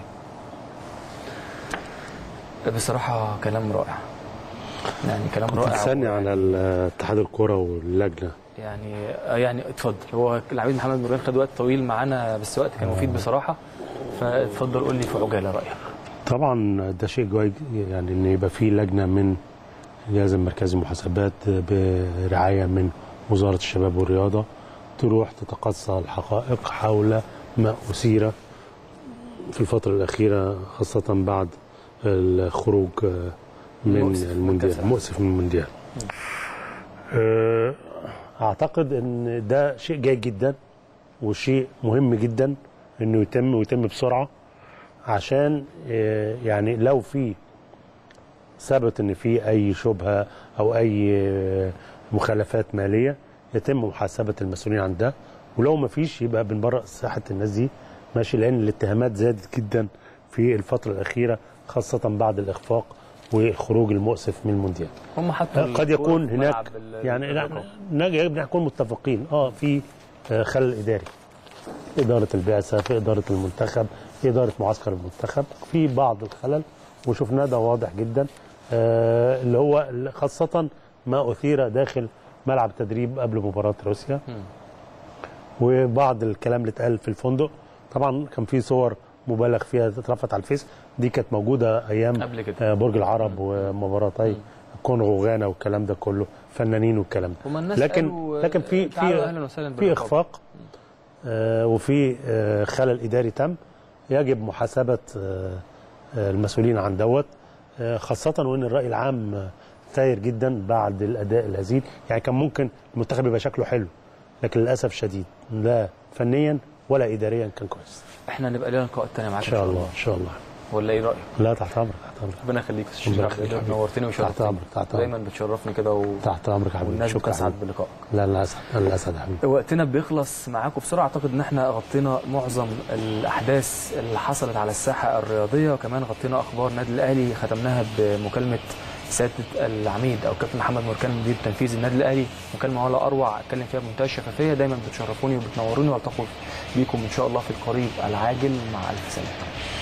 بصراحه كلام رائع يعني كلام رائع تسألني على ال- اتحاد الكرة واللجنة يعني يعني اتفضل هو العميد محمد مرجان خد وقت طويل معانا بس وقت كان مفيد بصراحه فاتفضل قول لي في عجاله رايك طبعا ده شيء جيد يعني ان يبقى في لجنه من الجهاز المركزي للمحاسبات برعايه من وزاره الشباب والرياضه تروح تتقصى الحقائق حول ما اثير في الفتره الاخيره خاصه بعد الخروج من المؤسف من المونديال كأس المؤسف من المونديال آه، اعتقد ان ده شيء جيد جدا وشيء مهم جدا انه يتم ويتم بسرعه عشان آه، يعني لو في ثبت ان في اي شبهه او اي آه، مخالفات ماليه يتم محاسبه المسؤولين عن ده ولو ما فيش يبقى بنبرأ ساحه الناس دي ماشي لان الاتهامات زادت جدا في الفتره الاخيره خاصه بعد الاخفاق والخروج المؤسف من المونديال هم حطوا قد يكون الكورة في هناك ملعب ال- يعني لا الرقم. نجي نكون متفقين اه في آه، خلل اداري اداره البعثه في اداره المنتخب في اداره معسكر المنتخب في بعض الخلل وشفناه ده واضح جدا آه اللي هو خاصه ما اثير داخل ملعب التدريب قبل مباراه روسيا وبعض الكلام اللي اتقال في الفندق طبعا كان في صور مبالغ فيها اترفعت على الفيس دي كانت موجوده ايام قبل كده. آه، برج العرب ومباراتي كونغو وغانا والكلام ده كله فنانين والكلام ده هما الناس لكن قالوا، لكن في تعالوا في أهلاً وسهلاً في بالرقابة. اخفاق آه، وفي آه، خلل اداري تم يجب محاسبه آه، آه، المسؤولين عن دوت آه، خاصه وان الراي العام ثاير جدا بعد الاداء الهزيل يعني كان ممكن المنتخب يبقى شكله حلو لكن للاسف شديد لا فنيا ولا اداريا كان كويس احنا نبقى لنا لقاء تاني ان معاك شاء الله ان شاء الله ولا ايه رايك؟ لا تحت امرك تحت امرك ربنا يخليك يا استاذ ربنا شريف يخليك حبيبي. نورتني تحت وشرفتني امرك تحت امرك دايما بتشرفني كده و... تحت امرك يا حبيبي والناس شكرا بتسعد حبيبي. بلقائك لا لا اسعد لا اسعد يا حبيبي وقتنا بيخلص معاكم بسرعه اعتقد ان احنا غطينا معظم الاحداث اللي حصلت على الساحه الرياضيه وكمان غطينا اخبار النادي الاهلي ختمناها بمكالمه سياده العميد او كابتن محمد مركان مدير تنفيذي النادي الاهلي مكالمه ولا اروع اتكلم فيها بمنتهى الشفافيه دايما بتشرفوني وبتنوروني والتقوا بيكم ان شاء الله في القريب العاجل مع الف سلامه